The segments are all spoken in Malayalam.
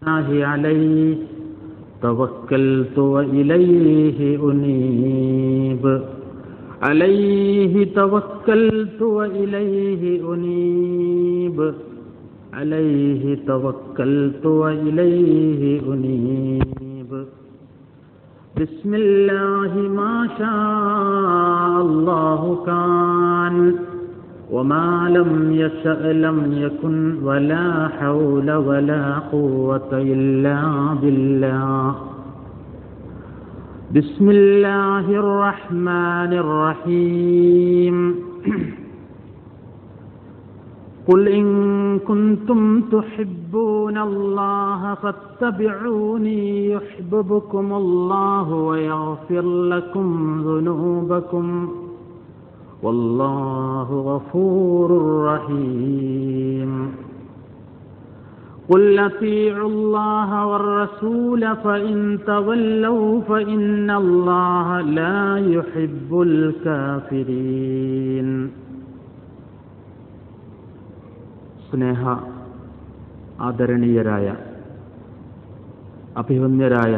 الله عليه توكلت وإليه أنيب عليه توكلت وإليه أنيب عليه توكلت وإليه أنيب بسم الله ما شاء الله كان وما لم يشأ لم يكن ولا حول ولا قوة إلا بالله بسم الله الرحمن الرحيم قل إن كنتم تحبون الله فاتبعوني يحببكم الله ويغفر لكم ذنوبكم والله غفور رحيم قل اطيعوا الله والرسول فإن تولوا فإن الله لا يحب الكافرين സ്നേഹ ആദരണീയരായ അഭിമന്യരായ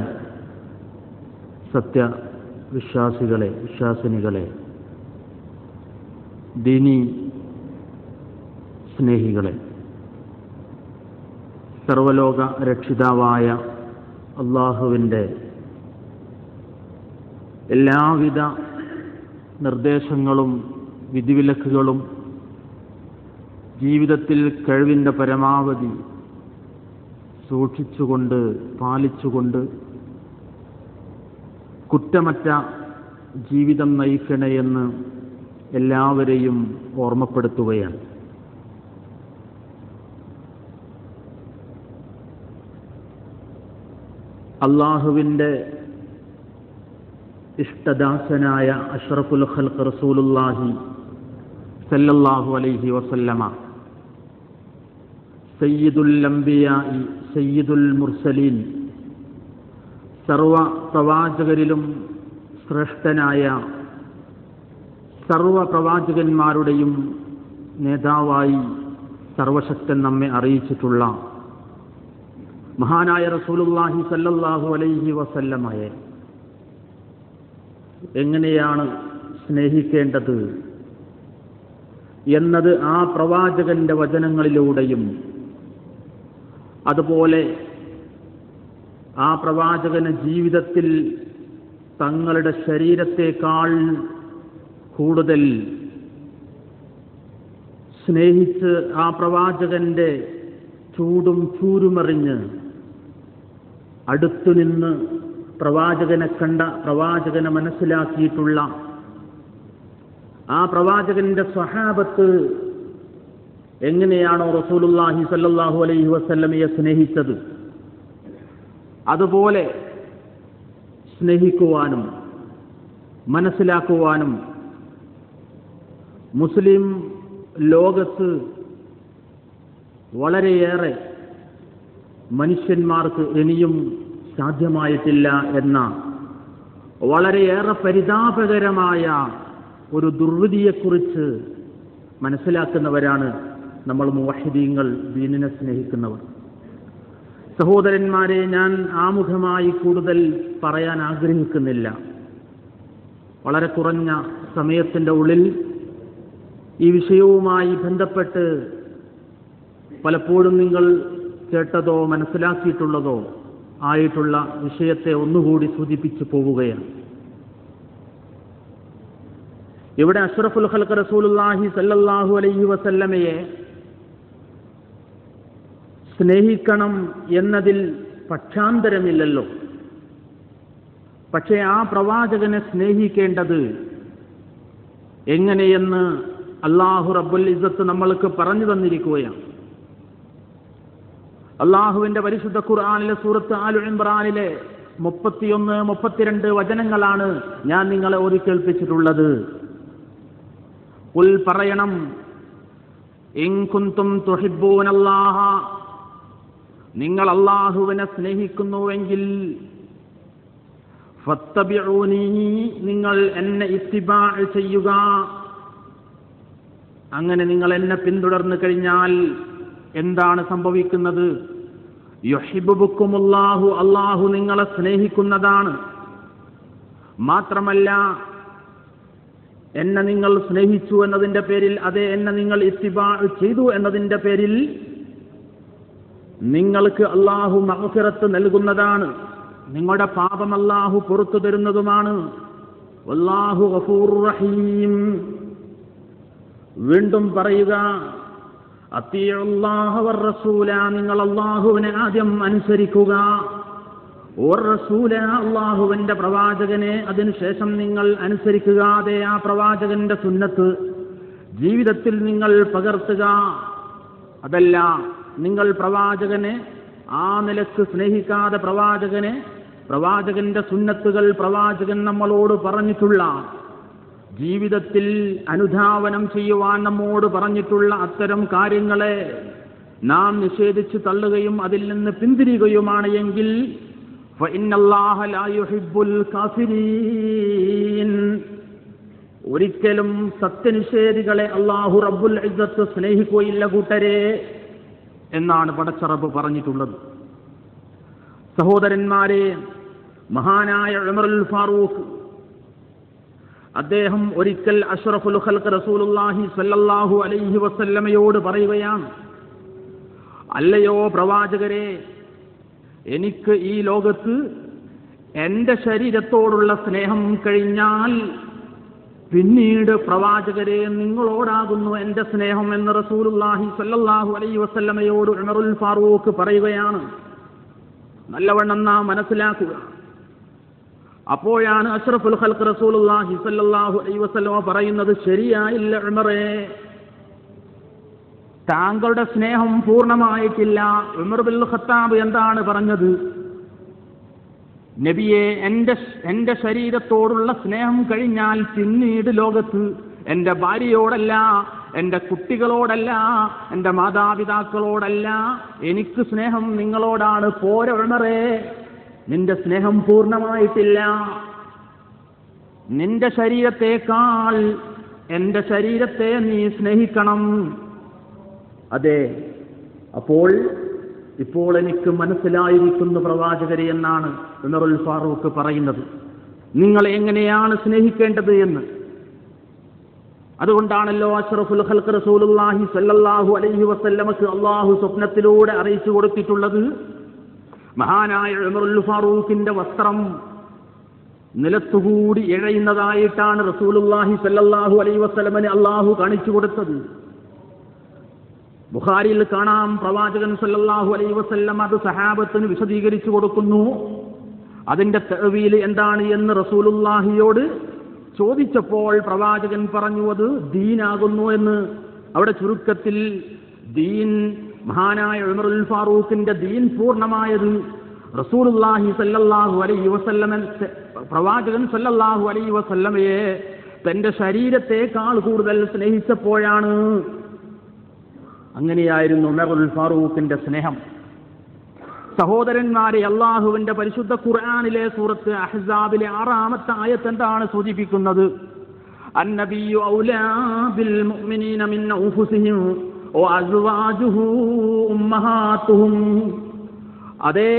സത്യവിശ്വാസികളെ വിശ്വാസിനികളെ ദീനി സ്നേഹികളെ സർവലോക രക്ഷിതാവായ അള്ളാഹുവിൻ്റെ എല്ലാവിധ നിർദ്ദേശങ്ങളും വിധിവിലക്കുകളും ജീവിതത്തിൽ കഴിവിൻ്റെ പരമാവധി സൂക്ഷിച്ചുകൊണ്ട് പാലിച്ചുകൊണ്ട് കുറ്റമറ്റ ജീവിതം നയിക്കണേയെന്ന് എല്ലാവരെയും ഓർമ്മപ്പെടുത്തുകയാണ് അള്ളാഹുവിൻ്റെ ഇഷ്ടദാസനായ അഷ്റഫുൽ ഖൽഖ് റസൂലുല്ലാഹി സല്ലല്ലാഹു അലൈഹി വസല്ലമ സയ്യിദുൽ അംബിയായി സയ്യിദുൽ മുർസലീൻ സർവ പ്രവാചകരിലും ശ്രേഷ്ഠനായ സർവ പ്രവാചകന്മാരുടെയും നേതാവായി സർവശക്തൻ നമ്മെ അറിയിച്ചിട്ടുള്ള മഹാനായ റസൂലുല്ലാഹി സല്ലല്ലാഹു അലൈഹി വസല്ലമയെ എങ്ങനെയാണ് സ്നേഹിക്കേണ്ടത് എന്നത് ആ പ്രവാചകന്റെ വചനങ്ങളിലൂടെയും അതുപോലെ ആ പ്രവാചകന് ജീവിതത്തിൽ തങ്ങളുടെ ശരീരത്തെക്കാൾ കൂടുതൽ സ്നേഹിച്ച് ആ പ്രവാചകന്റെ ചൂടും ചൂരുമറിഞ്ഞ് അടുത്തുനിന്ന് പ്രവാചകനെ കണ്ട പ്രവാചകനെ മനസ്സിലാക്കിയിട്ടുള്ള ആ പ്രവാചകന്റെ സ്വഹാബത്ത് എങ്ങനെയാണോ റസൂലുല്ലാഹി സല്ലല്ലാഹു അലൈഹി വസല്ലമയെ സ്നേഹിച്ചത് അതുപോലെ സ്നേഹിക്കുവാനും മനസ്സിലാക്കുവാനും മുസ്ലിം ലോകത്ത് വളരെയേറെ മനുഷ്യന്മാർക്ക് ഇനിയും സാധ്യമായിട്ടില്ല എന്ന വളരെയേറെ പരിതാപകരമായ ഒരു ദുർവിധിയെക്കുറിച്ച് മനസ്സിലാക്കുന്നവരാണ് നമ്മൾ മുവഹിദീങ്ങൾ ദീനിനെ സ്നേഹിക്കുന്നവർ സഹോദരന്മാരെ ഞാൻ ആമുഖമായി കൂടുതൽ പറയാൻ ആഗ്രഹിക്കുന്നില്ല വളരെ കുറഞ്ഞ സമയത്തിൻ്റെ ഉള്ളിൽ ഈ വിഷയവുമായി ബന്ധപ്പെട്ട് പലപ്പോഴും നിങ്ങൾ കേട്ടതോ മനസ്സിലാക്കിയിട്ടുള്ളതോ ആയിട്ടുള്ള വിഷയത്തെ ഒന്നുകൂടി സൂചിപ്പിച്ചു പോവുകയാണ് ഇവിടെ അഷ്റഫുൽ ഖൽഖ് റസൂലുള്ളാഹി സല്ലല്ലാഹു അലൈഹി വസല്ലമയെ സ്നേഹിക്കണം എന്നതിൽ പക്ഷാന്തരമില്ലല്ലോ പക്ഷേ ആ പ്രവാചകനെ സ്നേഹിക്കേണ്ടത് എങ്ങനെയെന്ന് അള്ളാഹു റബ്ബുൽ ഇസ്സത്ത് നമ്മൾക്ക് പറഞ്ഞു തന്നിരിക്കുകയാണ് അള്ളാഹുവിന്റെ പരിശുദ്ധ ഖുർആാനിലെ സൂറത്ത് ആലു ഇമ്രാനിലെ മുപ്പത്തിയൊന്ന് മുപ്പത്തിരണ്ട് വചനങ്ങളാണ് ഞാൻ നിങ്ങളെ ഓതി കേൾപ്പിച്ചിട്ടുള്ളത് ഉൽ പറയണം ഇൻകുന്തും തുഹിബൂനല്ലാഹ നിങ്ങൾ അള്ളാഹുവിനെ സ്നേഹിക്കുന്നുവെങ്കിൽ ഫത്തബിഊനി നിങ്ങൾ എന്നെ ഇത്തിബാ ചെയ്യുക അങ്ങനെ നിങ്ങൾ എന്നെ പിന്തുടർന്നു കഴിഞ്ഞാൽ എന്താണ് സംഭവിക്കുന്നത് യുഹിബുക്കുമുല്ലാഹു അള്ളാഹു നിങ്ങളെ സ്നേഹിക്കുന്നതാണ് മാത്രമല്ല എന്നെ നിങ്ങൾ സ്നേഹിച്ചു എന്നതിന്റെ പേരിൽ അതെ എന്നെ നിങ്ങൾ ഇത്തിബാ ചെയ്തു എന്നതിന്റെ പേരിൽ നിങ്ങൾക്ക് അള്ളാഹു മഹഫിറത്ത് നൽകുന്നതാണ് നിങ്ങളുടെ പാപം അള്ളാഹു പുറത്തു തരുന്നതുമാണ് അള്ളാഹു ഗഫൂർ റഹീം വീണ്ടും പറയുക അത്തിയുള്ളാഹവർ റസൂല നിങ്ങൾ അള്ളാഹുവിനെ ആദ്യം അനുസരിക്കുക ഓർ റസൂല അള്ളാഹുവിന്റെ പ്രവാചകനെ അതിനുശേഷം നിങ്ങൾ അനുസരിക്കുക അതേ ആ പ്രവാചകന്റെ സുന്നത്ത് ജീവിതത്തിൽ നിങ്ങൾ പകർത്തുക അതല്ല നിങ്ങൾ പ്രവാചകനെ ആ നിലക്ക് സ്നേഹിക്കാതെ പ്രവാചകനെ പ്രവാചകന്റെ സുന്നത്തുകൾ പ്രവാചകൻ നമ്മളോട് പറഞ്ഞിട്ടുള്ള ജീവിതത്തിൽ അനുധാവനം ചെയ്യുവാൻ നമ്മോട് പറഞ്ഞിട്ടുള്ള അത്തരം കാര്യങ്ങളെ നാം നിഷേധിച്ച് തള്ളുകയും അതിൽ നിന്ന് പിന്തിരിയുകയുമാണ് എങ്കിൽ فإن الله لا يحب الكافرين. ഒരിക്കലും സത്യനിഷേധികളെ അള്ളാഹു റബ്ബുൽ ഇസ്സത്ത് സ്നേഹിക്കുകയില്ല കൂട്ടരെ എന്നാണ് പടച്ചറബ് പറഞ്ഞിട്ടുള്ളത് സഹോദരന്മാരെ മഹാനായ ഉമറുൽ ഫാറൂഖ് അദ്ദേഹം ഒരിക്കൽ അഷ്റഫുൽ ഖൽഖ് റസൂലുള്ളാഹി സ്വല്ലല്ലാഹു അലൈഹി വസല്ലമയോട് പറയുകയാണ് അല്ലയോ പ്രവാചകരെ എനിക്ക് ഈ ലോകത്ത് എന്റെ ശരീരത്തോടുള്ള സ്നേഹം കഴിഞ്ഞാൽ പിന്നീട് പ്രവാചകരെ നിങ്ങളോടാകുന്നു എന്റെ സ്നേഹം എന്ന് റസൂലുള്ളാഹി സ്വല്ലല്ലാഹു അലൈഹി വസല്ലമയോട് ഉമറുൽ ഫാറൂഖ് പറയുകയാണ് നല്ലവണ്ണം നാം മനസ്സിലാക്കുക അപ്പോഴാണ് അഷ്റഫുൽ ഖൽഖ് റസൂലുള്ളാഹി സ്വല്ലല്ലാഹു അലൈഹി വസല്ലമ പറയുന്നത് ശരിയായില്ല ഉമറേ താങ്കളുടെ സ്നേഹം പൂർണ്ണമായിട്ടില്ല ഉമർ ബിൽ ഖത്താബ് എന്താണ് പറഞ്ഞത് നബിയെ എൻ്റെ എൻ്റെ ശരീരത്തോടുള്ള സ്നേഹം കഴിഞ്ഞാൽ പിന്നീട് ലോകത്ത് എൻ്റെ ഭാര്യയോടല്ല എൻ്റെ കുട്ടികളോടല്ല എൻ്റെ മാതാപിതാക്കളോടല്ല എനിക്ക് സ്നേഹം നിങ്ങളോടാണ് പോര ഉണറേ നിന്റെ സ്നേഹം പൂർണ്ണമായിട്ടില്ല നിന്റെ ശരീരത്തേക്കാൾ എൻ്റെ ശരീരത്തെ നീ സ്നേഹിക്കണം അതെ അപ്പോൾ ഇപ്പോൾ എനിക്ക് മനസ്സിലായിരിക്കുന്നു പ്രവാചകരെ എന്നാണ് ഉമറുൽ ഫാറൂഖ് പറയുന്നത് നിങ്ങൾ എങ്ങനെയാണ് സ്നേഹിക്കേണ്ടത് എന്ന് അതുകൊണ്ടാണല്ലോ അഷ്റഫുൽ ഖൽഖ് റസൂലുള്ളാഹി സ്വല്ലല്ലാഹു അലൈഹി വസല്ലമക്ക് അള്ളാഹു സ്വപ്നത്തിലൂടെ അറിയിച്ചു കൊടുത്തിട്ടുള്ളത് മഹാനായ ഉമറുൽ ഫാറൂഖിന്റെ വസ്ത്രം നിലത്തുകൂടി ഇഴയുന്നതായിട്ടാണ് റസൂലുള്ളാഹി സ്വല്ലല്ലാഹു അലൈഹി വസല്ലമന് അള്ളാഹു കാണിച്ചു കൊടുത്തത് ബുഖാരിയിൽ കാണാം പ്രവാചകൻ സല്ലല്ലാഹു അലൈഹി വസല്ലം അത് സഹാബത്തിന് വിശദീകരിച്ചു കൊടുക്കുന്നു അതിന്റെ തെവീൽ എന്താണ് എന്ന് റസൂലുള്ളാഹിയോട് ചോദിച്ചപ്പോൾ പ്രവാചകൻ പറഞ്ഞു അത് ദീനാകുന്നു എന്ന് അവിടെ ചുരുക്കത്തിൽ ദീൻ മഹാനായ ഉമറുൽ ഫാറൂഖിന്റെ ദീൻ പൂർണ്ണമായത് റസൂലുള്ളാഹി സല്ലല്ലാഹു അലൈഹി വസല്ലമൻ പ്രവാചകൻ സല്ലല്ലാഹു അലൈഹി വസല്ലമയെ തന്റെ ശരീരത്തെക്കാൾ കൂടുതൽ സ്നേഹിച്ചപ്പോഴാണ് അങ്ങനെയായിരുന്നു ഉമറുൽ ഫാറൂഖിന്റെ സ്നേഹം സഹോദരന്മാരെ അള്ളാഹുവിന്റെ പരിശുദ്ധ ഖുർആനിലെ സൂറത്ത് അഹ്സാബിലെ ആറാമത്തെ ആയത്ത് എന്താണ് സൂചിപ്പിക്കുന്നത് അന്നബിയു ഔലാ ബിൽ മുഅ്മിനീന മിൻ അൻഫുസിഹിം വഅസ്വാജുഹു ഉമ്മഹാത്തുഹും അതേ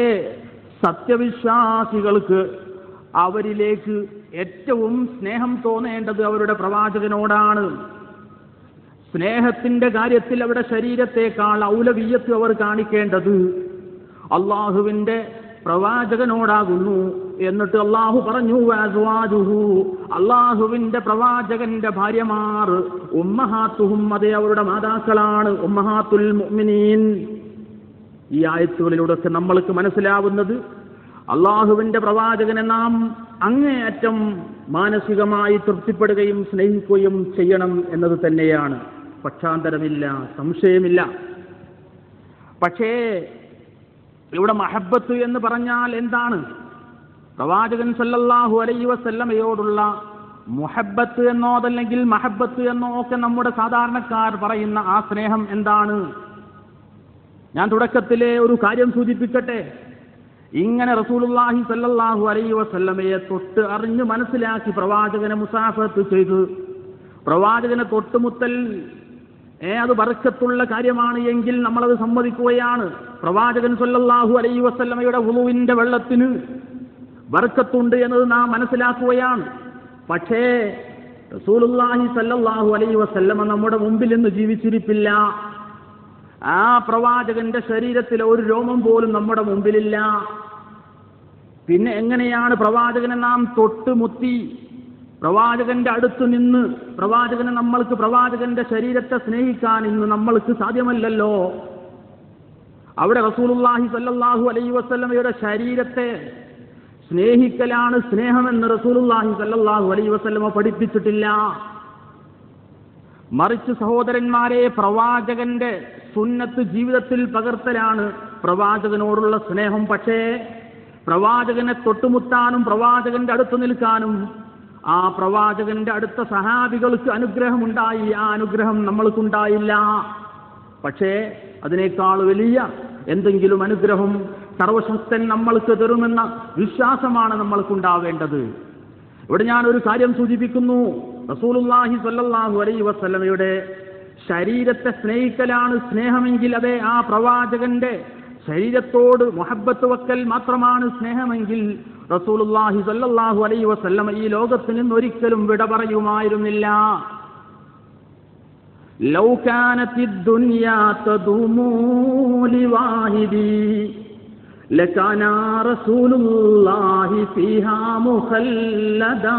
സത്യവിശ്വാസികൾക്ക് അവരിലേക്ക് ഏറ്റവും സ്നേഹം തോന്നേണ്ടത് അവരുടെ പ്രവാചകനോടാണ് സ്നേഹത്തിന്റെ കാര്യത്തിൽ അവിടെ ശരീരത്തെക്കാൾ ഔലവീയത്ത് അവർ കാണിക്കേണ്ടത് അള്ളാഹുവിന്റെ പ്രവാചകനോടാകുന്നു എന്നിട്ട് അള്ളാഹു പറഞ്ഞു വാസുവാജുഹു അള്ളാഹുവിന്റെ പ്രവാചകന്റെ ഭാര്യമാർ ഉമ്മഹാത്തുഹും അതേ അവരുടെ മാതാക്കളാണ് ഉമ്മഹാത്തുൽ മുഅ്മിനീൻ ഈ ആയത്തുകളിലൂടെയൊക്കെ നമ്മൾക്ക് മനസ്സിലാവുന്നത് അള്ളാഹുവിന്റെ പ്രവാചകനെ നാം അങ്ങേയറ്റം മാനസികമായി തൃപ്തിപ്പെടുകയും സ്നേഹിക്കുകയും ചെയ്യണം എന്നത് തന്നെയാണ് പക്ഷാന്തരമില്ല സംശയമില്ല പക്ഷേ ഇവിടെ മഹബത്ത് എന്ന് പറഞ്ഞാൽ എന്താണ് പ്രവാചകൻ സല്ലല്ലാഹു അലൈഹി വസല്ലമയോടുള്ള മുഹബത്ത് എന്നോ അതല്ലെങ്കിൽ മഹബത്ത് എന്നോ ഒക്കെ നമ്മുടെ സാധാരണക്കാർ പറയുന്ന ആ സ്നേഹം എന്താണ് ഞാൻ തുടക്കത്തിലെ ഒരു കാര്യം സൂചിപ്പിക്കട്ടെ ഇങ്ങനെ റസൂലുള്ളാഹി സല്ലല്ലാഹു അലൈഹി വസല്ലമയെ തൊട്ട് അറിഞ്ഞ് മനസ്സിലാക്കി പ്രവാചകനെ മുസാഫത്ത് ചെയ്തു പ്രവാചകനെ തൊട്ടുമുത്തൽ ഏ അത് ബർക്കത്തുള്ള കാര്യമാണ് എങ്കിൽ നമ്മളത് സമ്മതിക്കുകയാണ് പ്രവാചകൻ സല്ലല്ലാഹു അലൈഹി വസല്ലമയുടെ വുളുവിന്റെ വെള്ളത്തിന് ബർക്കത്തുണ്ട് എന്നത് നാം മനസ്സിലാക്കുകയാണ് പക്ഷേ റസൂലുള്ളാഹി സല്ലല്ലാഹു അലൈഹി വസല്ലമ നമ്മുടെ മുമ്പിൽ ഇന്ന് ജീവിച്ചിരിപ്പില്ല ആ പ്രവാചകന്റെ ശരീരത്തിലെ ഒരു രോമം പോലും നമ്മുടെ മുമ്പിലില്ല പിന്നെ എങ്ങനെയാണ് പ്രവാചകനെ നാം തൊട്ടുമുത്തി പ്രവാചകന്റെ അടുത്ത് നിന്ന് പ്രവാചകനെ നമ്മൾക്ക് പ്രവാചകന്റെ ശരീരത്തെ സ്നേഹിക്കാൻ ഇന്ന് നമ്മൾക്ക് സാധ്യമല്ലല്ലോ അവിടെ റസൂലുള്ളാഹി സല്ലല്ലാഹു അലൈഹി വസല്ലമയുടെ ശരീരത്തെ സ്നേഹിക്കലാണ് സ്നേഹമെന്ന് റസൂലുള്ളാഹി സല്ലല്ലാഹു അലൈഹി വസല്ലമ പഠിപ്പിച്ചിട്ടില്ല മറിച്ച് സഹോദരന്മാരെ പ്രവാചകന്റെ സുന്നത്ത് ജീവിതത്തിൽ പകർത്തലാണ് പ്രവാചകനോടുള്ള സ്നേഹം പക്ഷേ പ്രവാചകനെ തൊട്ടുമുത്താനും പ്രവാചകന്റെ അടുത്ത് നിൽക്കാനും ആ പ്രവാചകന്റെ അടുത്ത സഹാബികൾക്ക് അനുഗ്രഹമുണ്ടായി ആ അനുഗ്രഹം നമ്മൾക്കുണ്ടായില്ല പക്ഷേ അതിനേക്കാൾ വലിയ എന്തെങ്കിലും അനുഗ്രഹം സർവശക്തൻ നമ്മൾക്ക് തരുമെന്ന വിശ്വാസമാണ് നമ്മൾക്കുണ്ടാവേണ്ടത് ഇവിടെ ഞാൻ ഒരു കാര്യം സൂചിപ്പിക്കുന്നു റസൂലുള്ളാഹി സ്വല്ലല്ലാഹു അലൈഹി വസല്ലമയുടെ ശരീരത്തെ സ്നേഹിക്കലാണ് സ്നേഹമെങ്കിൽ അതെ ആ പ്രവാചകന്റെ ശരീരത്തോട് മുഹബത്ത് വക്കൽ മാത്രമാണ് സ്നേഹമെങ്കിൽ റസൂലുള്ളാഹി സ്വല്ലല്ലാഹു അലൈഹി വസല്ലമ ഈ ലോകത്ത് നിന്ന് ഒരിക്കലും വിട പറയുമായിരുന്നില്ല ലൗ കാനത്തി ദുനിയാ തദുമു ലിവാഹിദി ലകാന റസൂലുള്ളാഹി ഫീഹാ മുഖല്ലദാ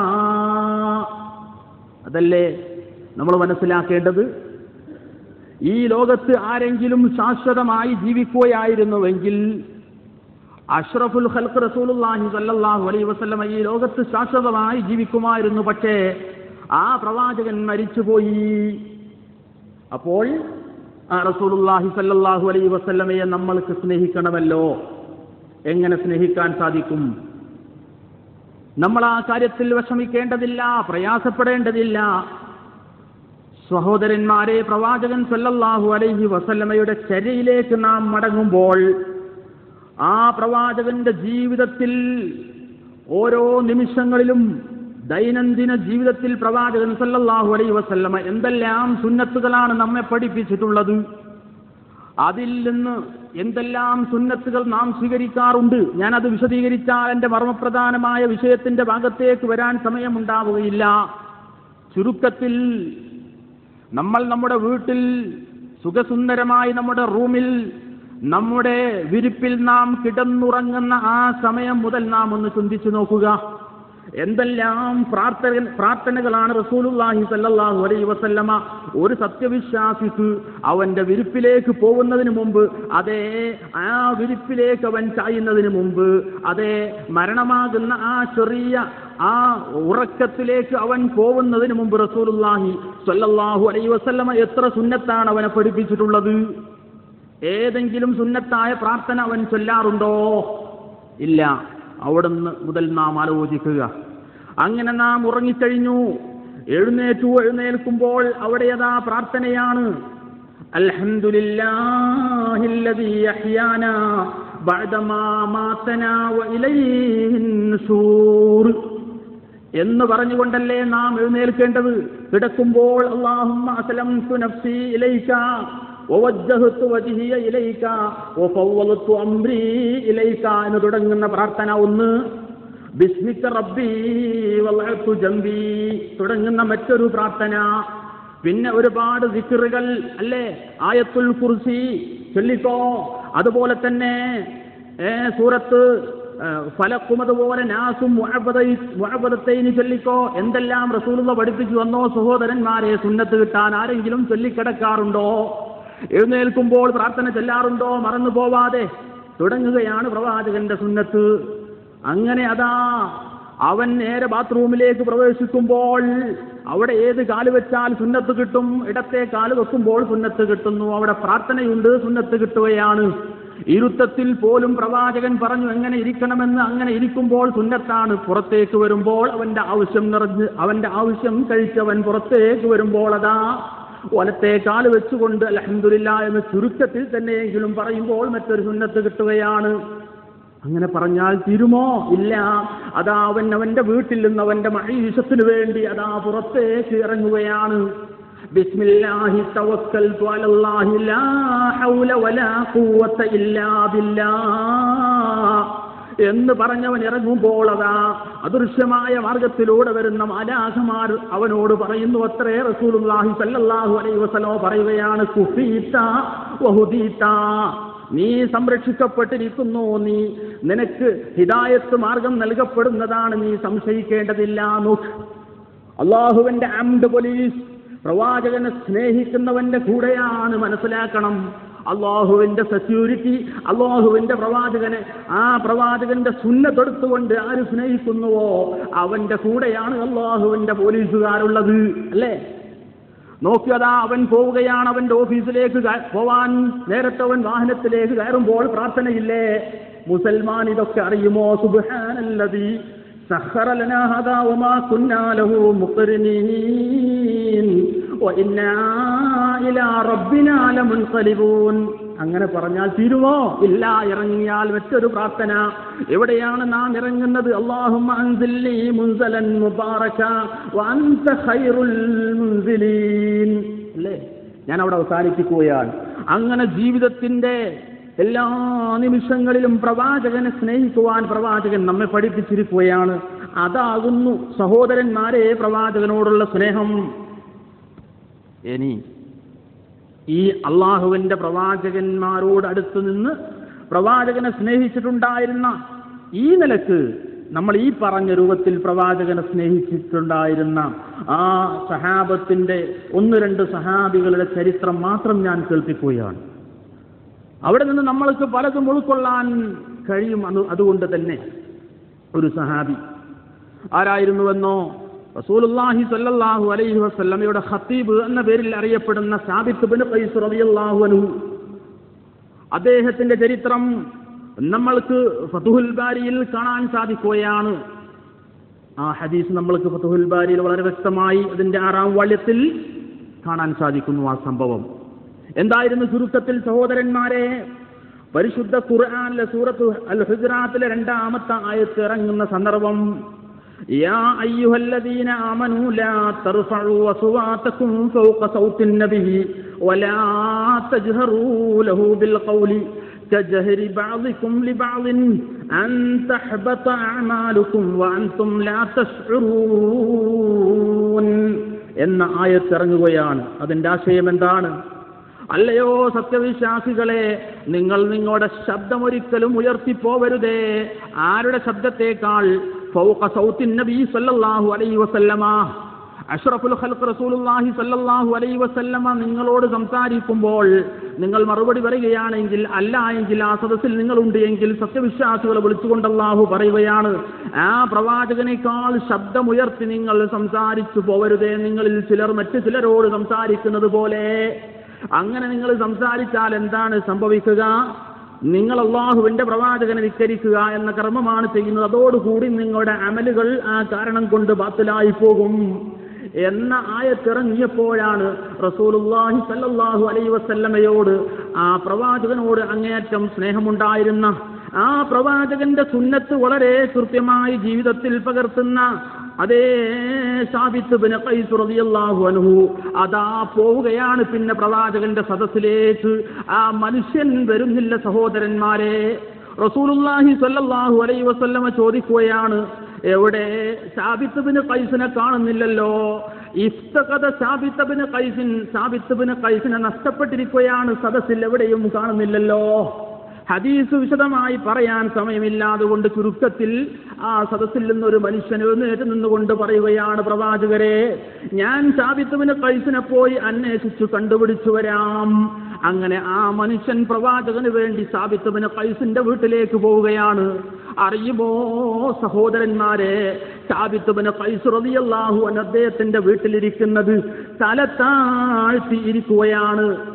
അതല്ലേ നമ്മൾ മനസ്സിലാക്കേണ്ടത് ഈ ലോകത്ത് ആരെങ്കിലും ശാശ്വതമായി ജീവിക്കുകയായിരുന്നുവെങ്കിൽ അഷ്റഫുൽ ഖൽഖ് റസൂലുള്ളാഹി സല്ലല്ലാഹു അലൈഹി വസല്ലമ ഈ ലോകത്ത് ശാശ്വതമായി ജീവിക്കുമായിരുന്നു പക്ഷേ ആ പ്രവാചകൻ മരിച്ചുപോയി അപ്പോൾ ആ റസൂലുള്ളാഹി സല്ലല്ലാഹു അലൈഹി വസല്ലമയെ നമ്മൾക്ക് സ്നേഹിക്കണമല്ലോ എങ്ങനെ സ്നേഹിക്കാൻ സാധിക്കും നമ്മൾ ആ കാര്യത്തിൽ വിഷമിക്കേണ്ടതില്ല പ്രയാസപ്പെടേണ്ടതില്ല സഹോദരന്മാരെ പ്രവാചകൻ സല്ലല്ലാഹു അലൈഹി വസല്ലമയുടെ ചര്യയിലേക്ക് നാം മടങ്ങുമ്പോൾ ആ പ്രവാചകന്റെ ജീവിതത്തിൽ ഓരോ നിമിഷങ്ങളിലും ദൈനംദിന ജീവിതത്തിൽ പ്രവാചകൻ സല്ലല്ലാഹു അലൈഹി വസല്ലമ എന്തെല്ലാം സുന്നത്തുകളാണ് നമ്മെ പഠിപ്പിച്ചിട്ടുള്ളത് അതിൽ നിന്ന് എന്തെല്ലാം സുന്നത്തുകൾ നാം സ്വീകരിക്കാറുണ്ട് ഞാനത് വിശദീകരിച്ചാൽ എൻ്റെ മർമ്മപ്രധാനമായ വിഷയത്തിന്റെ ഭാഗത്തേക്ക് വരാൻ സമയമുണ്ടാവുകയില്ല ചുരുക്കത്തിൽ നമ്മൾ നമ്മുടെ വീട്ടിൽ സുഖസുന്ദരമായി നമ്മുടെ റൂമിൽ നമ്മുടെ വിരിപ്പിൽ നാം കിടന്നുറങ്ങുന്ന ആ സമയം മുതൽ നാം ഒന്ന് ചിന്തിച്ചു നോക്കുക എന്തെല്ലാം പ്രാർത്ഥന പ്രാർത്ഥനകളാണ് റസൂലുള്ളാഹി സല്ലല്ലാഹു അലൈഹി വസല്ലമ ഒരു സത്യവിശ്വാസിക്ക് അവന്റെ വിരിപ്പിലേക്ക് പോകുന്നതിന് മുമ്പ് അതേ ആ വിരിപ്പിലേക്ക് അവൻ ചായുന്നതിന് മുമ്പ് അതേ മരണമാകുന്ന ആ ചെറിയ ആ ഉറക്കത്തിലേക്ക് അവൻ പോകുന്നതിന് മുമ്പ് റസൂലുള്ളാഹി സല്ലല്ലാഹു അലൈഹി വസല്ലമ എത്ര സുന്നത്താണ് അവനെ പഠിപ്പിച്ചിട്ടുള്ളത് ഏതെങ്കിലും സുന്നത്തായ പ്രാർത്ഥന അവൻ ചൊല്ലാറുണ്ടോ ഇല്ല അവിടുന്ന് മുതൽ നാം ആലോചിക്കുക അങ്ങനെ നാം ഉറങ്ങിക്കഴിഞ്ഞു എഴുന്നേറ്റു എഴുന്നേൽക്കുമ്പോൾ അവിടെ അതാ പ്രാർത്ഥനയാണ് അൽഹംദുലില്ലാഹില്ലദീ അഹ്യാനാ ബഅദമാ മാതനാ വഇലൈഹിൻ നുശൂർ എന്ന് പറഞ്ഞുകൊണ്ടല്ലേ നാം എഴുന്നേൽക്കേണ്ടത് കിടക്കുമ്പോൾ അല്ലാഹുമ്മ അസ്ലംതു നഫ്സി ഇലൈക വവജ്ജഹ്തു വജ്ഹിയ ഇലൈക വഫവ്വൽതു അംരി ഇലൈക എന്ന് തുടങ്ങുന്ന പ്രാർത്ഥന ഒന്ന് ബിസ്മിക റബ്ബി വലഅതു ജംബി തുടങ്ങുന്ന മറ്റൊരു പ്രാർത്ഥന പിന്നെ ഒരുപാട് ദിക്റുകൾ അല്ലേ ആയത്തുൽ കുർസി ചൊല്ലിക്കോ അതുപോലെ തന്നെ ഏ, സൂറത്ത് ഏ, ഫലക്കും അതുപോലെ നാസും മുഴപദത്തൈനി ചൊല്ലിക്കോ എന്തെല്ലാം റസൂലുള്ള പഠിപ്പിച്ചു വന്നോ സഹോദരന്മാരെ സുന്നത്ത് കിട്ടാൻ ആരെങ്കിലും ചൊല്ലിക്കിടക്കാറുണ്ടോ എഴുന്നേൽക്കുമ്പോൾ പ്രാർത്ഥന ചെല്ലാറുണ്ടോ മറന്നു പോവാതെ തുടങ്ങുകയാണ് പ്രവാചകന്റെ സുന്നത്ത് അങ്ങനെ അതാ അവൻ നേരെ ബാത്റൂമിലേക്ക് പ്രവേശിക്കുമ്പോൾ അവിടെ ഏത് കാല് വെച്ചാൽ സുന്നത്ത് കിട്ടും ഇടത്തെ കാല് വെക്കുമ്പോൾ സുന്നത്ത് കിട്ടുന്നു അവിടെ പ്രാർത്ഥനയുണ്ട് സുന്നത്ത് കിട്ടുകയാണ് ഇരുത്തത്തിൽ പോലും പ്രവാചകൻ പറഞ്ഞു എങ്ങനെ ഇരിക്കണമെന്ന് അങ്ങനെ ഇരിക്കുമ്പോൾ സുന്നത്താണ് പുറത്തേക്ക് വരുമ്പോൾ അവന്റെ ആവശ്യം നിറഞ്ഞ് അവന്റെ ആവശ്യം കഴിച്ചവൻ പുറത്തേക്ക് വരുമ്പോൾ അതാ വലത്തെ കാല് വെച്ചുകൊണ്ട് അലഹമില്ല എന്ന് ചുരുക്കത്തിൽ തന്നെയെങ്കിലും പറയുമ്പോൾ മറ്റൊരു സുന്നത്ത് കിട്ടുകയാണ് അങ്ങനെ പറഞ്ഞാൽ തീരുമോ ഇല്ല അതാ അവൻ അവന്റെ വീട്ടിൽ നിന്ന് അവന്റെ മഴീശത്തിന് വേണ്ടി അതാ പുറത്തേക്ക് ഇറങ്ങുകയാണ് ബിസ്മില്ലാഹി തവക്കൽതു അലല്ലാഹി ലാ ഹൗല വലാ ഖുവത ഇല്ലാ ബില്ലാഹ് എന്ന് പറഞ്ഞവൻ ഇറങ്ങുമ്പോൾ അതാ അദൃശ്യമായ മാർഗത്തിലൂടെ വരുന്ന മാലാഖമാർ അവനോട് പറയുന്നു അത്രേ റസൂലുള്ളാഹി സല്ലല്ലാഹു അലൈഹി വസല്ലം പറയുകയാണ് കുഫീത വഹുദീത നീ സംരക്ഷിക്കപ്പെട്ടിരിക്കുന്നു നീ നിനക്ക് ഹിദായത്ത് മാർഗം നൽകപ്പെടുന്നതാണ് നീ സംശയിക്കേണ്ടതില്ല നോക്ക് അള്ളാഹുവിന്റെ അംഡ് പോലീസ് പ്രവാചകനെ സ്നേഹിക്കുന്നവന്റെ കൂടെയാണ് മനസ്സിലാക്കണം അള്ളാഹുവിന്റെ സെക്യൂരിറ്റി അള്ളാഹുവിന്റെ പ്രവാചകനെ ആ പ്രവാചകന്റെ സുന്നത്തെടുത്തുകൊണ്ട് ആര് സ്നേഹിക്കുന്നുവോ അവന്റെ കൂടെയാണ് അള്ളാഹുവിന്റെ പോലീസുകാരുള്ളത് അല്ലേ നോക്കിയതാ അവൻ പോവുകയാണ് അവന്റെ ഓഫീസിലേക്ക് കയ- പോവാൻ നേരത്തെ അവൻ വാഹനത്തിലേക്ക് കയറുമ്പോൾ പ്രാർത്ഥനയില്ലേ മുസൽമാൻ ഇതൊക്കെ അറിയുമോ സുബ്ഹാനല്ലദീ സഖറ ലനാ ഹദാ വമാ കുന്നാ ലഹു മുഖ്രിനീൻ വഇന്നാ ഇലാ റബ്ബിനാ ലമുൻഖലിബൂൻ അങ്ങനെ പറഞ്ഞാൽ തീരുമോ ഇല്ല ഇറങ്ങിയാൽ മറ്റൊരു പ്രാർത്ഥന എവിടെയാണ് നാം ഇറങ്ങുന്നത് അല്ലാഹുമ്മ അൻസില്ലി മുൻസലൻ മുബാറക വഅൻത ഖൈറുൽ മുൻസിലീൻ അല്ലേ ഞാൻ അവിടെ അവസാനിപ്പിക്കുകയാണ് അങ്ങനെ ജീവിതത്തിന്റെ എല്ലാ നിമിഷങ്ങളിലും പ്രവാചകനെ സ്നേഹിക്കുവാൻ പ്രവാചകൻ നമ്മെ പഠിപ്പിച്ചിരിക്കുകയാണ് അതാകുന്നു സഹോദരന്മാരെ പ്രവാചകനോടുള്ള സ്നേഹം ഇനി ഈ അള്ളാഹുവിന്റെ പ്രവാചകന്മാരോട് അടുത്ത് നിന്ന് പ്രവാചകനെ സ്നേഹിച്ചിട്ടുണ്ടായിരുന്ന ഈ നിലക്ക് നമ്മൾ ഈ പറഞ്ഞ രൂപത്തിൽ പ്രവാചകനെ സ്നേഹിച്ചിട്ടുണ്ടായിരുന്ന ആ സഹാബത്തിന്റെ ഒന്ന് രണ്ട് സഹാബികളുടെ ചരിത്രം മാത്രം ഞാൻ കേൾപ്പിക്കുകയാണ് അവിടെ നിന്ന് നമ്മൾക്ക് പലതും ഉൾക്കൊള്ളാൻ കഴിയും അത് അതുകൊണ്ട് തന്നെ ഒരു സഹാബി ആരായിരുന്നുവെന്നോ റസൂലുള്ളാഹി സ്വല്ലല്ലാഹു അലൈഹി വസല്ലമയുടെ ഖത്തീബ് എന്ന പേരിൽ അറിയപ്പെടുന്ന സാബിത്ത് ബിൻ ഖൈസ് റളിയല്ലാഹു അൻഹു അദ്ദേഹത്തിന്റെ ചരിത്രം നമ്മൾക്ക് ഫതുഹുൽ ബാരിയിൽ കാണാൻ സാധിക്കുകയാണ് ആ ഹദീസ് നമ്മൾക്ക് ഫതുഹുൽ ബാരിയിൽ വളരെ വ്യക്തമായി അതിന്റെ ആറാം വാള്യത്തിൽ കാണാൻ സാധിക്കുന്നു ആ സംഭവം എന്തായിരുന്നു ചുരുക്കത്തിൽ സഹോദരന്മാരെ പരിശുദ്ധ ഖുർആനിലെ സൂറത്ത് അൽ ഹുജറാത്തിലെ രണ്ടാമത്തെ ആയത്ത് ഇറങ്ങുന്ന സന്ദർഭം يا أيها الذين آمنوا لا ترفعوا أصواتكم فوق صوت النبي ولا تجهروا له بالقول كجهر بعضكم لبعض أن تحبط أعمالكم وأنتم لا تشعرون എന്ന ആയത്തിറങ്ങുകയാണ് അതിന്റെ ആശയം എന്താണ് അല്ലയോ സത്യവിശ്വാസികളെ നിങ്ങൾ നിങ്ങളുടെ ശബ്ദമൊരിക്കലും ഉയർത്തിപ്പോവരുതേ ആരുടെ ശബ്ദത്തേക്കാൾ ഫൗഖ സൗത്തിൻ നബി സല്ലല്ലാഹു അലൈഹി വസല്ലമ അഷ്റഫുൽ ഖൽഖ് റസൂലുള്ളാഹി സല്ലല്ലാഹു അലൈഹി വസല്ലമ നിങ്ങളോട് സംസാരിക്കുമ്പോൾ നിങ്ങൾ മറുപടി പറയുകയാണെങ്കിൽ അല്ല എങ്കിൽ ആ സദസ്സിൽ നിങ്ങളുണ്ട് എങ്കിൽ സത്യവിശ്വാസികളെ വിളിച്ചുകൊണ്ട് അല്ലാഹു പറയുകയാണ് ആ പ്രവാചകനേക്കാൾ ശബ്ദമുയർത്തി നിങ്ങൾ സംസാരിച്ചു പോവരുതേ നിങ്ങളിൽ ചിലർ മറ്റു ചിലരോട് സംസാരിക്കുന്നത് പോലെ അങ്ങനെ നിങ്ങൾ സംസാരിച്ചാൽ എന്താണ് സംഭവിക്കുക നിങ്ങൾ അള്ളാഹുവിന്റെ പ്രവാചകനെ ധിക്കരിക്കുക എന്ന കർമ്മമാണ് ചെയ്യുന്നത് അതോടുകൂടി നിങ്ങളുടെ അമലുകൾ ആ കാരണം കൊണ്ട് ബാത്തിലായി പോകും എന്ന ആയത്തിറങ്ങിയപ്പോഴാണ് റസൂലുള്ളാഹി സല്ലല്ലാഹു അലൈഹി വസല്ലമയോട് ആ പ്രവാചകനോട് അങ്ങേയറ്റം സ്നേഹമുണ്ടായിരുന്ന ആ പ്രവാചകന്റെ സുന്നത്ത് വളരെ കൃത്യമായി ജീവിതത്തിൽ പകർത്തുന്ന അതേ സാബിത്ത് ബിൻ ഖൈസ് റളിയല്ലാഹു അൻഹു അതാ പോവുകയാണ് പിന്നെ പ്രവാചകന്റെ സദസ്സിലേക്ക് ആ മനുഷ്യൻ വരുന്നില്ല സഹോദരന്മാരെ റസൂലുള്ളാഹി സ്വല്ലല്ലാഹു അലൈഹി വസല്ലമ ചോദിക്കുകയാണ് എവിടെ സാബിത്ത് ബിൻ ഖൈസിനെ കാണുന്നില്ലല്ലോ ഇഫ്തഖദ സാബിത്ത് ബിൻ ഖൈസിൻ സാബിത്ത് ബിൻ ഖൈസിനെ നഷ്ടപ്പെട്ടിരിക്കുകയാണ് സദസ്സിൽ എവിടെയും കാണുന്നില്ലല്ലോ ഹദീസ് വിശദമായി പറയാൻ സമയമില്ലാതുകൊണ്ട് ചുരുക്കത്തിൽ ആ സദസ്സിൽ നിന്നൊരു മനുഷ്യൻ എഴുന്നേറ്റ് നിന്നുകൊണ്ട് പറയുകയാണ് പ്രവാചകരെ ഞാൻ സാബിത്തുവിന് കൈസിനെ പോയി അന്വേഷിച്ചു കണ്ടുപിടിച്ചു വരാം അങ്ങനെ ആ മനുഷ്യൻ പ്രവാചകന് വേണ്ടി സാബിത്തുവിന് കൈസിന്റെ വീട്ടിലേക്ക് പോവുകയാണ് അറിയുമോ സഹോദരന്മാരെ സാബിത്തുവിന് കൈസ് റളിയല്ലാഹു അൻഹു അദ്ദേഹത്തിന്റെ വീട്ടിലിരിക്കുന്നത് തല താഴ്ത്തി ഇരിക്കുകയാണ്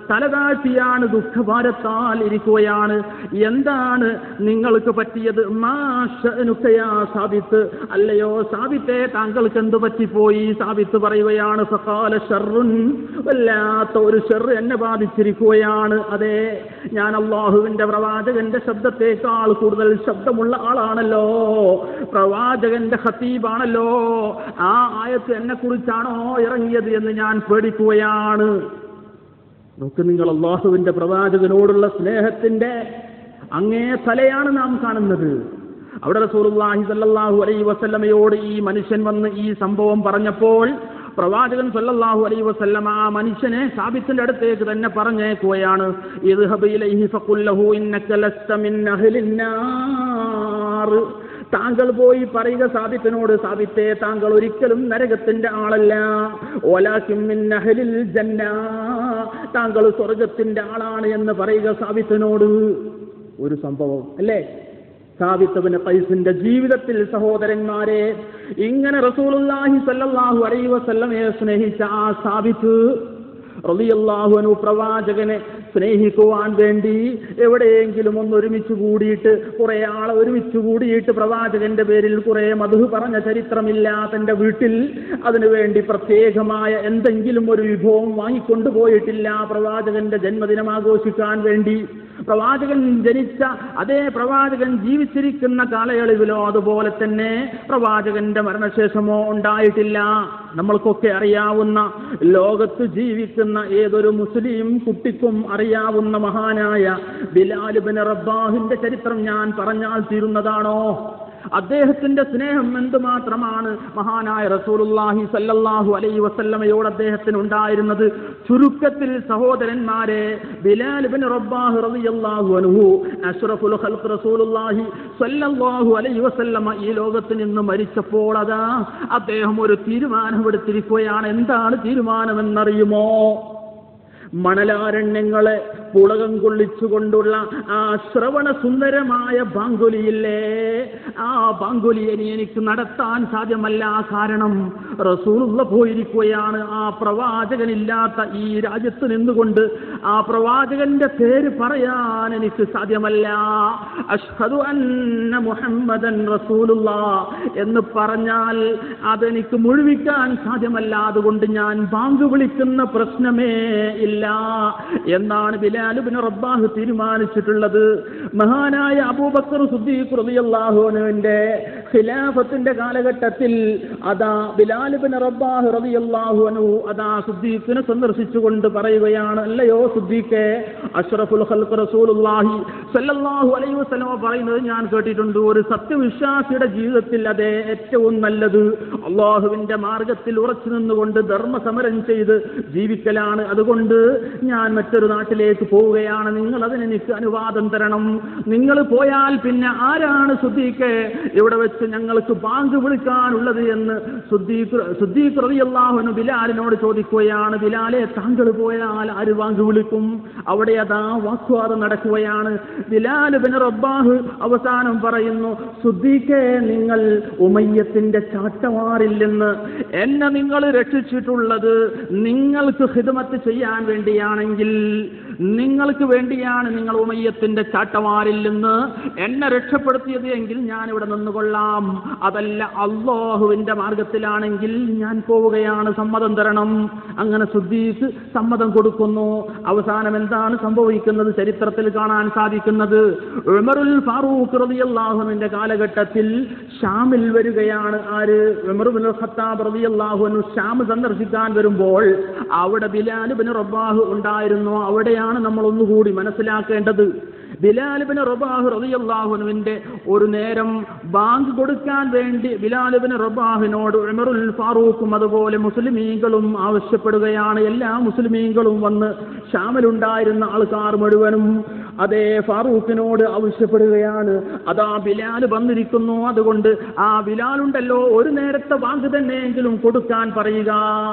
തലതാഴ്ത്തിയാണ് ദുഃഖഭാരത്താൽ ഇരിക്കുകയാണ് എന്താണ് നിങ്ങൾക്ക് പറ്റിയത് മാഷനുക്കയാ സാബിത്ത് അല്ലയോ സാബിത്തെ താങ്കൾക്ക് എന്ത് പറ്റിപ്പോയി സാബിത്ത് പറയുകയാണ് സകാല ഷർറുൻ വല്ലാത്ത ഒരു ഷെറ് എന്നെ ബാധിച്ചിരിക്കുകയാണ് അതെ ഞാൻ അള്ളാഹുവിന്റെ പ്രവാചകന്റെ ശബ്ദത്തേക്കാൾ കൂടുതൽ ശബ്ദമുള്ള ആളാണല്ലോ പ്രവാചകന്റെ ഹത്തീബാണല്ലോ ആ ആയത്ത് എന്നെ കുറിച്ചാണോ ഇറങ്ങിയത് എന്ന് ഞാൻ പേടിക്കുകയാണ് നോക്ക് നിങ്ങൾ അള്ളാഹുവിന്റെ പ്രവാചകനോടുള്ള സ്നേഹത്തിന്റെ അങ്ങേ തലയാണ് നാം കാണുന്നത് അവിടെ റസൂലുള്ളാഹി സല്ലല്ലാഹു അലൈഹി വസല്ലമയോട് ഈ മനുഷ്യൻ വന്ന് ഈ സംഭവം പറഞ്ഞപ്പോൾ പ്രവാചകൻ സല്ലല്ലാഹു അലൈഹി വസല്ലമ ആ മനുഷ്യനെ സാബിത്തിന്റെ അടുത്തേക്ക് തന്നെ പറഞ്ഞേക്കുകയാണ് ഇദ്ഹബ് ഇലൈഹി ഫഖുൽ ലഹു ഇന്നക ലസ്ത മിൻ അഹ്ലിൻ നാർ താങ്കൾ പോയി പറയുക സാബിത്തിനോട് സാബിത്തെ താങ്കൾ ഒരിക്കലും നരകത്തിന്റെ ആളല്ല ഓലാക്കും മിൻ അഹ്ലിൽ ജന്ന താങ്കൾ സ്വർഗത്തിന്റെ ആളാണ് എന്ന് പറയുക സാബിത്തിനോട് ഒരു സംഭവം അല്ലേ സാബിത്തബിന് പൈസിന്റെ ജീവിതത്തിൽ സഹോദരന്മാരെ ഇങ്ങനെ റസൂലുള്ളാഹി സല്ലല്ലാഹു അലൈഹി വസല്ലമയെ സ്നേഹിച്ച ആ സാബിത്ത് റളിയല്ലാഹുവിനു പ്രവാചകനെ സ്നേഹിക്കുവാൻ വേണ്ടി എവിടെയെങ്കിലും ഒന്ന് ഒരുമിച്ച് കൂടിയിട്ട് കുറെ ആളെ ഒരുമിച്ച് കൂടിയിട്ട് പ്രവാചകന്റെ പേരിൽ കുറെ മധു പറഞ്ഞ ചരിത്രമില്ല തന്റെ വീട്ടിൽ അതിനുവേണ്ടി പ്രത്യേകമായ എന്തെങ്കിലും ഒരു വിഭവം വാങ്ങിക്കൊണ്ടുപോയിട്ടില്ല പ്രവാചകന്റെ ജന്മദിനം ആഘോഷിക്കാൻ വേണ്ടി പ്രവാചകൻ ജനിച്ച അതേ പ്രവാചകൻ ജീവിച്ചിരിക്കുന്ന കാലയളവിലോ അതുപോലെ തന്നെ പ്രവാചകന്റെ മരണശേഷമോ ഉണ്ടായിട്ടില്ല നമ്മൾക്കൊക്കെ അറിയാവുന്ന ലോകത്ത് ജീവിക്കുന്ന ഏതൊരു മുസ്ലിം കുട്ടിക്കും അറിയാവുന്ന മഹാനായ ബിലാലുബിൻ റബ്ബാഹിന്റെ ചരിത്രം ഞാൻ പറഞ്ഞാൽ തീരുന്നതാണോ അദ്ദേഹത്തിന്റെ സ്നേഹം എന്തുമാത്രമാണ് മഹാനായ റസൂലുള്ളാഹി സല്ലല്ലാഹു അലൈഹി വസല്ലമയോട് അദ്ദേഹത്തിന് ഉണ്ടായിരുന്നത് ചുരുക്കത്തിൽ സഹോദരന്മാരെ ബിലാൽ ബിൻ റബ്ബാഹ് റളിയല്ലാഹു അൻഹു അഷ്റഫുൽ ഖൽഖ് റസൂലുള്ളാഹി സല്ലല്ലാഹു അലൈഹി വസല്ലമ ഈ ലോകത്ത് നിന്ന് മരിച്ചപ്പോൾ അതാ അദ്ദേഹം ഒരു തീരുമാനമെടുത്തിരിക്കുകയാണ് എന്താണ് തീരുമാനമെന്നറിയുമോ മണലാരണ്യങ്ങളെ പുളകം കൊള്ളിച്ചുകൊണ്ടുള്ള ആ ശ്രവണ സുന്ദരമായ ബാങ്കുലിയില്ലേ ആ ബാങ്കുലി ഇനി എനിക്ക് നടത്താൻ സാധ്യമല്ല കാരണം റസൂലുള്ള പോയിരിക്കുകയാണ് ആ പ്രവാചകനില്ലാത്ത ഈ രാജ്യത്ത് നിന്നുകൊണ്ട് ആ പ്രവാചകന്റെ പേര് പറയാൻ എനിക്ക് സാധ്യമല്ല അഷ്ഹദു അന്ന മുഹമ്മദൻ റസൂലുള്ള എന്ന് പറഞ്ഞാൽ അതെനിക്ക് മുഴുവിക്കാൻ സാധ്യമല്ല അതുകൊണ്ട് ഞാൻ ബാങ്ക് വിളിക്കുന്ന പ്രശ്നമേ ഇല്ല എന്നാണ് ബിലാലുബിൻ റബ്ബാഹ് തീരുമാനിച്ചിട്ടുള്ളത് മഹാനായ അബൂബക്കർ സുദ്ദീഖ് റളിയല്ലാഹുവിന്റെ ഖിലാഫത്തിന്റെ കാലഘട്ടത്തിൽ അതാ ബിലാലുബിൻ റബ്ബാഹ് റളിയല്ലാഹു അൻഹു അതാ സുദ്ദീഖിനെ സന്ദർശിച്ചുകൊണ്ട് പറയുകയാണ് അല്ലയോ സുദ്ദീഖെ അഷ്റഫുൽ ഖൽഖ് റസൂലുള്ളാഹി സല്ലല്ലാഹു അലൈഹി വസല്ലമ പറയുന്നത് ഞാൻ കേട്ടിട്ടുണ്ട് ഒരു സത്യവിശ്വാസിയുടെ ജീവിതത്തിൽ അതേ ഏറ്റവും നല്ലത് അള്ളാഹുവിന്റെ മാർഗത്തിൽ ഉറച്ചു നിന്നുകൊണ്ട് ധർമ്മസമരം ചെയ്ത് ജീവിക്കലാണ് അതുകൊണ്ട് ഞാൻ മറ്റൊരു നാട്ടിലേക്ക് പോവുകയാണ് നിങ്ങൾ അതിനെനിക്ക് അനുവാദം തരണം നിങ്ങൾ പോയാൽ പിന്നെ ആരാണ് സുദ്ദീഖ് ഇവിടെ വെച്ച് ഞങ്ങൾക്ക് ബാങ്ക് വിളിക്കാനുള്ളത് എന്ന് സുദ്ദീഖ് സുദ്ദീഖ് റളിയല്ലാഹുവിന് ബിലാലിനോട് ചോദിക്കുകയാണ് ബിലാലെ താങ്കൾ പോയാൽ ആര് ബാങ്ക് വിളിക്കും അവിടെ അതാ വാഗ്വാദം നടക്കുകയാണ് ബിലാൽ ബിൻ റബ്ബാഹ് അവസാനം പറയുന്നു സുദ്ദീഖെ നിങ്ങൾ ഉമയ്യത്തിന്റെ ചാട്ടവാറില്ലെന്ന് എന്നെ നിങ്ങൾ രക്ഷിച്ചിട്ടുള്ളത് നിങ്ങൾക്ക് ഹിദമത്ത് ചെയ്യാൻ വേണ്ടിയാണെങ്കിൽ നിങ്ങൾക്ക് വേണ്ടിയാണ് നിങ്ങൾ ഉമയ്യത്തിന്റെ ചാട്ടവാറിൽ നിന്ന് എന്നെ രക്ഷപ്പെടുത്തിയത് എങ്കിൽ ഞാൻ ഇവിടെ നിന്നുകൊള്ളാം അതല്ല അള്ളാഹുവിന്റെ മാർഗത്തിലാണെങ്കിൽ ഞാൻ പോവുകയാണ് സമ്മതം തരണം അങ്ങനെ സുദ്ദീഖ് സമ്മതം കൊടുക്കുന്നു അവസാനം എന്താണ് സംഭവിക്കുന്നത് ചരിത്രത്തിൽ കാണാൻ സാധിക്കുന്നത് ഉമറുൽ ഫാറൂഖ് റളിയല്ലാഹുവിന്റെ കാലഘട്ടത്തിൽ ഷാമിൽ വരികയാണ് ആര് ഉമറുൽ ഖത്താബ് റളിയല്ലാഹുവിനു ഷാം സന്ദർശിക്കാൻ വരുമ്പോൾ അവിടെ ബിലാൽ ബിൻ റബ്ബാഹ് ഉണ്ടായിരുന്നു അവിടെയാണ് നമ്മൾ ഒന്നുകൂടി മനസ്സിലാക്കേണ്ടത് ബിലാൽ ബിൻ റബാഹ് റളിയല്ലാഹുവിന്റെ ഒരു നേരം ബാങ്ക് കൊടുക്കാൻ വേണ്ടി ബിലാൽ ബിൻ റബാഹിനോട് ഉമറുൽ ഫാറൂഖും അതുപോലെ മുസ്ലിമീങ്ങളും ആവശ്യപ്പെടുകയാണ് എല്ലാ മുസ്ലിമീങ്ങളും വന്ന് ഷാമിലുണ്ടായിരുന്ന ആൾക്കാർ മുഴുവനും അതേ ഫാറൂഖിനോട് ആവശ്യപ്പെടുകയാണ് അതാ ബിലാൽ വന്നിരിക്കുന്നു അതുകൊണ്ട് ആ ബിലാലുണ്ടല്ലോ ഒരു നേരത്തെ ബാങ്ക് തന്നെയെങ്കിലും കൊടുക്കാൻ പറയുക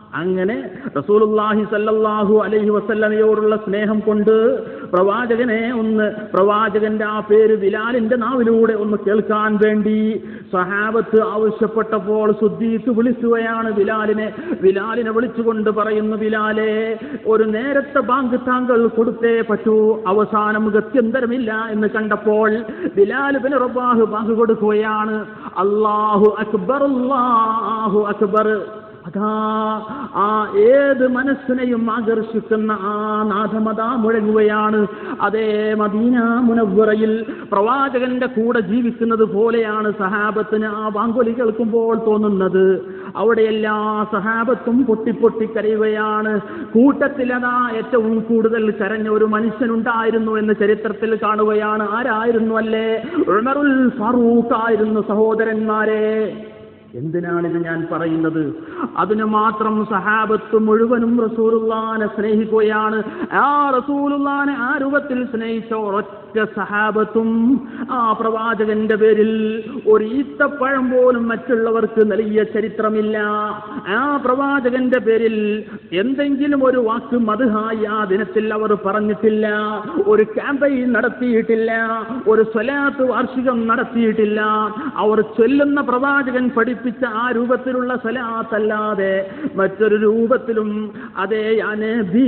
അങ്ങനെ റസൂലുള്ളാഹി സല്ലല്ലാഹു അലൈഹി വസല്ലമയോടുള്ള സ്നേഹം കൊണ്ട് പ്രവാചകനെ ഒന്ന് പ്രവാചകന്റെ ആ പേര് ബിലാലിന്റെ നാവിലൂടെ ഒന്ന് കേൾക്കാൻ വേണ്ടി സഹാബത്ത് ആവശ്യപ്പെട്ടപ്പോൾ സുദ്ദീഖ് വിളിക്കുകയാണ് ബിലാലിനെ ബിലാലിനെ വിളിച്ചുകൊണ്ട് പറയുന്നു ബിലാലെ ഒരു നേരത്തെ ബാങ്ക് താങ്കൾ കൊടുത്തേ പറ്റൂ അവസാനം ഗത്യന്തരമില്ല എന്ന് കണ്ടപ്പോൾ ബിലാൽ ബിൻ റബ്ബാഹ് ബാങ്ക് കൊടുക്കുകയാണ് അല്ലാഹു അക്ബർ അല്ലാഹു അക്ബർ അതാ ആ ഏത് മനസ്സിനെയും ആകർഷിക്കുന്ന ആ നാഥമത മുഴങ്ങുകയാണ് അതേ മദീന മുനവ്വറയിൽ പ്രവാചകന്റെ കൂടെ ജീവിക്കുന്നത് പോലെയാണ് സഹാബത്തിന് ആ വാങ്കൊലി കേൾക്കുമ്പോൾ തോന്നുന്നത് അവിടെ എല്ലാ സഹാബത്തും പൊട്ടിപ്പൊട്ടി കരയുകയാണ് കൂട്ടത്തിലതാ ഏറ്റവും കൂടുതൽ കരഞ്ഞ ഒരു മനുഷ്യനുണ്ടായിരുന്നു എന്ന് ചരിത്രത്തിൽ കാണുകയാണ് ആരായിരുന്നു അല്ലേ ഉമറുൽ ഫറൂഖ് ആയിരുന്നു സഹോദരന്മാരെ എന്തിനാണിത് ഞാൻ പറയുന്നത് അതിന് മാത്രം സഹാബത്ത് മുഴുവനും റസൂലുള്ളാനെ സ്നേഹിക്കുകയാണ് ആ റസൂലുള്ളാനെ ആ രൂപത്തിൽ സ്നേഹിച്ച ഒരൊറ്റ സഹാബത്തും ആ പ്രവാചകന്റെ പേരിൽ ഒരു ഈത്തപ്പഴം പോലും മറ്റുള്ളവർക്ക് നൽകിയ ചരിത്രമില്ല ആ പ്രവാചകന്റെ പേരിൽ എന്തെങ്കിലും ഒരു വാക്ക് മധുഹായി ആ ദിനത്തിൽ അവർ പറഞ്ഞിട്ടില്ല ഒരു ക്യാമ്പയിൻ നടത്തിയിട്ടില്ല ഒരു സ്വലാത്ത് വാർഷികം നടത്തിയിട്ടില്ല അവർ ചൊല്ലുന്ന പ്രവാചകൻ പഠിപ്പിച്ച ആ രൂപത്തിലുള്ള സലാത്തല്ലാതെ മറ്റൊരു രൂപത്തിലും അതേ യാ നബി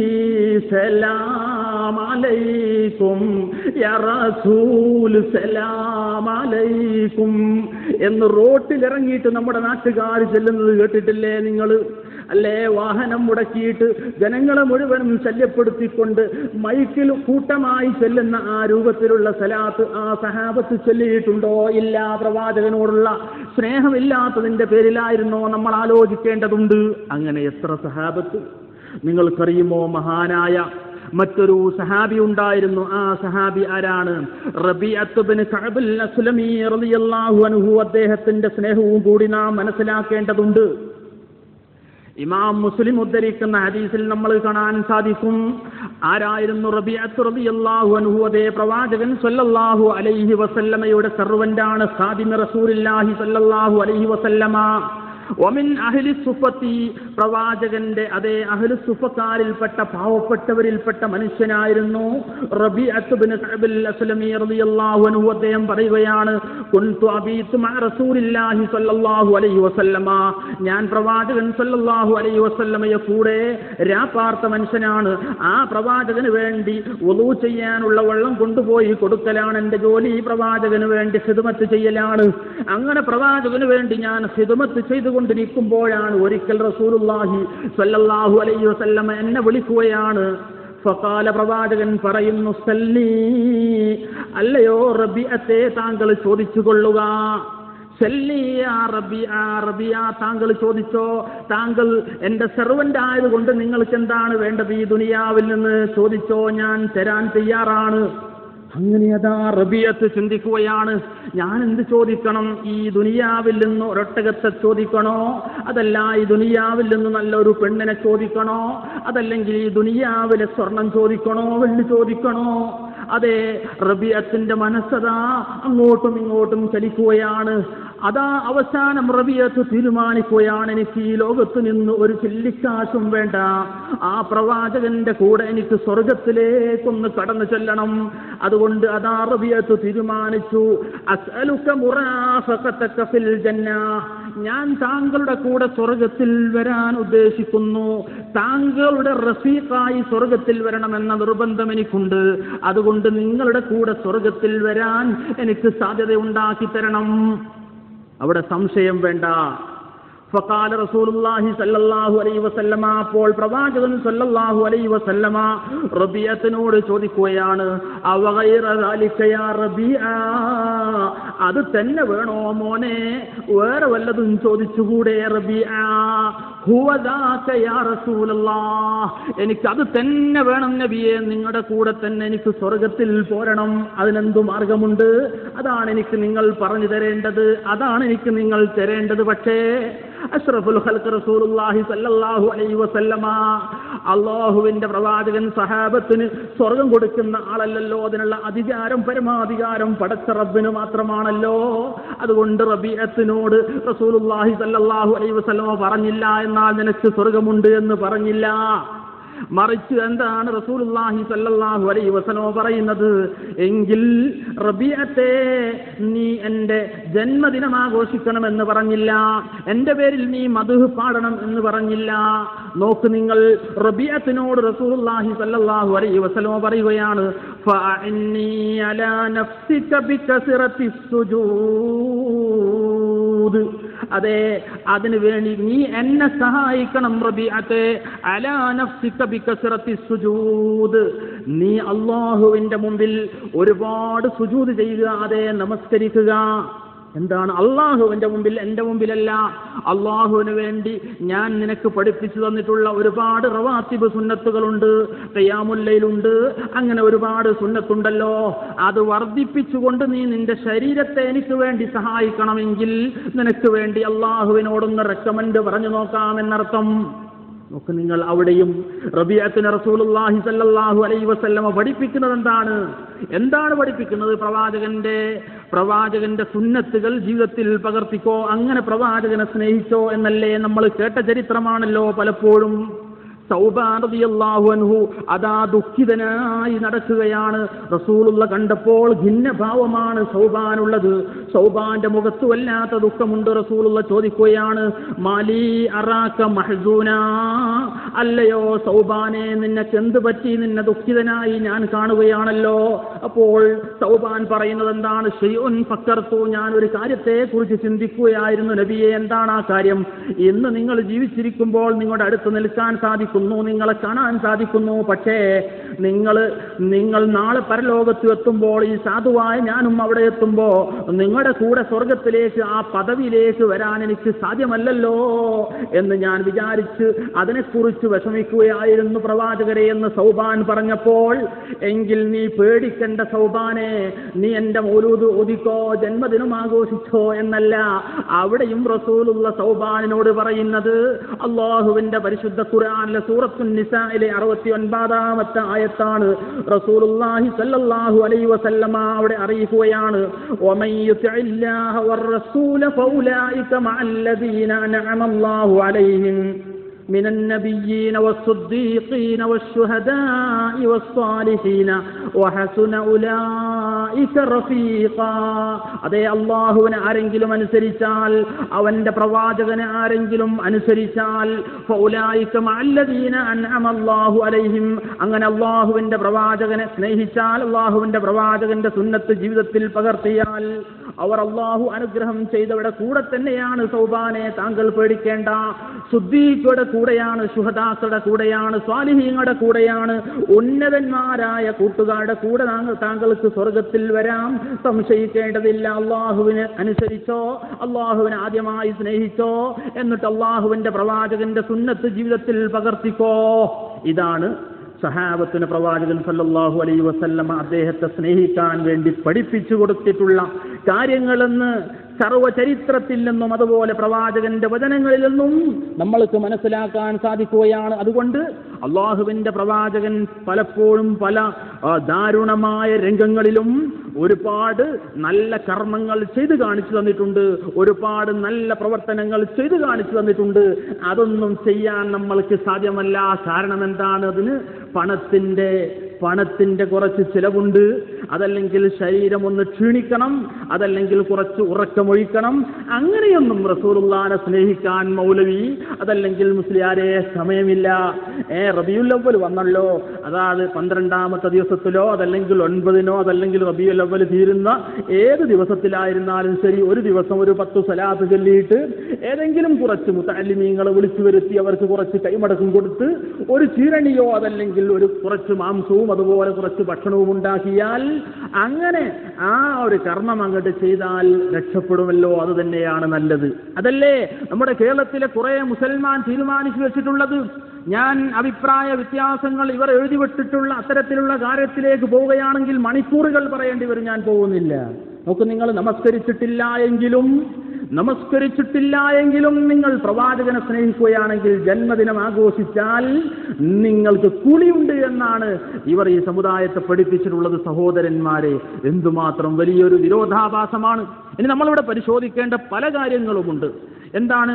സലാം അലൈക്കും യാ റസൂൽ സലാം അലൈക്കും എന്ന് റോട്ടിലിറങ്ങിയിട്ട് നമ്മുടെ നാട്ടുകാർ ചെല്ലുന്നത് കേട്ടിട്ടില്ലേ നിങ്ങൾ അല്ലേ വാഹനം മുടക്കിയിട്ട് ജനങ്ങളെ മുഴുവനും ശല്യപ്പെടുത്തിക്കൊണ്ട് മൈക്കിൽ കൂട്ടമായി ചെല്ലുന്ന ആ രൂപത്തിലുള്ള സലാത്ത് ആ സഹാബത്ത് ചൊല്ലിയിട്ടുണ്ടോ ഇല്ല പ്രവാചകനോടുള്ള സ്നേഹമില്ലാത്തതിന്റെ പേരിലായിരുന്നോ നമ്മൾ ആലോചിക്കേണ്ടതുണ്ട് അങ്ങനെ എത്ര സഹാബത്ത് നിങ്ങൾക്കറിയുമോ മഹാനായ മറ്റൊരു സഹാബി ഉണ്ടായിരുന്നു ആ സഹാബി ആരാണ് റബീഅത്ത് ബിൻ കഅബുൽ അസ്ലമി റളിയല്ലാഹു അൻഹു അദ്ദേഹത്തിന്റെ സ്നേഹവും കൂടി നാം മനസ്സിലാക്കേണ്ടതുണ്ട് ഇമാം മുസ്ലിം ഉദ്ധരിക്കുന്ന ഹദീസിൽ നമ്മൾ കാണാൻ സാധിക്കും ആരായിരുന്നു റബിയത്ത് റളിയല്ലാഹു അൻഹു അതേ പ്രവാചകൻ സല്ലല്ലാഹു അലൈഹി വസല്ലമയുടെ സർവന്റാണ് ഖാദിമ റസൂലുള്ളാഹി സല്ലല്ലാഹു അലൈഹി വസല്ലമ ഒമിൻ അഹ്ലി സുഫത്തി പ്രവാചകന്റെ അതേ അഹ്ലു സുഫക്കാരിൽപ്പെട്ട പാവപ്പെട്ടവരിൽപ്പെട്ട മനുഷ്യനായിരുന്നു റബിഅത്ത് ബിൻ കഅബിൽ അസ്ലമി റളിയല്ലാഹു അൻഹു അദ്ദേഹം പറയുകയാണ് കുൻതു അബീതു മഅ റസൂലില്ലാഹി സ്വല്ലല്ലാഹു അലൈഹി വസല്ലമ ഞാൻ പ്രവാചകൻ സ്വല്ലല്ലാഹു അലൈഹി വസല്ലമയെ കൂടെ രാപ്പാർത്ത മനുഷ്യനാണ് ആ പ്രവാചകന് വേണ്ടി വുളൂ ചെയ്യാനുള്ള വെള്ളം കൊണ്ടുപോയി കൊടുക്കലാണ് എൻ്റെ ജോലി ഈ പ്രവാചകന് വേണ്ടി ഹിദ്മത്ത് ചെയ്യലാണ് അങ്ങനെ പ്രവാചകന് വേണ്ടി ഞാൻ ഹിദ്മത്ത് ചെയ്തുകൊണ്ടിരിക്കുമ്പോഴാണ് ഒരിക്കൽ റസൂലുള്ളാഹി സ്വല്ലല്ലാഹു അലൈഹി വസല്ലമ എന്നെ വിളിക്കുകയാണ് ഫകാല പ്രവാചകൻ പറയുന്നു സല്ലി അല്ലയോ റബിഅത്തെ താങ്കൾ ചോദിച്ചു കൊള്ളുക സല്ലിയ റബിയ റബിയ താങ്കൾ ചോദിച്ചോ താങ്കൾ എൻ്റെ സെർവൻ്റ് ആയതുകൊണ്ട് നിങ്ങൾക്ക് എന്താണ് വേണ്ടത് ഈ ദുനിയാവിൽ നിന്ന് ചോദിച്ചോ ഞാൻ തരാൻ തയ്യാറാണ് അങ്ങനെ അതാ റബിയത്ത് ചിന്തിക്കുകയാണ് ഞാൻ എന്ത് ചോദിക്കണം ഈ ദുനിയാവിൽ നിന്ന് ഒരൊട്ടകത്തെ ചോദിക്കണോ അതല്ല ഈ ദുനിയാവിൽ നിന്ന് നല്ലൊരു പെണ്ണിനെ ചോദിക്കണോ അതല്ലെങ്കിൽ ഈ ദുനിയാവിലെ സ്വർണം ചോദിക്കണോ വെള്ളി ചോദിക്കണോ അതെ റബിയത്തിന്റെ മനസ്സതാ അങ്ങോട്ടും ഇങ്ങോട്ടും ചലിക്കുകയാണ് അതാ അവസാനം റബിയത്ത് തീരുമാനിക്കുകയാണ് എനിക്ക് ഈ ലോകത്ത് നിന്ന് ഒരു ചില്ലിക്കാശും വേണ്ട ആ പ്രവാചകന്റെ കൂടെ എനിക്ക് സ്വർഗത്തിലേക്കൊന്ന് കടന്നു ചെല്ലണം അതുകൊണ്ട് അതാ റബിയത്ത് തീരുമാനിച്ചു അസ്അലുക മുറാഫഖതക ഫിൽ ജന്ന ഞാൻ താങ്കളുടെ കൂടെ സ്വർഗത്തിൽ വരാൻ ഉദ്ദേശിക്കുന്നു താങ്കളുടെ റഫീഖായി സ്വർഗത്തിൽ വരണമെന്ന നിർബന്ധം എനിക്കുണ്ട് അതുകൊണ്ട് നിങ്ങളുടെ കൂടെ സ്വർഗത്തിൽ വരാൻ എനിക്ക് സാധ്യത ഉണ്ടാക്കി തരണം അവിടെ സംശയം വേണ്ട ഫഖാല റസൂലുള്ളാഹി സല്ലല്ലാഹു അലൈഹി വസല്ലമ അപ്പോൾ പ്രവാചകൻ സല്ലല്ലാഹു അലൈഹി വസല്ലമ റബിയത്തിനോട് ചോദിക്കുകയാണ് അവഗൈറ ദാലിക യാ റബിയ അത് തന്നെ വേണോ മോനെ വേറെ വല്ലതും ചോദിച്ചുകൂടെ റബിയ ഹുവ ദാക യാ റസൂലല്ലാഹ് എനിക്ക് അത് തന്നെ വേണം നബിയെ നിങ്ങളുടെ കൂടെ തന്നെ എനിക്ക് സ്വർഗത്തിൽ പോരണം അതിനെന്തു മാർഗമുണ്ട് അതാണ് എനിക്ക് നിങ്ങൾ പറഞ്ഞു തരേണ്ടത് അതാണ് എനിക്ക് നിങ്ങൾ തരേണ്ടത് പക്ഷേ അഷ്റഫുൽ ഖൽഖ് റസൂലുള്ളാഹി സല്ലല്ലാഹു അലൈഹി വസല്ലമ അള്ളാഹുവിന്റെ പ്രവാചകൻ സഹാബത്തിന് സ്വർഗം കൊടുക്കുന്ന ആളല്ലല്ലോ അതിനുള്ള അധികാരം പരമാധികാരം പടച്ച റബ്ബിന് മാത്രമാണല്ലോ അതുകൊണ്ട് റബീഅത്തിനോട് റസൂലുള്ളാഹി സല്ലല്ലാഹു അലൈഹി വസല്ലമ പറഞ്ഞില്ല പാടില്ല എന്നാൽ നിനക്ക് സ്വർഗമുണ്ട് എന്ന് പറഞ്ഞില്ല മറിച്ച് എന്താണ് റസൂലുള്ളാഹി സല്ലല്ലാഹു അലൈഹി വസല്ലം പറയുന്നത് എങ്കിൽ റബിയത്തെ നീ എൻ്റെ ജന്മദിനം ആഘോഷിക്കണമെന്ന് പറഞ്ഞില്ല എൻ്റെ പേരിൽ നീ മധു പാടണം എന്ന് പറഞ്ഞില്ല നോക്ക് നിങ്ങൾ റബിയത്തിനോട് റസൂലുള്ളാഹി സല്ലല്ലാഹു അലൈഹി വസല്ലം പറയുകയാണ് ഫഅന്നി അലാ നഫ്സിക ബികസറത്തി സുജൂദ് അതെ അതിനു വേണ്ടി നീ എന്നെ സഹായിക്കണം റബിഅത്തെ അലാ നഫ്സിക ബികസറത്തി സുജൂദ് നീ അള്ളാഹുവിന്റെ മുമ്പിൽ ഒരുപാട് സുജൂദ് ചെയ്യുക അതെ നമസ്കരിക്കുക എന്താണ് അള്ളാഹുവിന്റെ മുമ്പിൽ എൻ്റെ മുമ്പിലല്ല അള്ളാഹുവിന് വേണ്ടി ഞാൻ നിനക്ക് പഠിപ്പിച്ചു തന്നിട്ടുള്ള ഒരുപാട് റവാത്തിബ് സുന്നത്തുകളുണ്ട് തയ്യാമുല്ലയിലുണ്ട് അങ്ങനെ ഒരുപാട് സുന്നത്തുണ്ടല്ലോ അത് വർദ്ധിപ്പിച്ചുകൊണ്ട് നീ നിന്റെ ശരീരത്തെ എനിക്ക് വേണ്ടി സഹായിക്കണമെങ്കിൽ നിനക്ക് വേണ്ടി അള്ളാഹുവിനോടൊന്ന് റെക്കമെൻഡ് പറഞ്ഞു നോക്കാമെന്നർത്ഥം നോക്ക് നിങ്ങൾ അവിടെയും റബിയത്തിന് റസൂലുള്ളാഹി സല്ലല്ലാഹു അലൈഹി വസല്ലമ പഠിപ്പിക്കുന്നത് എന്താണ് എന്താണ് പഠിപ്പിക്കുന്നത് പ്രവാചകന്റെ പ്രവാചകന്റെ സുന്നത്തുകൾ ജീവിതത്തിൽ പകർത്തിക്കോ അങ്ങനെ പ്രവാചകനെ സ്നേഹിച്ചോ എന്നല്ലേ നമ്മൾ കേട്ട ചരിത്രമാണല്ലോ പലപ്പോഴും സൗബാനദിയല്ലാഹു അൻഹു അതാ ദുഃഖിതനായി നടക്കുകയാണ് റസൂലുള്ള കണ്ടപ്പോൾ ഭിന്നഭാവമാണ് സൗബാനുള്ളത് സൗബാന്റെ മുഖത്ത് വല്ലാത്ത ദുഃഖമുണ്ട് റസൂലുള്ള ചോദിക്കുകയാണ് മാലി അറാക്ക മഹസൂന അല്ലയോ സൗബാനെ നിനക്ക് എന്ത് പറ്റി നിന്നെ ദുഃഖിതനായി ഞാൻ കാണുകയാണല്ലോ അപ്പോൾ സൗബാൻ പറയുന്നത് എന്താണ് ഷെയ്ഉൻ ഫക്കർത്തു ഞാൻ ഒരു കാര്യത്തെ കുറിച്ച് ചിന്തിക്കുകയായിരുന്നു നബിയെ എന്താണ് ആ കാര്യം ഇന്ന് നിങ്ങൾ ജീവിച്ചിരിക്കുമ്പോൾ നിങ്ങളുടെ അടുത്ത് നിൽക്കാൻ സാധിക്കുന്നു നിങ്ങളെ കാണാൻ സാധിക്കുന്നു പക്ഷേ നിങ്ങൾ നിങ്ങൾ നാളെ പരലോകത്ത് എത്തുമ്പോൾ ഈ സാധുവായ ഞാനും അവിടെ എത്തുമ്പോൾ നിങ്ങളുടെ കൂടെ സ്വർഗത്തിലേക്ക് ആ പദവിയിലേക്ക് വരാൻ എനിക്ക് സാധ്യമല്ലല്ലോ എന്ന് ഞാൻ വിചാരിച്ച് അതിനെക്കുറിച്ച് വിഷമിക്കുകയായിരുന്നു പ്രവാചകരെ എന്ന് സൗബാൻ പറഞ്ഞപ്പോൾ എങ്കിൽ നീ പേടിക്കേണ്ട സൗബാനെ നീ എൻ്റെ മൗലൂദ് ഒതുക്കോ ജന്മദിനം ആഘോഷിച്ചോ എന്നല്ല അവിടെയും റസൂലുള്ള സൗബാനിനോട് പറയുന്നത് അള്ളാഹുവിന്റെ പരിശുദ്ധ ഖുർആനിലെ സൂറത്തു നിസായിലെ അറുപത്തി ഒൻപതാമത്തെ ആയത്താണ് റസൂലുള്ളാഹി സല്ലല്ലാഹു അലൈഹി വസല്ലമ അവിടെ അറിയിക്കുകയാണ് ومن يطع الله والرسول فأولئك مع الذين أنعم الله عليهم من النبيين والصديقين والشهداء والصالحين وحسن أولئك رفيقا അതേ അള്ളാഹുവിനെ ആരെങ്കിലും അനുസരിച്ചാൽ അവന്റെ പ്രവാചകനെ ആരെങ്കിലും അനുസരിച്ചാൽ ഫൗലായിക മഅല്ലദീന അൻഅമ അല്ലാഹു അലൈഹിം അങ്ങനെ അള്ളാഹുവിന്റെ പ്രവാചകനെ സ്നേഹിച്ചാൽ അള്ളാഹുവിന്റെ പ്രവാചകന്റെ സുന്നത്ത് ജീവിതത്തിൽ പകർത്തിയാൽ അവർ അള്ളാഹു അനുഗ്രഹം ചെയ്തവരുടെ കൂടെ തന്നെയാണ് സൗബാനെ താങ്കൾ പേടിക്കേണ്ട സുദ്ദീഖയുടെ കൂടെയാണ് ശുഹദാക്കളുടെ കൂടെയാണ് സ്വാലിഹീങ്ങളുടെ കൂടെയാണ് ഉന്നതന്മാരായ കൂട്ടുകാരുടെ കൂടെ താങ്കൾ താങ്കൾക്ക് സ്വർഗത്തിൽ വരാം സംശയിക്കേണ്ടതില്ല അള്ളാഹുവിന് അനുസരിച്ചോ അള്ളാഹുവിനെ ആദ്യമായി സ്നേഹിച്ചോ എന്നിട്ട് അള്ളാഹുവിന്റെ പ്രവാചകന്റെ സുന്നത്ത് ജീവിതത്തിൽ പകർത്തിക്കോ ഇതാണ് സഹാബത്തിന് പ്രവാചകൻ സല്ലല്ലാഹു അലൈഹി വസല്ലമ അദ്ദേഹത്തെ സ്നേഹിക്കാൻ വേണ്ടി പഠിപ്പിച്ചു കൊടുത്തിട്ടുള്ള കാര്യങ്ങളെന്ന് സർവചരിത്രത്തിൽ നിന്നും അതുപോലെ പ്രവാചകന്റെ വചനങ്ങളിൽ നിന്നും നമ്മൾക്ക് മനസ്സിലാക്കാൻ സാധിക്കുകയാണ് അതുകൊണ്ട് അള്ളാഹുവിന്റെ പ്രവാചകൻ പലപ്പോഴും പല ആ, ദാരുണമായ രംഗങ്ങളിലും ഒരുപാട് നല്ല കർമ്മങ്ങൾ ചെയ്തു കാണിച്ചു തന്നിട്ടുണ്ട് ഒരുപാട് നല്ല പ്രവർത്തനങ്ങൾ ചെയ്തു കാണിച്ചു തന്നിട്ടുണ്ട് അതൊന്നും ചെയ്യാൻ നമ്മൾക്ക് സാധ്യമല്ല കാരണം എന്താണ് അതിന് പണത്തിന്റെ പണത്തിന്റെ കുറച്ച് ചിലവുണ്ട് അതല്ലെങ്കിൽ ശരീരം ഒന്ന് ക്ഷീണിക്കണം അതല്ലെങ്കിൽ കുറച്ച് ഉറക്കമൊഴിക്കണം അങ്ങനെയൊന്നും റസൂലുള്ളാനെ സ്നേഹിക്കാൻ മൗലവി അതല്ലെങ്കിൽ മുസ്ലിയാരെ സമയമില്ല ഏ റബിയുൽ വന്നല്ലോ അതായത് പന്ത്രണ്ടാമത്തെ ദിവസത്തിലോ അതല്ലെങ്കിൽ ഒൻപതിനോ അതല്ലെങ്കിൽ റബിയുൽ അവൽ തീരുന്ന ഏത് ദിവസത്തിലായിരുന്നാലും ശരി ഒരു ദിവസം ഒരു പത്ത് സലാത്ത് ചൊല്ലിയിട്ട് ഏതെങ്കിലും കുറച്ച് മുത്തല്ലിമീങ്ങളെ വിളിച്ചു വരുത്തി അവർക്ക് കുറച്ച് കൈമടക്കും കൊടുത്ത് ഒരു ചീരണിയോ അതല്ലെങ്കിൽ ഒരു കുറച്ച് മാംസവും അതുപോലെ കുറച്ച് ഭക്ഷണവും ഉണ്ടാക്കിയാൽ അങ്ങനെ ആ ഒരു കർമ്മം അങ്ങോട്ട് ചെയ്താൽ രക്ഷപ്പെടുമല്ലോ അത് തന്നെയാണ് നല്ലത് അതല്ലേ നമ്മുടെ കേരളത്തിലെ കുറെ മുസൽമാൻ തീരുമാനിച്ചു വെച്ചിട്ടുള്ളത് ഞാൻ അഭിപ്രായ വ്യത്യാസങ്ങൾ ഇവർ എഴുതി വിട്ടിട്ടുള്ള അത്തരത്തിലുള്ള കാര്യത്തിലേക്ക് പോവുകയാണെങ്കിൽ മണിക്കൂറുകൾ പറയേണ്ടി വരും ഞാൻ പോകുന്നില്ല നോക്ക് നിങ്ങൾ നമസ്കരിച്ചിട്ടില്ല എങ്കിലും നമസ്കരിച്ചിട്ടില്ല എങ്കിലും നിങ്ങൾ പ്രവാചകനെ സ്നേഹിക്കുകയാണെങ്കിൽ ജന്മദിനം ആഘോഷിച്ചാൽ നിങ്ങൾക്ക് കുളിയുണ്ട് എന്നാണ് ഇവർ ഈ സമുദായത്തെ പഠിപ്പിച്ചിട്ടുള്ളത് സഹോദരന്മാരെ എന്തുമാത്രം വലിയൊരു വിരോധാഭാസമാണ് ഇനി നമ്മളിവിടെ പരിശോധിക്കേണ്ട പല കാര്യങ്ങളുമുണ്ട് എന്താണ്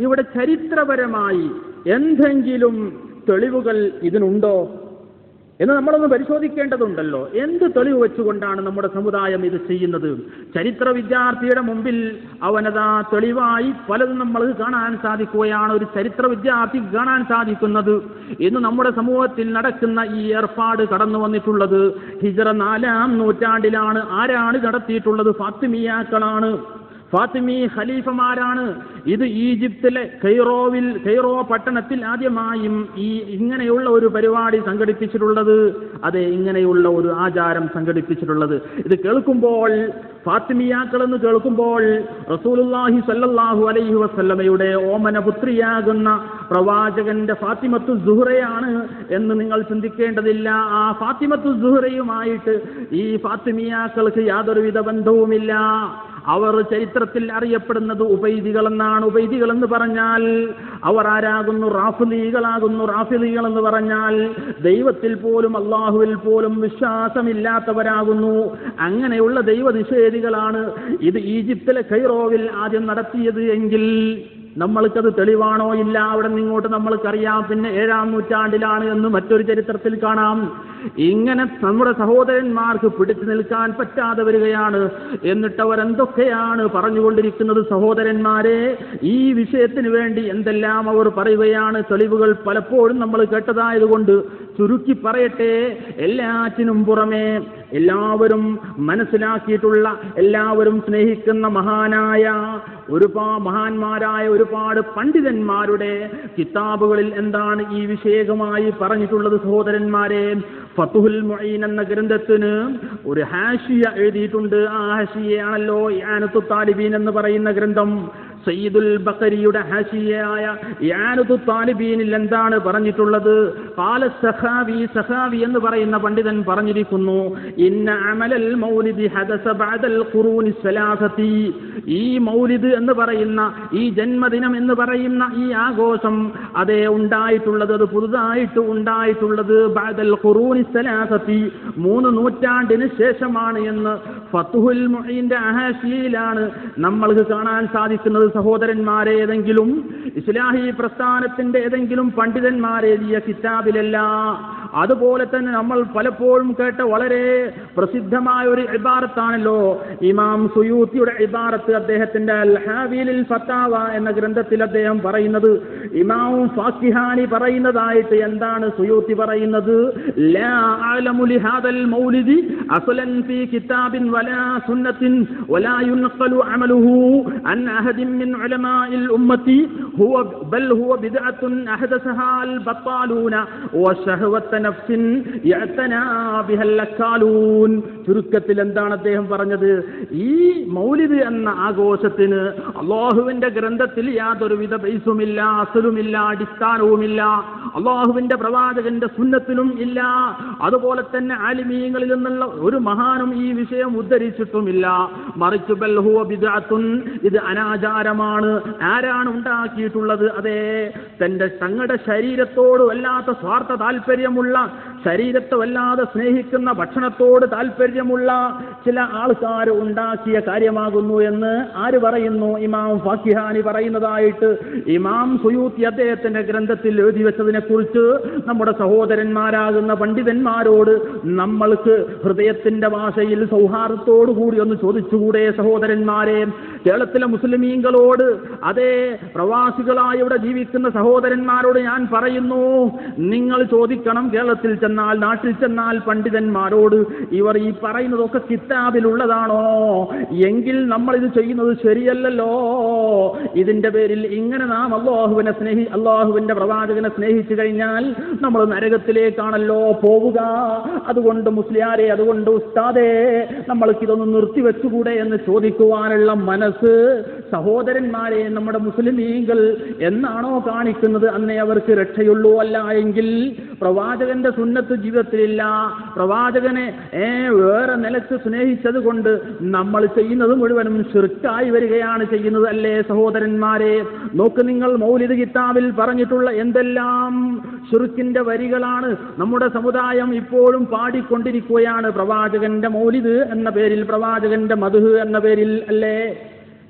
ഇവിടെ ചരിത്രപരമായി എന്തെങ്കിലും തെളിവുകൾ ഇതിനുണ്ടോ എന്ന് നമ്മളൊന്ന് പരിശോധിക്കേണ്ടതുണ്ടല്ലോ എന്ത് തെളിവ് വെച്ചുകൊണ്ടാണ് നമ്മുടെ സമുദായം ഇത് ചെയ്യുന്നത് ചരിത്ര വിദ്യാർത്ഥിയുടെ മുമ്പിൽ അവനതാ തെളിവായി പലതും നമ്മൾ കാണാൻ സാധിക്കുകയാണ് ഒരു ചരിത്ര വിദ്യാർത്ഥി കാണാൻ സാധിക്കുന്നത് ഇന്ന് നമ്മുടെ സമൂഹത്തിൽ നടക്കുന്ന ഈ ഏർപ്പാട് കടന്നു വന്നിട്ടുള്ളത് ഹിജറ നാലാം നൂറ്റാണ്ടിലാണ് ആരാണ് നടത്തിയിട്ടുള്ളത് ഫാത്തിമിയാക്കളാണ് ഫാത്തിമി ഖലീഫമാരാണ് ഇത് ഈജിപ്തിലെ കൈറോവിൽ കൈറോ പട്ടണത്തിൽ ആദ്യമായും ഈ ഇങ്ങനെയുള്ള ഒരു പരിപാടി സംഘടിപ്പിച്ചിട്ടുള്ളത് അതെ ഇങ്ങനെയുള്ള ഒരു ആചാരം സംഘടിപ്പിച്ചിട്ടുള്ളത് ഇത് കേൾക്കുമ്പോൾ ഫാത്തിമിയാക്കൾ എന്ന് കേൾക്കുമ്പോൾ റസൂലുള്ളാഹി സല്ലല്ലാഹു അലൈഹി വസല്ലമയുടെ ഓമന പുത്രിയാകുന്ന പ്രവാചകന്റെ ഫാത്തിമത്തു സുഹറയാണ് എന്ന് നിങ്ങൾ ചിന്തിക്കേണ്ടതില്ല ആ ഫാത്തിമത്തു സുഹറയുമായിട്ട് ഈ ഫാത്തിമിയാക്കൾക്ക് യാതൊരുവിധ ബന്ധവുമില്ല അവർ ചരിത്രത്തിൽ അറിയപ്പെടുന്നത് ഉപൈദികൾ എന്നാണ് ഉപൈദികൾ എന്ന് പറഞ്ഞാൽ അവർ ആരാകുന്നു റാഫിലീകളാകുന്നു റാഫിലീകൾ എന്ന് പറഞ്ഞാൽ ദൈവത്തിൽ പോലും അള്ളാഹുവിൽ പോലും വിശ്വാസമില്ലാത്തവരാകുന്നു അങ്ങനെയുള്ള ദൈവനിഷേധികളാണ് ഇത് ഈജിപ്തിലെ കൈറോവിൽ ആദ്യം നടത്തിയത് എങ്കിൽ നമ്മൾക്കത് തെളിവാണോ ഇല്ല അവിടെ നിന്ന് ഇങ്ങോട്ട് നമ്മൾക്കറിയാം പിന്നെ ഏഴാം നൂറ്റാണ്ടിലാണ് എന്ന് മറ്റൊരു ചരിത്രത്തിൽ കാണാം ഇങ്ങനെ നമ്മുടെ സഹോദരന്മാർക്ക് പിടിച്ചു നിൽക്കാൻ പറ്റാതെ വരികയാണ് എന്നിട്ട് അവർ എന്തൊക്കെയാണ് പറഞ്ഞുകൊണ്ടിരിക്കുന്നത് സഹോദരന്മാരെ ഈ വിഷയത്തിന് വേണ്ടി എന്തെല്ലാം അവർ പറയുകയാണ് തെളിവുകൾ പലപ്പോഴും നമ്മൾ കേട്ടതായതുകൊണ്ട് ചുരുക്കി പറയട്ടെ എല്ലാറ്റിനും പുറമെ എല്ലാവരും മനസ്സിലാക്കിയിട്ടുള്ള എല്ലാവരും സ്നേഹിക്കുന്ന മഹാനായ ഒരുപാ മഹാന്മാരായ ഒരുപാട് പണ്ഡിതന്മാരുടെ കിതാബുകളിൽ എന്താണ് ഈ വിഷയകമായി പറഞ്ഞിട്ടുള്ളത് സഹോദരന്മാരെ ഫത്തുഹുൽ മൊയ്ൻ എന്ന ഗ്രന്ഥത്തിന് ഒരു ഹാഷിയ എഴുതിയിട്ടുണ്ട് ആ ഹാഷിയയാണല്ലോ യാനത്തു താലിബീൻ എന്ന് പറയുന്ന ഗ്രന്ഥം സയ്യിദുൽ ബക്കരിയുടെ ഹാഷിയയായ യാനത്തു താലിബീനിൽ എന്താണ് പറഞ്ഞിട്ടുള്ളത് കാല സഖാവി സഖാവി എന്ന് പറയുന്ന പണ്ഡിതൻ പറഞ്ഞിരിക്കുന്നു ഇന്ന അമലൽ മൗലിദി ഹദസ ബഅദൽ ഖുറൂനി സലാസതി ഈ മൗലിദ് എന്ന് പറയുന്ന ഈ ജന്മദിനം എന്ന് പറയുന്ന ഈ ആഘോഷം അതേ ഉണ്ടായിട്ടുള്ളത് അത് പുതുതായിട്ട് ഉണ്ടായിട്ടുള്ളത് ബഅദൽ ഖുറൂനി സലാസതി മൂന്ന് നൂറ്റാണ്ടിന് ശേഷമാണ് എന്ന് ഫത്തുഹുൽ മുഈന്റെ അഹാഷിയിലാണ് നമ്മൾക്ക് കാണാൻ സാധിക്കുന്നത് സഹോദരന്മാരെ ഏതെങ്കിലും ഇസ്ലാഹി പ്രസ്ഥാനത്തിന്റെ ഏതെങ്കിലും പണ്ഡിതന്മാരെഴുതിയ കിതാബിലല്ല അതുപോലെ തന്നെ നമ്മൾ പലപ്പോഴും കേട്ട വളരെ പ്രസിദ്ധമായ ഒരു ഇബാറത്താണല്ലോ ഇമാം സുയൂത്തിയുടെ ഇബാറത്ത് അദ്ദേഹത്തിന്റെ അൽ ഹാവീലിൽ ഫത്താവ എന്ന ഗ്രന്ഥത്തിൽ അദ്ദേഹം പറയുന്നത് ഇമാം ഫാക്കിഹാനി പറയുന്നതായിട്ട് എന്താണ് സുയൂത്തി പറയുന്നത് ലാ അഅലമു ലിഹാദൽ മൗലിദി അസ്ലൻ ഫീ കിതാബിൻ വലാ സുന്നത്തിൻ വലാ യുൻഖലു അമലുഹു അൻ അഹദിൻ മിൻ ഉലമാഇൽ ഉമ്മത്തി ഹുവ ബൽ ഹുവ ബിദ്അത്തുൻ അഹദസഹാ അൽ ബത്താലൂന വശഹവത്ത നഫ്സിൻ യഅതനാ ബിഹൽ അക്കാലൂൻ ചുരുക്കത്തിൽ എന്താണ് അദ്ദേഹം പറഞ്ഞത് ഈ മൗലിദ് എന്ന ആഘോഷത്തിന് അള്ളാഹുവിന്റെ ഗ്രന്ഥത്തിൽ യാതൊരുവിധ ബൈസുമില്ല അസലുമില്ല അടിസ്ഥാനവുമില്ല അള്ളാഹുവിന്റെ പ്രവാചകന്റെ സുന്നത്തിലും ഇല്ല അതുപോലെ തന്നെ ആലിമീങ്ങളിൽ നിന്നുള്ള ഒരു മഹാനും ഈ വിഷയം ഉദ്ധരിച്ചിട്ടുമില്ല മറിച്ച് ബൽഹുവ ബിദ്അത്തുൻ ഇത് അനാചാരമാണ് ആരാണ് ഉണ്ടാക്കിയിട്ടുള്ളത് അതെ തന്റെ തങ്ങളുടെ ശരീരത്തോട് വല്ലാത്ത സ്വാർത്ഥ താല്പര്യമുള്ള ശരീരത്തെ വല്ലാതെ സ്നേഹിക്കുന്ന ഭക്ഷണത്തോട് താല്പര്യമുള്ള ചില ആൾക്കാർ ഉണ്ടാക്കിയ കാര്യമാകുന്നു എന്ന് ആര് പറയുന്നു ഇമാം ഫാക്കിഹാനി പറയുന്നതായിട്ട് ഇമാം സുയൂത്തി അദ്ദേഹത്തിന്റെ ഗ്രന്ഥത്തിൽ എഴുതി വെച്ചതിനെ കുറിച്ച് നമ്മുടെ സഹോദരന്മാരാകുന്ന പണ്ഡിതന്മാരോട് നമ്മൾക്ക് ഹൃദയത്തിന്റെ ഭാഷയിൽ സൗഹാർദ്ദത്തോടു കൂടി ഒന്ന് ചോദിച്ചുകൂടെ സഹോദരന്മാരെ കേരളത്തിലെ മുസ്ലിമീങ്ങളോട് അതേ പ്രവാസികളായി ഇവിടെ ജീവിക്കുന്ന സഹോദരന്മാരോട് ഞാൻ പറയുന്നു നിങ്ങൾ ചോദിക്കണം കേരളത്തിൽ ചെന്നാൽ നാട്ടിൽ ചെന്നാൽ പണ്ഡിതന്മാരോട് ഇവർ ഈ പറയുന്നതൊക്കെ കിതാബിലുള്ളതാണോ എങ്കിൽ നമ്മൾ ഇത് ചെയ്യുന്നത് ശരിയല്ലല്ലോ ഇതിന്റെ പേരിൽ ഇങ്ങനെ നാം അള്ളാഹുവിനെ സ്നേഹി അള്ളാഹുവിന്റെ പ്രവാചകനെ സ്നേഹിച്ചു കഴിഞ്ഞാൽ നമ്മൾ നരകത്തിലേക്കാണല്ലോ പോവുക അതുകൊണ്ട് മുസ്ലിയാരെ അതുകൊണ്ട് ഉസ്താദേ നമ്മൾക്ക് ഇതൊന്ന് നിർത്തിവെച്ചുകൂടെ എന്ന് ചോദിക്കുവാനുള്ള മനസ്സ് സഹോദരന്മാരെ നമ്മുടെ മുസ്ലിമീങ്ങൾ എന്നാണോ കാണിക്കുന്നത് അന്നേ അവർക്ക് രക്ഷയുള്ളൂ അല്ല എങ്കിൽ പ്രവാചകന്റെ സുന്നത്ത് ജീവിതത്തിലില്ല പ്രവാചകനെ ഏ വേറെ നിലക്ക് സ്നേഹിച്ചത് കൊണ്ട് നമ്മൾ ചെയ്യുന്നത് മുഴുവനും ഷിർക്കായി വരികയാണ് ചെയ്യുന്നത് അല്ലേ സഹോദരന്മാരെ നോക്ക് നിങ്ങൾ മൗലിദ് കിതാബിൽ പറഞ്ഞിട്ടുള്ള എന്തെല്ലാം ഷിർക്കിന്റെ വരികളാണ് നമ്മുടെ സമുദായം ഇപ്പോഴും പാടിക്കൊണ്ടിരിക്കുകയാണ് പ്രവാചകന്റെ മൗലിദ് എന്ന പേരിൽ പ്രവാചകന്റെ മധു എന്ന പേരിൽ അല്ലേ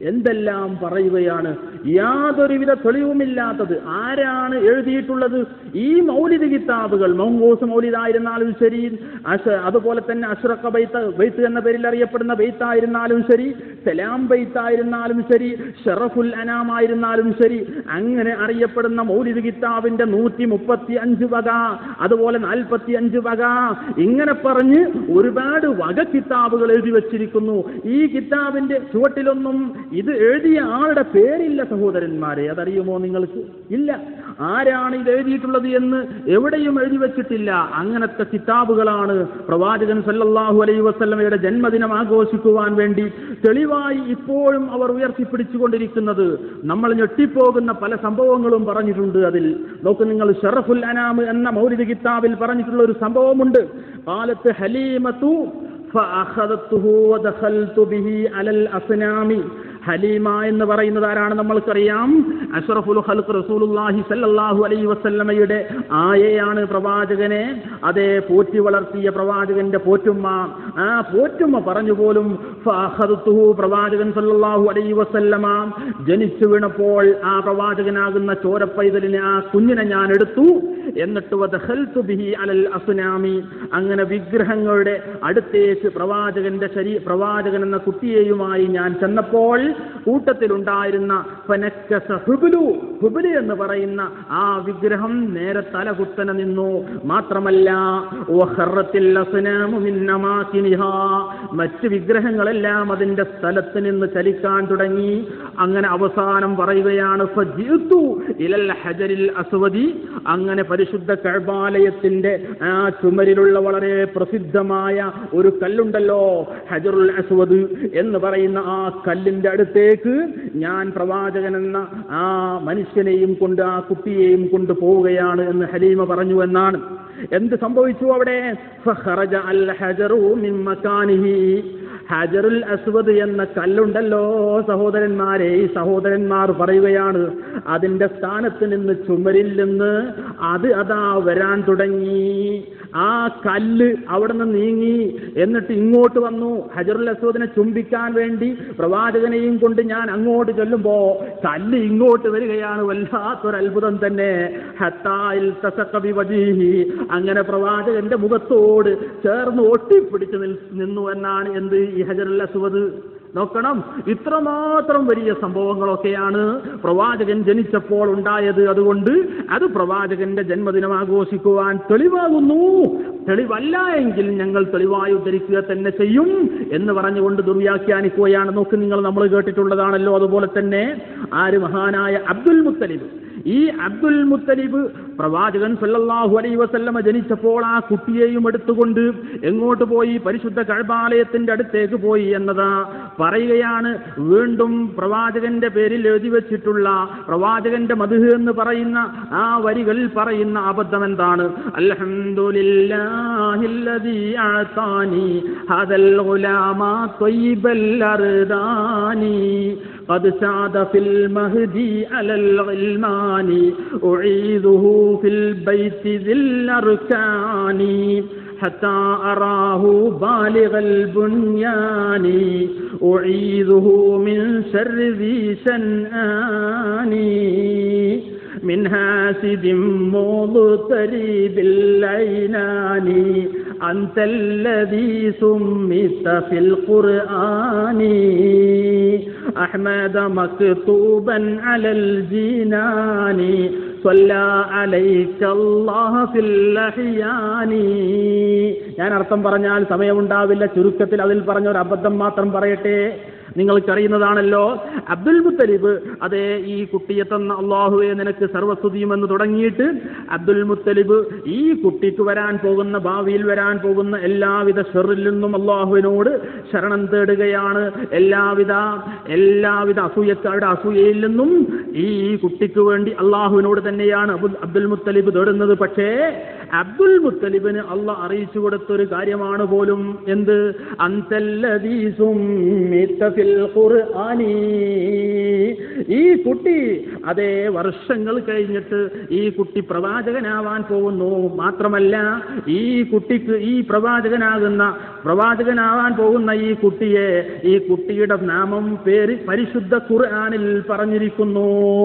എന്തെല്ലാം പറയുകയാണ് യാതൊരുവിധ തെളിവുമില്ലാത്തത് ആരാണ് എഴുതിയിട്ടുള്ളത് ഈ മൗലിദ് കിതാബുകൾ മൗങ്ങോസ് മൗലിദായിരുന്നാലും ശരി അഷ അതുപോലെ തന്നെ അഷ്റഖ ബൈത്ത് ബൈത്ത് എന്ന പേരിൽ അറിയപ്പെടുന്ന ബെയ്ത്തായിരുന്നാലും ശരി സലാം ബെയ്ത്തായിരുന്നാലും ശരി ഷറഫുൽ അനാമായിരുന്നാലും ശരി അങ്ങനെ അറിയപ്പെടുന്ന മൗലിദ് കിതാബിന്റെ നൂറ്റി മുപ്പത്തി അഞ്ച് വക അതുപോലെ നാൽപ്പത്തി അഞ്ച് വക ഇങ്ങനെ പറഞ്ഞ് ഒരുപാട് വക കിതാബുകൾ എഴുതി വച്ചിരിക്കുന്നു ഈ കിതാബിന്റെ ചുവട്ടിലൊന്നും ഇത് എഴുതിയ ആളുടെ പേരില്ല സഹോദരന്മാരെ അതറിയുമോ നിങ്ങൾക്ക് ഇല്ല ആരാണ് ഇത് എഴുതിയിട്ടുള്ളത് എന്ന് എവിടെയും എഴുതി വച്ചിട്ടില്ല അങ്ങനത്തെ കിതാബുകളാണ് പ്രവാചകൻ സല്ലല്ലാഹു അലൈഹി വസല്ലമയുടെ ജന്മദിനം ആഘോഷിക്കുവാൻ വേണ്ടി തെളിവായി ഇപ്പോഴും അവർ ഉയർത്തിപ്പിടിച്ചുകൊണ്ടിരിക്കുന്നത് നമ്മൾ ഞെട്ടിപ്പോകുന്ന പല സംഭവങ്ങളും പറഞ്ഞിട്ടുണ്ട് അതിൽ നോക്ക് നിങ്ങൾ ഷറഫുൽ അനാം എന്ന മൗലിദ് കിതാബിൽ പറഞ്ഞിട്ടുള്ള ഒരു സംഭവമുണ്ട് കാലത്ത് ഹലീമത്തു فأخذته ودخلت به على الأصنام ഹലീമ എന്ന് പറയുന്നത് ആരാണ് നമ്മൾക്കറിയാം അഷ്റഫുൽ ഖൽഖ് റസൂലുള്ളാഹി സല്ലല്ലാഹു അലൈഹി വസല്ലമയുടെ ആയയാണ് പ്രവാചകനെ അതേ പോറ്റി വളർത്തിയ പ്രവാചകന്റെ പോറ്റുമ്മ ആ പോറ്റുമ്മ പറഞ്ഞു പോലും ഫഅഖദതുഹു പ്രവാചകൻ സല്ലല്ലാഹു അലൈഹി വസല്ലമ ജനിച്ചു വീണപ്പോൾ ആ പ്രവാചകനാകുന്ന ചോരപ്പൈതലിനെ ആ കുഞ്ഞിനെ ഞാൻ എടുത്തു എന്നിട്ട് വദഖൽതു ബിഹി അലൽ അസ്നാമി അങ്ങനെ വിഗ്രഹങ്ങളുടെ അടുത്തേക്ക് പ്രവാചകന്റെ ശരീ പ്രവാചകൻ എന്ന കുട്ടിയെയുമായി ഞാൻ ചെന്നപ്പോൾ കൂട്ടത്തിലുണ്ടായിരുന്ന ഫനക്കസ ഹുബുലു ഹുബുലു എന്ന് പറയുന്ന ആ വിഗ്രഹം നേരെ തലകുത്തനെ നിന്നു മാത്രമല്ല വഖറത്തിൽ അസ്നാമു മിൻ അമാകിനിഹാ. മറ്റ് വിഗ്രഹങ്ങളെല്ലാം അതിന്റെ സ്ഥലത്ത് നിന്ന് ചലിക്കാൻ തുടങ്ങി അങ്ങനെ അവസാനം പറയുകയാണ് ഫജിഅ്തു ഇലൽ ഹജരിൽ അസ്വദി അങ്ങനെ പരിശുദ്ധ കഴബാലയത്തിന്റെ ആ ചുമരിലുള്ള വളരെ പ്രസിദ്ധമായ ഒരു കല്ലുണ്ടല്ലോ ഹജറുൽ അസ്വദ് എന്ന് പറയുന്ന ആ കല്ലിന്റെ അടുത്തേക്ക് ഞാൻ പ്രവാചകൻ എന്ന ആ മനുഷ്യനെയും കൊണ്ട് ആ കുട്ടിയെയും കൊണ്ട് പോവുകയാണ് എന്ന് ഹലീമ പറഞ്ഞു എന്നാണ് എന്ത് സംഭവിച്ചു അവിടെ ഫഖറജ അൽ ഹജറു മിൻ മക്കാനിഹി ഹജറുൽ അസ്വദ് എന്ന കല്ലുണ്ടല്ലോ സഹോദരന്മാരെ ഈ സഹോദരന്മാർ പറയുകയാണ് അതിന്റെ സ്ഥാനത്ത് നിന്ന് ചുമരിൽ നിന്ന് അത് അതാ വരാൻ തുടങ്ങി ആ കല്ല് അവിടെ നിന്ന് നീങ്ങി എന്നിട്ട് ഇങ്ങോട്ട് വന്നു ഹജറുൽ അസ്വദിനെ ചുംബിക്കാൻ വേണ്ടി പ്രവാചകനെയും കൊണ്ട് ഞാൻ അങ്ങോട്ട് ചെല്ലുമ്പോ കല്ല് ഇങ്ങോട്ട് വരികയാണ് വല്ലാത്തൊരു അത്ഭുതം തന്നെ ഹത്തായിൽ തസക്കബി വജീഹി അങ്ങനെ പ്രവാചകന്റെ മുഖത്തോട് ചേർന്ന് ഒട്ടിപ്പിടിച്ച് നിൽ- നിന്നു എന്നാണ് എന്ത് ഈ ഹജറുൽ അസ്വദ് നോക്കണം ഇത്രമാത്രം വലിയ സംഭവങ്ങളൊക്കെയാണ് പ്രവാചകൻ ജനിച്ചപ്പോൾ ഉണ്ടായത് അതുകൊണ്ട് അത് പ്രവാചകന്റെ ജന്മദിനം ആഘോഷിക്കുവാൻ തെളിവാകുന്നു തെളിവല്ല എങ്കിൽ ഞങ്ങൾ തെളിവായി ഉദ്ധരിക്കുക തന്നെ ചെയ്യും എന്ന് പറഞ്ഞുകൊണ്ട് ദുർവ്യാഖ്യാനിക്കുകയാണ് നോക്ക് നിങ്ങൾ നമ്മൾ കേട്ടിട്ടുള്ളതാണല്ലോ അതുപോലെ തന്നെ ആര് മഹാനായ അബ്ദുൽ മുത്തലിബ് ഈ അബ്ദുൽ മുത്തലിബ് പ്രവാചകൻ സല്ലല്ലാഹു അലൈഹി വസല്ലമ ജനിച്ചപ്പോൾ ആ കുട്ടിയെയും എടുത്തുകൊണ്ട് എങ്ങോട്ട് പോയി പരിശുദ്ധ കഴബാലയത്തിന്റെ അടുത്തേക്ക് പോയി എന്നതാ പറയുകയാണ് വീണ്ടും പ്രവാചകന്റെ പേരിൽ എഴുതി വെച്ചിട്ടുള്ള പ്രവാചകന്റെ മധു എന്ന് പറയുന്ന ആ വരികൾ പറയുന്ന അബദ്ധം എന്താണ് അൽഹംദുലില്ലാഹില്ലദീ അഅതാനി ഹദൽ ഗുലാമ ത്വയ്യിബൽ അർദാനി قد سعد في المهدي على الغلمان أعيذه في البيت ذي الأركان حتى أراه بالغ البنيان أعيذه من شر ذي شنآن من حاسد مضطري بالعينان أنت الذي سميت في القرآن أحمد مكتوبا على الجنان صلى عليك الله في الأحيان ഞാൻ അർത്ഥം പറഞ്ഞാൽ സമയമുണ്ടാവില്ല ചുരുക്കത്തിൽ അതിൽ പറഞ്ഞ ഒരു അബദ്ധം മാത്രം പറയട്ടെ നിങ്ങൾക്കറിയുന്നതാണല്ലോ അബ്ദുൽ മുത്തലിബ് അതേ ഈ കുട്ടിയെ തന്ന അള്ളാഹുവെ നിനക്ക് സർവസ്തുതിയുമെന്ന് തുടങ്ങിയിട്ട് അബ്ദുൽ മുത്തലിബ് ഈ കുട്ടിക്ക് വരാൻ പോകുന്ന ഭാവിയിൽ വരാൻ പോകുന്ന എല്ലാവിധ ഷെറിൽ നിന്നും അള്ളാഹുവിനോട് ശരണം തേടുകയാണ് എല്ലാവിധ എല്ലാവിധ അസൂയക്കാരുടെ അസൂയയിൽ നിന്നും ഈ കുട്ടിക്ക് വേണ്ടി അള്ളാഹുവിനോട് തന്നെയാണ് അബുൽ അബ്ദുൽ മുത്തലിബ് തേടുന്നത് പക്ഷേ അബ്ദുൽ മുത്തലിബിന് അള്ളാഹ് അറിയിച്ചു കൊടുത്തൊരു കാര്യമാണ് പോലും എന്ത് അന്തല്ലദീസും ഫിൽ ഖുർആനി ഈ കുട്ടി അതേ വർഷങ്ങൾ കഴിഞ്ഞിട്ട് ഈ കുട്ടി പ്രവാചകനാവാൻ പോകുന്നു മാത്രമല്ല ഈ കുട്ടിക്ക് ഈ പ്രവാചകനാകുന്ന പ്രവാചകനാവാൻ പോകുന്ന ഈ കുട്ടിയെ ഈ കുട്ടിയുടെ നാമം പേര് പരിശുദ്ധ ഖുർആനിൽ പറഞ്ഞിരിക്കുന്നു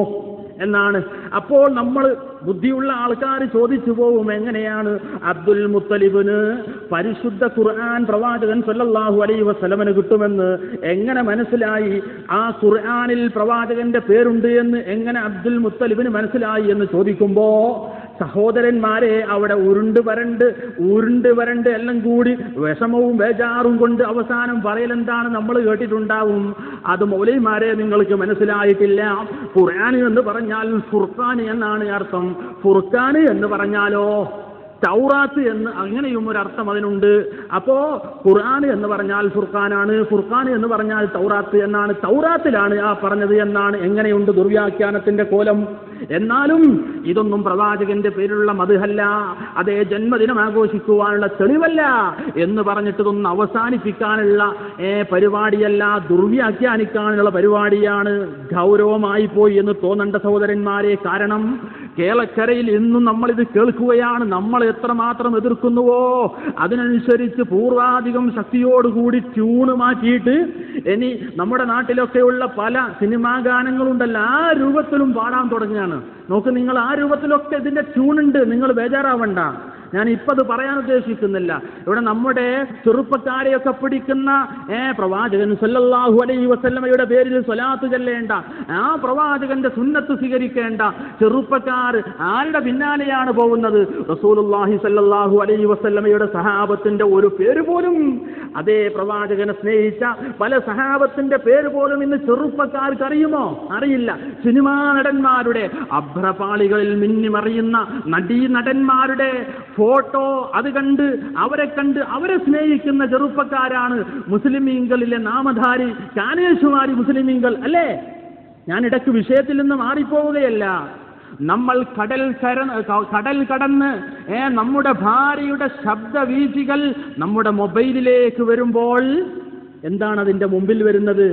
എന്നാണ് അപ്പോൾ നമ്മൾ ബുദ്ധിയുള്ള ആൾക്കാർ ചോദിച്ചു പോകും എങ്ങനെയാണ് അബ്ദുൽ മുത്തലിബിന് പരിശുദ്ധ ഖുർആൻ പ്രവാചകൻ സല്ലല്ലാഹു അലൈഹി വസല്ലമന് കിട്ടുമെന്ന് എങ്ങനെ മനസ്സിലായി ആ ഖുർആനിൽ പ്രവാചകന്റെ പേരുണ്ട് എന്ന് എങ്ങനെ അബ്ദുൽ മുത്തലിബിന് മനസ്സിലായി എന്ന് ചോദിക്കുമ്പോ സഹോദരന്മാരെ അവിടെ ഉരുണ്ട് വരണ്ട് ഉരുണ്ട് വരണ്ട് എല്ലാം കൂടി വിഷമവും ബേജാറും കൊണ്ട് അവസാനം പറയലെന്താണ് നമ്മൾ കേട്ടിട്ടുണ്ടാവും അത് മൗലൈമാരെ നിങ്ങൾക്ക് മനസ്സിലായിട്ടില്ല ഖുർആൻ എന്ന് പറഞ്ഞാൽ ഫുർഖാൻ എന്നാണ് അർത്ഥം ഫുർഖാൻ എന്ന് പറഞ്ഞാലോ തൗറാത്ത് എന്ന് അങ്ങനെയും ഒരു അർത്ഥം അതിനുണ്ട് അപ്പോ ഖുർആൻ എന്ന് പറഞ്ഞാൽ ഫുർഖാനാണ് ഫുർഖാൻ എന്ന് പറഞ്ഞാൽ തൗറാത്ത് എന്നാണ് തൗറാത്തിലാണ് ആ പറഞ്ഞത് എന്നാണ് എങ്ങനെയുണ്ട് ദുർവ്യാഖ്യാനത്തിന്റെ കോലം എന്നാലും ഇതൊന്നും പ്രവാചകന്റെ പേരിലുള്ള മധുഹല്ല അതേ ജന്മദിനം ആഘോഷിക്കുവാനുള്ള തെളിവല്ല എന്ന് പറഞ്ഞിട്ട് ഇതൊന്നും അവസാനിപ്പിക്കാനുള്ള ഏ, പരിപാടിയല്ല ദുർവ്യാഖ്യാനിക്കാനുള്ള പരിപാടിയാണ് ഗൗരവമായി പോയി എന്ന് തോന്നേണ്ട സഹോദരന്മാരെ കാരണം കേളക്കരയിൽ ഇന്നും നമ്മളിത് കേൾക്കുകയാണ് നമ്മൾ എത്രമാത്രം എതിർക്കുന്നുവോ അതിനനുസരിച്ച് പൂർവാധികം ശക്തിയോടുകൂടി ട്യൂണ് മാറ്റിയിട്ട് ഇനി നമ്മുടെ നാട്ടിലൊക്കെയുള്ള പല സിനിമാ ഗാനങ്ങളുണ്ടല്ലോ ആ രൂപത്തിലും പാടാൻ തുടങ്ങുകയാണ് നോക്ക് നിങ്ങൾ ആ രൂപത്തിലൊക്കെ ഇതിന്റെ ട്യൂണുണ്ട് നിങ്ങൾ ബേജാറാവണ്ട ഞാൻ ഇപ്പം അത് പറയാൻ ഉദ്ദേശിക്കുന്നില്ല ഇവിടെ നമ്മുടെ ചെറുപ്പക്കാരെയൊക്കെ പിടിക്കുന്ന ഏ പ്രവാചകൻ സല്ലല്ലാഹു അലൈഹി വസല്ലമയുടെ പേരിൽ സ്വലാത്ത് ചെല്ലേണ്ട ആ പ്രവാചകന്റെ സുന്നത്ത് സ്വീകരിക്കേണ്ട ചെറുപ്പക്കാർ ആരുടെ പിന്നാലെയാണ് പോകുന്നത് റസൂലുള്ളാഹി സല്ലല്ലാഹു അലൈഹി വസല്ലമയുടെ സഹാബത്തിന്റെ ഒരു പേര് പോലും അതേ പ്രവാചകനെ സ്നേഹിച്ച പല സഹാബത്തിന്റെ പേര് പോലും ഇന്ന് ചെറുപ്പക്കാർക്ക് അറിയുമോ അറിയില്ല സിനിമാ നടന്മാരുടെ അഭ്രപാളികളിൽ മിന്നിമറിയുന്ന നടീ നടന്മാരുടെ ഫോട്ടോ അത് കണ്ട് അവരെ കണ്ട് അവരെ സ്നേഹിക്കുന്ന ചെറുപ്പക്കാരാണ് മുസ്ലിമീങ്കളിലെ നാമധാരി കാനേശുമാരി മുസ്ലിമീങ്കൾ അല്ലേ ഞാൻ ഇടയ്ക്ക് വിഷയത്തിൽ നിന്ന് മാറിപ്പോവുകയല്ല നമ്മൾ കടൽ കര കടൽ കടന്ന് ഏ നമ്മുടെ ഭാര്യയുടെ ശബ്ദവീചികൾ നമ്മുടെ മൊബൈലിലേക്ക് വരുമ്പോൾ എന്താണ് അതിന്റെ മുമ്പിൽ വരുന്നത്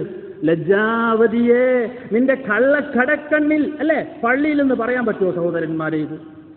ലജ്ജാവതിയെ നിന്റെ കള്ളക്കടക്കണ്ണിൽ അല്ലേ പള്ളിയിൽ നിന്ന് പറയാൻ പറ്റുമോ സഹോദരന്മാരെ ഇത്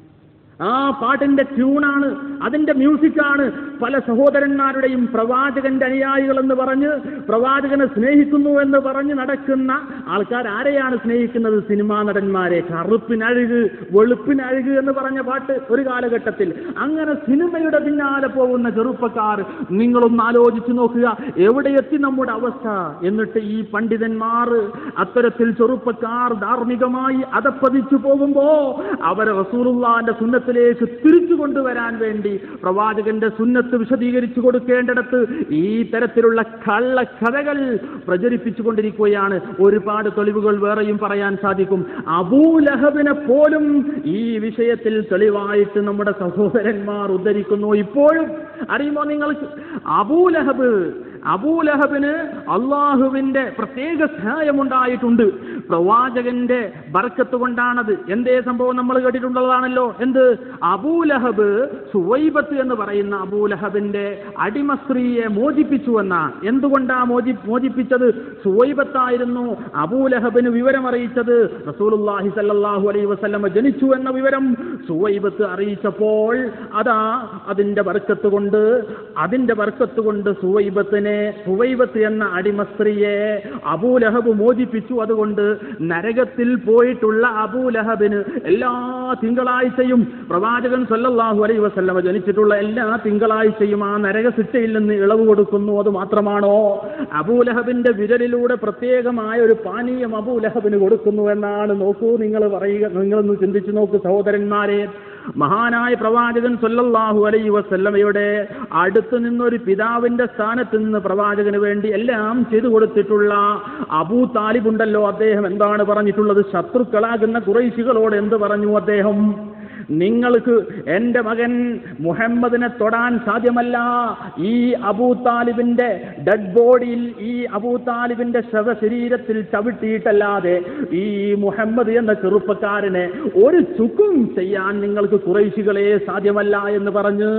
ആ പാട്ടിന്റെ ട്യൂണാണ് അതിന്റെ മ്യൂസിക്കാണ് പല സഹോദരന്മാരുടെയും പ്രവാചകന്റെ അനുയായികൾ എന്ന് പറഞ്ഞ് പ്രവാചകനെ സ്നേഹിക്കുന്നു എന്ന് പറഞ്ഞ് നടക്കുന്ന ആൾക്കാർ ആരെയാണ് സ്നേഹിക്കുന്നത് സിനിമാ നടന്മാരെ കറുപ്പിനഴുക് വെളുപ്പിനഴുക് എന്ന് പറഞ്ഞ പാട്ട് ഒരു കാലഘട്ടത്തിൽ അങ്ങനെ സിനിമയുടെ പിന്നാലെ പോകുന്ന ചെറുപ്പക്കാർ നിങ്ങളൊന്ന് ആലോചിച്ച് നോക്കുക എവിടെ എത്തി നമ്മുടെ അവസ്ഥ എന്നിട്ട് ഈ പണ്ഡിതന്മാർ അത്തരത്തിൽ ചെറുപ്പക്കാർ ധാർമ്മികമായി അതപ്പതിച്ചു പോകുമ്പോ അവരെ റസൂറുള്ളാന്റെ സുന്നത്തിലേക്ക് തിരിച്ചു കൊണ്ടുവരാൻ വേണ്ടി പ്രവാചകന്റെ സുന്നത്ത് വിശദീകരിച്ചു കൊടുക്കേണ്ടിടത്ത് ഈ തരത്തിലുള്ള കള്ളക്കഥകൾ പ്രചരിപ്പിച്ചു കൊണ്ടിരിക്കുകയാണ് ഒരുപാട് തെളിവുകൾ വേറെയും പറയാൻ സാധിക്കും അബൂലഹബിനെ പോലും ഈ വിഷയത്തിൽ തെളിവായിട്ട് നമ്മുടെ സഹോദരന്മാർ ഉദ്ധരിക്കുന്നു ഇപ്പോഴും അറിയുമോ നിങ്ങൾക്ക് അബൂലഹബ് അബൂലഹബിന് അള്ളാഹുവിന്റെ പ്രത്യേക സഹായമുണ്ടായിട്ടുണ്ട് പ്രവാചകന്റെ ബർക്കത്ത് കൊണ്ടാണത് എന്തേ സംഭവം നമ്മൾ കേട്ടിട്ടുള്ളതാണല്ലോ എന്ത് അബൂലഹബ് സുവൈബത്ത് എന്ന് പറയുന്ന അബൂലഹബിന്റെ അടിമ സ്ത്രീയെ മോചിപ്പിച്ചു എന്നാ എന്തുകൊണ്ടാ മോചി മോചിപ്പിച്ചത് സുവൈബത്തായിരുന്നു അബൂലഹബിന് വിവരം അറിയിച്ചത് റസൂലുള്ളാഹി സല്ലല്ലാഹു അലൈഹി വസല്ലമ ജനിച്ചു എന്ന വിവരം സുവൈബത്ത് അറിയിച്ചപ്പോൾ അതാ അതിന്റെ ബർക്കത്ത് കൊണ്ട് അതിന്റെ ബർക്കത്ത് കൊണ്ട് സുവൈബത്തിനെ സുവൈബത്ത് എന്ന അടിമ സ്ത്രീയെ അബൂലഹബ് മോചിപ്പിച്ചു അതുകൊണ്ട് നരകത്തിൽ പോയിട്ടുള്ള അബൂലഹബിന് എല്ലാ തിങ്കളാഴ്ചയും പ്രവാചകൻ സല്ലല്ലാഹു അലൈഹി വസല്ലമ ജനിച്ചിട്ടുള്ള എല്ലാ തിങ്കളാഴ്ചയും ആ നരക ശിക്ഷയിൽ നിന്ന് ഇളവ് കൊടുക്കുന്നു അത് മാത്രമാണോ അബൂലഹബിന്റെ വിരലിലൂടെ പ്രത്യേകമായ ഒരു പാനീയം അബൂലഹബിന് കൊടുക്കുന്നു എന്നാണ് നോക്കൂ നിങ്ങൾ പറയുക നിങ്ങളൊന്ന് ചിന്തിച്ചു നോക്കൂ സഹോദരന്മാരെ മഹാനായ പ്രവാചകൻ സല്ലല്ലാഹു അലൈഹി വസല്ലമയുടെ അടുത്ത് നിന്നൊരു പിതാവിന്റെ സ്ഥാനത്ത് നിന്ന് പ്രവാചകന് വേണ്ടി എല്ലാം ചെയ്തു കൊടുത്തിട്ടുള്ള അബൂ താലിബ് ഉണ്ടല്ലോ അദ്ദേഹം എന്താണ് പറഞ്ഞിട്ടുള്ളത് ശത്രുക്കളാകുന്ന കുറൈശികളോട് എന്ത് പറഞ്ഞു അദ്ദേഹം നിങ്ങൾക്ക് എൻ്റെ മകൻ മുഹമ്മദിനെ തൊടാൻ സാധ്യമല്ല ഈ അബൂ താലിബിന്റെ ഡെഡ് ബോഡിയിൽ ഈ അബൂ താലിബിന്റെ ശവശരീരത്തിൽ ചവിട്ടിയിട്ടല്ലാതെ ഈ മുഹമ്മദ് എന്ന ചെറുപ്പക്കാരനെ ഒരു ചുക്കും ചെയ്യാൻ നിങ്ങൾക്ക് കുറേശികളെ സാധ്യമല്ല എന്ന് പറഞ്ഞ്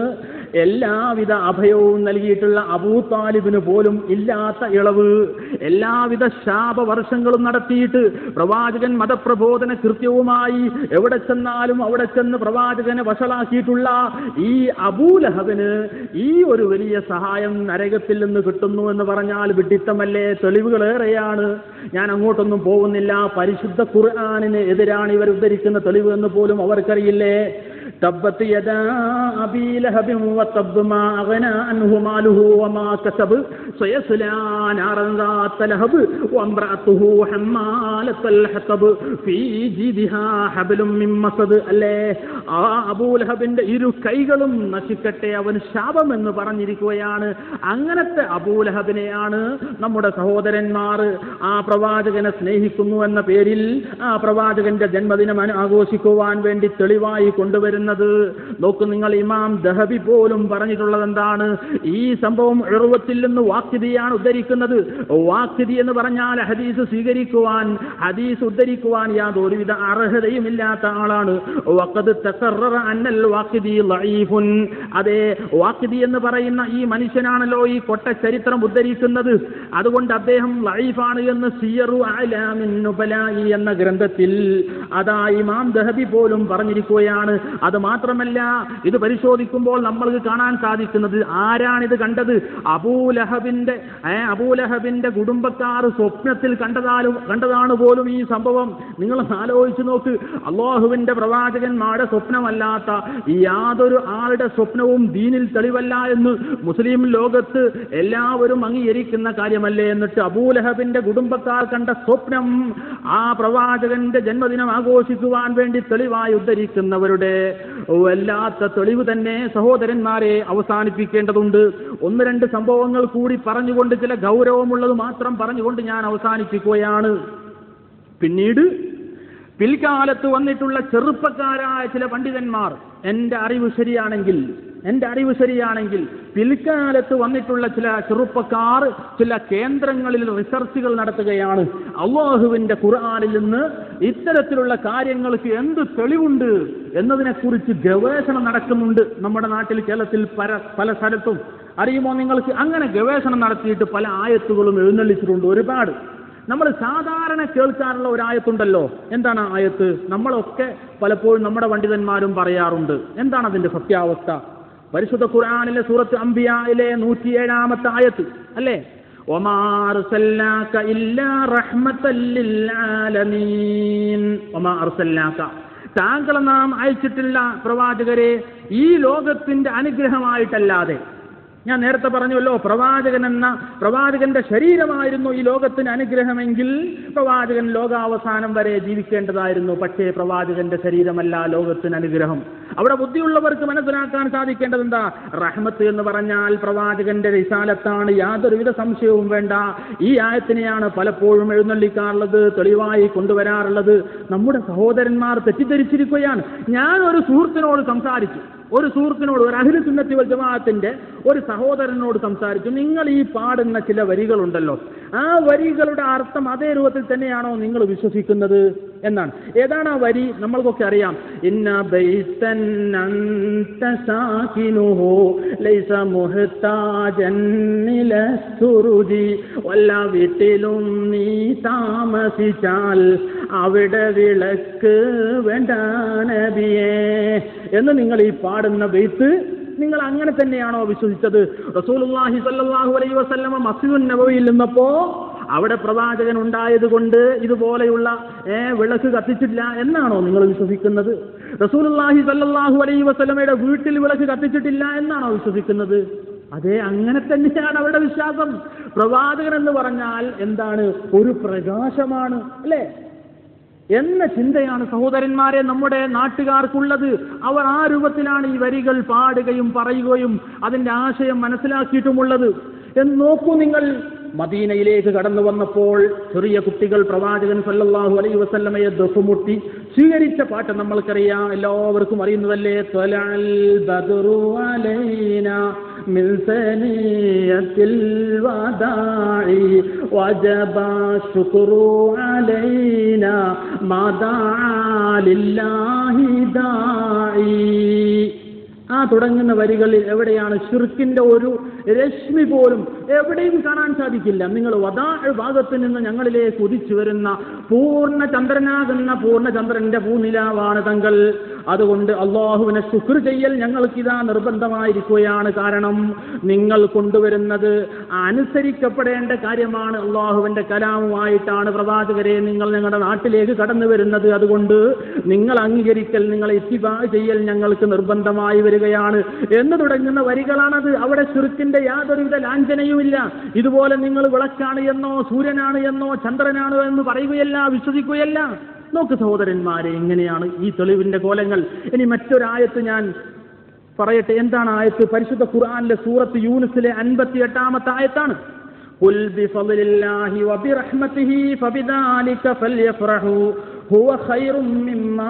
എല്ലാവിധ അഭയവും നൽകിയിട്ടുള്ള അബൂ താലിബിന് പോലും ഇല്ലാത്ത ഇളവ് എല്ലാവിധ ശാപവർഷങ്ങളും നടത്തിയിട്ട് പ്രവാചകൻ മതപ്രബോധന കൃത്യവുമായി എവിടെ ചെന്നാലും അവിടെ ചെന്ന് പ്രവാചകനെ വഷളാക്കിയിട്ടുള്ള ഈ അബൂലഹബിന് ഈ ഒരു വലിയ സഹായം നരകത്തിൽ നിന്ന് കിട്ടുന്നു എന്ന് പറഞ്ഞാൽ വിഡിത്തമല്ലേ തെളിവുകളേറെയാണ് ഞാൻ അങ്ങോട്ടൊന്നും പോകുന്നില്ല പരിശുദ്ധ ഖുർആാനിന് എതിരാണ് ഇവർ ഉദ്ധരിക്കുന്ന തെളിവ് എന്ന് പോലും അവർക്കറിയില്ലേ تبت يدا أبي لهب وتب ما أغنى عنه ماله وما كسب سيصلى نارا ذات لهب وامرأته حمالة الحطب في جيدها حبل من مسد അല്ലേ ആ അബൂലഹബിന്റെ ഇരു കൈകളും നശിക്കട്ടെ അവൻ ശാപമെന്ന് പറഞ്ഞിരിക്കുകയാണ് അങ്ങനത്തെ അബൂലഹബിനെയാണ് നമ്മുടെ സഹോദരന്മാർ ആ പ്രവാചകനെ സ്നേഹിക്കുന്നു എന്ന പേരിൽ ആ പ്രവാചകന്റെ ജന്മദിനം അനു- ആഘോഷിക്കുവാൻ വേണ്ടി തെളിവായി കൊണ്ടുവരുന്നത് നോക്കൂ നിങ്ങൾ ഇമാം ദഹബി പോലും പറഞ്ഞിട്ടുള്ളത് എന്താണ് ഈ സംഭവം എഴുവത്തിൽ നിന്ന് വാക്യതയാണ് ഉദ്ധരിക്കുന്നത് വാക്യതി എന്ന് പറഞ്ഞാൽ ഹദീസ് സ്വീകരിക്കുവാൻ ഹദീസ് ഉദ്ധരിക്കുവാൻ യാതൊരുവിധ അർഹതയുമില്ലാത്ത ആളാണ് വഖദ് തഖററ അന്നൽ വാക്യതി ലഈഫുൻ അതെ വാക്യതി എന്ന് പറയുന്ന ഈ മനുഷ്യനാണല്ലോ ഈ കൊട്ട ചരിത്രം ഉദ്ധരിക്കുന്നത് അതുകൊണ്ട് അദ്ദേഹം ലൈഫാണ് എന്ന് സിയറു അലാമിൻ നുബലായി എന്ന ഗ്രന്ഥത്തിൽ അതാ ഇമാം ദഹബി പോലും പറഞ്ഞിരിക്കുകയാണ് അത് മാത്രമല്ല ഇത് പരിശോധിക്കുമ്പോൾ നമ്മൾക്ക് കാണാൻ സാധിക്കുന്നത് ആരാണിത് കണ്ടത് അബൂലഹബിന്റെ ഏ, അബൂലഹബിന്റെ കുടുംബക്കാർ സ്വപ്നത്തിൽ കണ്ടതാലും കണ്ടതാണ് പോലും ഈ സംഭവം നിങ്ങൾ ആലോചിച്ച് നോക്ക് അള്ളാഹുവിന്റെ പ്രവാചകന്മാരുടെ സ്വപ്നമല്ലാത്ത യാതൊരു ആളുടെ സ്വപ്നവും ദീനിൽ തെളിവല്ല എന്ന് മുസ്ലിം ലോകത്ത് എല്ലാവരും അംഗീകരിക്കുന്ന കാര്യമല്ലേ എന്നിട്ട് അബൂലഹബിന്റെ കുടുംബക്കാർ കണ്ട സ്വപ്നം ആ പ്രവാചകന്റെ ജന്മദിനം ആഘോഷിക്കുവാൻ വേണ്ടി തെളിവായി ഉദ്ധരിക്കുന്നവരുടെ വല്ലാത്ത തെളിവ് തന്നെ സഹോദരന്മാരെ അവസാനിപ്പിക്കേണ്ടതുണ്ട് ഒന്ന് രണ്ട് സംഭവങ്ങൾ കൂടി പറഞ്ഞുകൊണ്ട് ചില ഗൗരവമുള്ളത് മാത്രം പറഞ്ഞുകൊണ്ട് ഞാൻ അവസാനിപ്പിക്കുകയാണ് പിന്നീട് പിൽക്കാലത്ത് വന്നിട്ടുള്ള ചെറുപ്പക്കാരായ ചില പണ്ഡിതന്മാർ എൻ്റെ അറിവ് ശരിയാണെങ്കിൽ എൻ്റെ അറിവ് ശരിയാണെങ്കിൽ പിൽക്കാലത്ത് വന്നിട്ടുള്ള ചില ചെറുപ്പക്കാർ ചില കേന്ദ്രങ്ങളിൽ റിസർച്ചുകൾ നടത്തുകയാണ് അള്ളാഹുവിൻ്റെ ഖുർആാനിൽ നിന്ന് ഇത്തരത്തിലുള്ള കാര്യങ്ങൾക്ക് എന്ത് തെളിവുണ്ട് എന്നതിനെക്കുറിച്ച് ഗവേഷണം നടക്കുന്നുണ്ട് നമ്മുടെ നാട്ടിൽ കേരളത്തിൽ പല പല സ്ഥലത്തും അറിയുമോ നിങ്ങൾക്ക് അങ്ങനെ ഗവേഷണം നടത്തിയിട്ട് പല ആയത്തുകളും എഴുന്നള്ളിച്ചിട്ടുണ്ട് ഒരുപാട് നമ്മൾ സാധാരണ കേൾക്കാറുള്ള ഒരു ആയത്തുണ്ടല്ലോ എന്താണ് ആ ആയത്ത് നമ്മളൊക്കെ പലപ്പോഴും നമ്മുടെ പണ്ഡിതന്മാരും പറയാറുണ്ട് എന്താണ് അതിന്റെ സത്യാവസ്ഥ പരിശുദ്ധ ഖുർആനിലെ സൂറത്ത് അംബിയയിലെ നൂറ്റിയേഴാമത്തെ ആയത്ത് അല്ലേ ഒമാ അർസൽനാക ഇല്ലാ റഹ്മത്തൽ ലിൽ ആലമീൻ ഒമാ അർസൽനാക താങ്കളെ നാം അയച്ചിട്ടില്ല പ്രവാചകരെ ഈ ലോകത്തിന്റെ അനുഗ്രഹമായിട്ടല്ലാതെ ഞാൻ നേരത്തെ പറഞ്ഞുവല്ലോ പ്രവാചകൻ എന്ന പ്രവാചകന്റെ ശരീരമായിരുന്നു ഈ ലോകത്തിന് അനുഗ്രഹമെങ്കിൽ പ്രവാചകൻ ലോകാവസാനം വരെ ജീവിക്കേണ്ടതായിരുന്നു പക്ഷേ പ്രവാചകന്റെ ശരീരമല്ല ലോകത്തിന് അനുഗ്രഹം അവിടെ ബുദ്ധിയുള്ളവർക്ക് മനസ്സിലാക്കാൻ സാധിക്കേണ്ടത് എന്താ റഹ്മത്ത് എന്ന് പറഞ്ഞാൽ പ്രവാചകന്റെ വിശാലത്താണ് യാതൊരുവിധ സംശയവും വേണ്ട ഈ ആയത്തിനെയാണ് പലപ്പോഴും എഴുന്നള്ളിക്കാറുള്ളത് തെളിവായി കൊണ്ടുവരാറുള്ളത് നമ്മുടെ സഹോദരന്മാർ തെറ്റിദ്ധരിച്ചിരിക്കുകയാണ് ഞാൻ ഒരു സുഹൃത്തിനോട് സംസാരിച്ചു ഒരു സുഹൃത്തിനോട് ഒരു അഹില സുന്നത്തി വൽ ജമാഅത്തിന്റെ ഒരു സഹോദരനോട് സംസാരിച്ചു നിങ്ങൾ ഈ പാടുന്ന ചില വരികളുണ്ടല്ലോ ആ വരികളുടെ അർത്ഥം അതേ രൂപത്തിൽ തന്നെയാണോ നിങ്ങൾ വിശ്വസിക്കുന്നത് എന്നാണ് ഏതാണ് ആ വരി നമ്മൾക്കൊക്കെ അറിയാം ഇന്ന ബൈത്തൻ അന്ത സാകിനുഹു ലൈസ മുഹ്താജൻ ഇല സുറുജി വല്ല വീട്ടിലും നീ താമസിച്ചാൽ അവിടെ വിളക്ക് വേണ്ട നബിയേ എന്ന് നിങ്ങൾ ഈ പാടുന്ന ബെയ്ത്ത് നിങ്ങൾ അങ്ങനെ തന്നെയാണോ വിശ്വസിച്ചത് റസൂലുള്ളാഹി സ്വല്ലല്ലാഹു അലൈഹി വസല്ലമ മസ്ജിദുൻ നബവിയിൽ നിന്നപ്പോ അവിടെ പ്രവാചകൻ ഉണ്ടായത് കൊണ്ട് ഇതുപോലെയുള്ള ഏ, വിളക്ക് കത്തിച്ചിട്ടില്ല എന്നാണോ നിങ്ങൾ വിശ്വസിക്കുന്നത് റസൂലുള്ളാഹി സ്വല്ലല്ലാഹു അലൈഹി വസല്ലമയുടെ വീട്ടിൽ വിളക്ക് കത്തിച്ചിട്ടില്ല എന്നാണോ വിശ്വസിക്കുന്നത് അതെ അങ്ങനെ തന്നെയാണ് അവരുടെ വിശ്വാസം പ്രവാചകൻ എന്ന് പറഞ്ഞാൽ എന്താണ് ഒരു പ്രകാശമാണ് അല്ലേ എന്ന ചിന്തയാണ് സഹോദരന്മാരെ നമ്മുടെ നാട്ടുകാർക്കുള്ളത് അവർ ആ രൂപത്തിലാണ് ഈ വരികൾ പാടുകയും പറയുകയും അതിന്റെ ആശയം മനസ്സിലാക്കിയിട്ടുമുള്ളത് എന്ന് നോക്കൂ നിങ്ങൾ മദീനയിലേക്ക് കടന്നു വന്നപ്പോൾ ചെറിയ കുട്ടികൾ പ്രവാചകൻ സല്ലല്ലാഹു അലൈഹി വസല്ലമയെ ദഫുമുട്ടി സ്വീകരിച്ച പാട്ട് നമ്മൾക്കറിയാം എല്ലാവർക്കും അറിയുന്നതല്ലേ ത്വലഅൽ ബദ്റു അലൈന من ثنية الوداع وجب الشكر علينا ما دعا لله داعي ആ തുടങ്ങുന്ന വരികളിൽ എവിടെയാണ് ഷിർക്കിന്റെ ഒരു രശ്മി പോലും എവിടെയും കാണാൻ സാധിക്കില്ല നിങ്ങൾ വധാ ഭാഗത്ത് നിന്ന് ഞങ്ങളിലേക്ക് ഉദിച്ചു വരുന്ന പൂർണ്ണ ചന്ദ്രനാകുന്ന പൂർണ്ണചന്ദ്രന്റെ പൂനിലാവാണ് തങ്ങൾ അതുകൊണ്ട് അള്ളാഹുവിനെ ശുക്ർ ചെയ്യൽ ഞങ്ങൾക്കിതാ നിർബന്ധമായിരിക്കുകയാണ് കാരണം നിങ്ങൾ കൊണ്ടുവരുന്നത് അനുസരിക്കപ്പെടേണ്ട കാര്യമാണ് അള്ളാഹുവിന്റെ കലാമുമായിട്ടാണ് പ്രവാചകരെ നിങ്ങൾ ഞങ്ങളുടെ നാട്ടിലേക്ക് കടന്നു വരുന്നത് അതുകൊണ്ട് നിങ്ങൾ അംഗീകരിക്കൽ നിങ്ങൾ ഇത്തിബാ ചെയ്യൽ ഞങ്ങൾക്ക് നിർബന്ധമായി വരികയാണ് എന്ന് തുടങ്ങുന്ന വരികളാണത് അവിടെ ചുരുക്കിന്റെ യാതൊരുവിധ ലാഞ്ചനയുമില്ല ഇതുപോലെ നിങ്ങൾ വിളക്കാണ് എന്നോ സൂര്യനാണ് എന്നോ ചന്ദ്രനാണ് എന്ന് പറയുകയല്ല വിശ്വസിക്കുകയല്ല നോക്ക് സഹോദരന്മാരെ എങ്ങനെയാണ് ഈ തെളിവിന്റെ കോലങ്ങൾ ഇനി മറ്റൊരായത്ത് ഞാൻ പറയട്ടെ എന്താണ് ആയത്ത് പരിശുദ്ധ ഖുർആനിലെ സൂറത്ത് യൂനുസിലെ അൻപത്തി എട്ടാമത്തെ ആയത്താണ് قل بفضل الله وبرحمته فبذلك فليفرحوا هو خير مما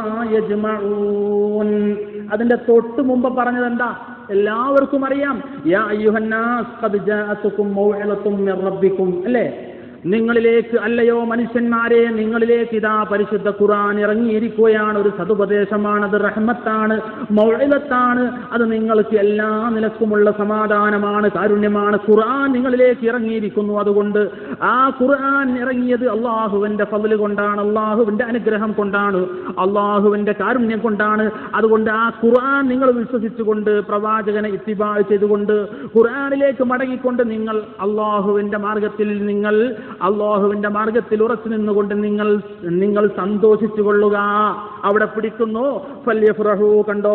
يجمعون അതിന്റെ തൊട്ട് മുമ്പ് പറഞ്ഞത് എന്താ എല്ലാവർക്കും അറിയാം യാ അയ്യുഹന്നാസ് ഖദ് ജാഅതുക്കും മൗഇലത്തും മിർ റബ്ബിക്കും അല്ലേ നിങ്ങളിലേക്ക് അല്ലയോ മനുഷ്യന്മാരെ നിങ്ങളിലേക്ക് ഇതാ പരിശുദ്ധ ഖുർആൻ ഇറങ്ങിയിരിക്കുകയാണ് ഒരു സതുപദേശമാണ് അത് റഹ്മത്താണ് മൗഇലത്താണ് അത് നിങ്ങൾക്ക് എല്ലാ നിലക്കുമുള്ള സമാധാനമാണ് കാരുണ്യമാണ് ഖുർആൻ നിങ്ങളിലേക്ക് ഇറങ്ങിയിരിക്കുന്നു അതുകൊണ്ട് ആ ഖുർആൻ ഇറങ്ങിയത് അള്ളാഹുവിന്റെ ഫضല് കൊണ്ടാണ് അള്ളാഹുവിന്റെ അനുഗ്രഹം കൊണ്ടാണ് അള്ളാഹുവിന്റെ കാരുണ്യം കൊണ്ടാണ് അതുകൊണ്ട് ആ ഖുർആൻ നിങ്ങൾ വിശ്വസിച്ചുകൊണ്ട് പ്രവാചകനെ ഇത്തിബാ ചെയ്തുകൊണ്ട് ഖുർആനിലേക്ക് മടങ്ങിക്കൊണ്ട് നിങ്ങൾ അള്ളാഹുവിന്റെ മാർഗത്തിൽ നിങ്ങൾ അള്ളാഹുവിന്റെ മാർഗത്തിൽ ഉറച്ചു നിന്നുകൊണ്ട് നിങ്ങൾ നിങ്ങൾ സന്തോഷിച്ചു കൊള്ളുക അവിടെ പിടിക്കുന്നു ഫല്യഫ്രഹു കണ്ടോ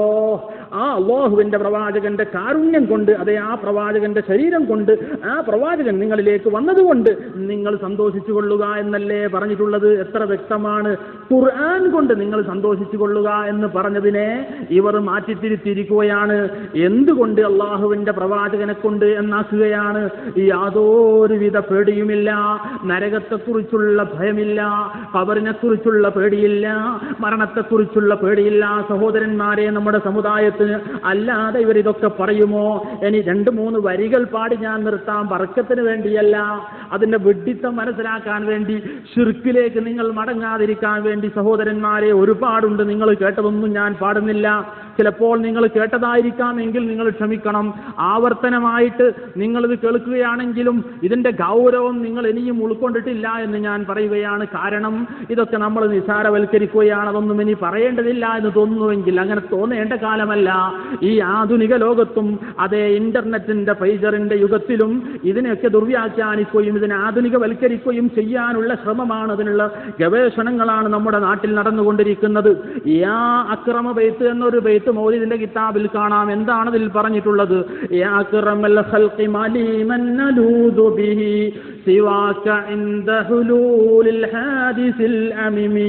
ആ അള്ളാഹുവിന്റെ പ്രവാചകന്റെ കാരുണ്യം കൊണ്ട് അതെ ആ പ്രവാചകന്റെ ശരീരം കൊണ്ട് ആ പ്രവാചകൻ നിങ്ങളിലേക്ക് വന്നതുകൊണ്ട് നിങ്ങൾ സന്തോഷിച്ചു കൊള്ളുക എന്നല്ലേ പറഞ്ഞിട്ടുള്ളത് എത്ര വ്യക്തമാണ് ഖുർആൻ കൊണ്ട് നിങ്ങൾ സന്തോഷിച്ചു കൊള്ളുക എന്ന് പറഞ്ഞതിനെ ഇവർ മാറ്റിത്തിരുത്തിയിരിക്കുകയാണ് എന്തുകൊണ്ട് അള്ളാഹുവിന്റെ പ്രവാചകനെ കൊണ്ട് എന്നാക്കുകയാണ് യാതൊരുവിധ പേടിയുമില്ല നരകത്തെക്കുറിച്ചുള്ള ഭയമില്ല കബറിനെക്കുറിച്ചുള്ള പേടിയില്ല മരണത്തെക്കുറിച്ചുള്ള പേടിയില്ല സഹോദരന്മാരെ നമ്മുടെ സമുദായത്തിന് അല്ലാതെ ഇവരിതൊക്കെ പറയുമോ ഇനി രണ്ട് മൂന്ന് വരികൾ പാടി ഞാൻ നിർത്താം വർക്കത്തിന് വേണ്ടിയല്ല അതിന്റെ വിഡ്ഢിത്തം മനസ്സിലാക്കാൻ വേണ്ടി ഷിർക്കിലേക്ക് നിങ്ങൾ മടങ്ങാതിരിക്കാൻ വേണ്ടി സഹോദരന്മാരെ ഒരുപാടുണ്ട് നിങ്ങൾ കേട്ടതൊന്നും ഞാൻ പാടുന്നില്ല ചിലപ്പോൾ നിങ്ങൾ കേട്ടതായിരിക്കാം എങ്കിൽ നിങ്ങൾ ക്ഷമിക്കണം ആവർത്തനമായിട്ട് നിങ്ങളിത് കേൾക്കുകയാണെങ്കിലും ഇതിന്റെ ഗൗരവം നിങ്ങൾ ഇനിയും ഉൾക്കൊണ്ടിട്ടില്ല എന്ന് ഞാൻ പറയുകയാണ് കാരണം ഇതൊക്കെ നമ്മൾ നിസാരവൽക്കരിക്കുകയാണ് അതൊന്നും ഇനി പറയേണ്ടതില്ല എന്ന് തോന്നുന്നുവെങ്കിൽ അങ്ങനെ തോന്നേണ്ട കാലമല്ല ഈ ആധുനിക ലോകത്തും അതേ ഇന്റർനെറ്റിന്റെ ഫൈജറിന്റെ യുഗത്തിലും ഇതിനെയൊക്കെ ദുർവ്യാഖ്യാനിക്കുകയും ഇതിനെ ആധുനികവൽക്കരിക്കുകയും ചെയ്യാനുള്ള ശ്രമമാണ് അതിനുള്ള ഗവേഷണങ്ങളാണ് നമ്മുടെ നാട്ടിൽ നടന്നുകൊണ്ടിരിക്കുന്നത് യാ അക്രമ ബെയ്ത്ത് എന്നൊരു ബെയ്ത്ത് മൗലിദിന്റെ കിതാബിൽ കാണാം എന്താണ് ഇതിൽ പറഞ്ഞിട്ടുള്ളത് യാ അക്രമൽ ഖൽഖി മലീമൻ നലൂദു ബിഹി സിവാക ഇൻദ ഹുലൂലിൽ ഹാദിസിൽ അമിമി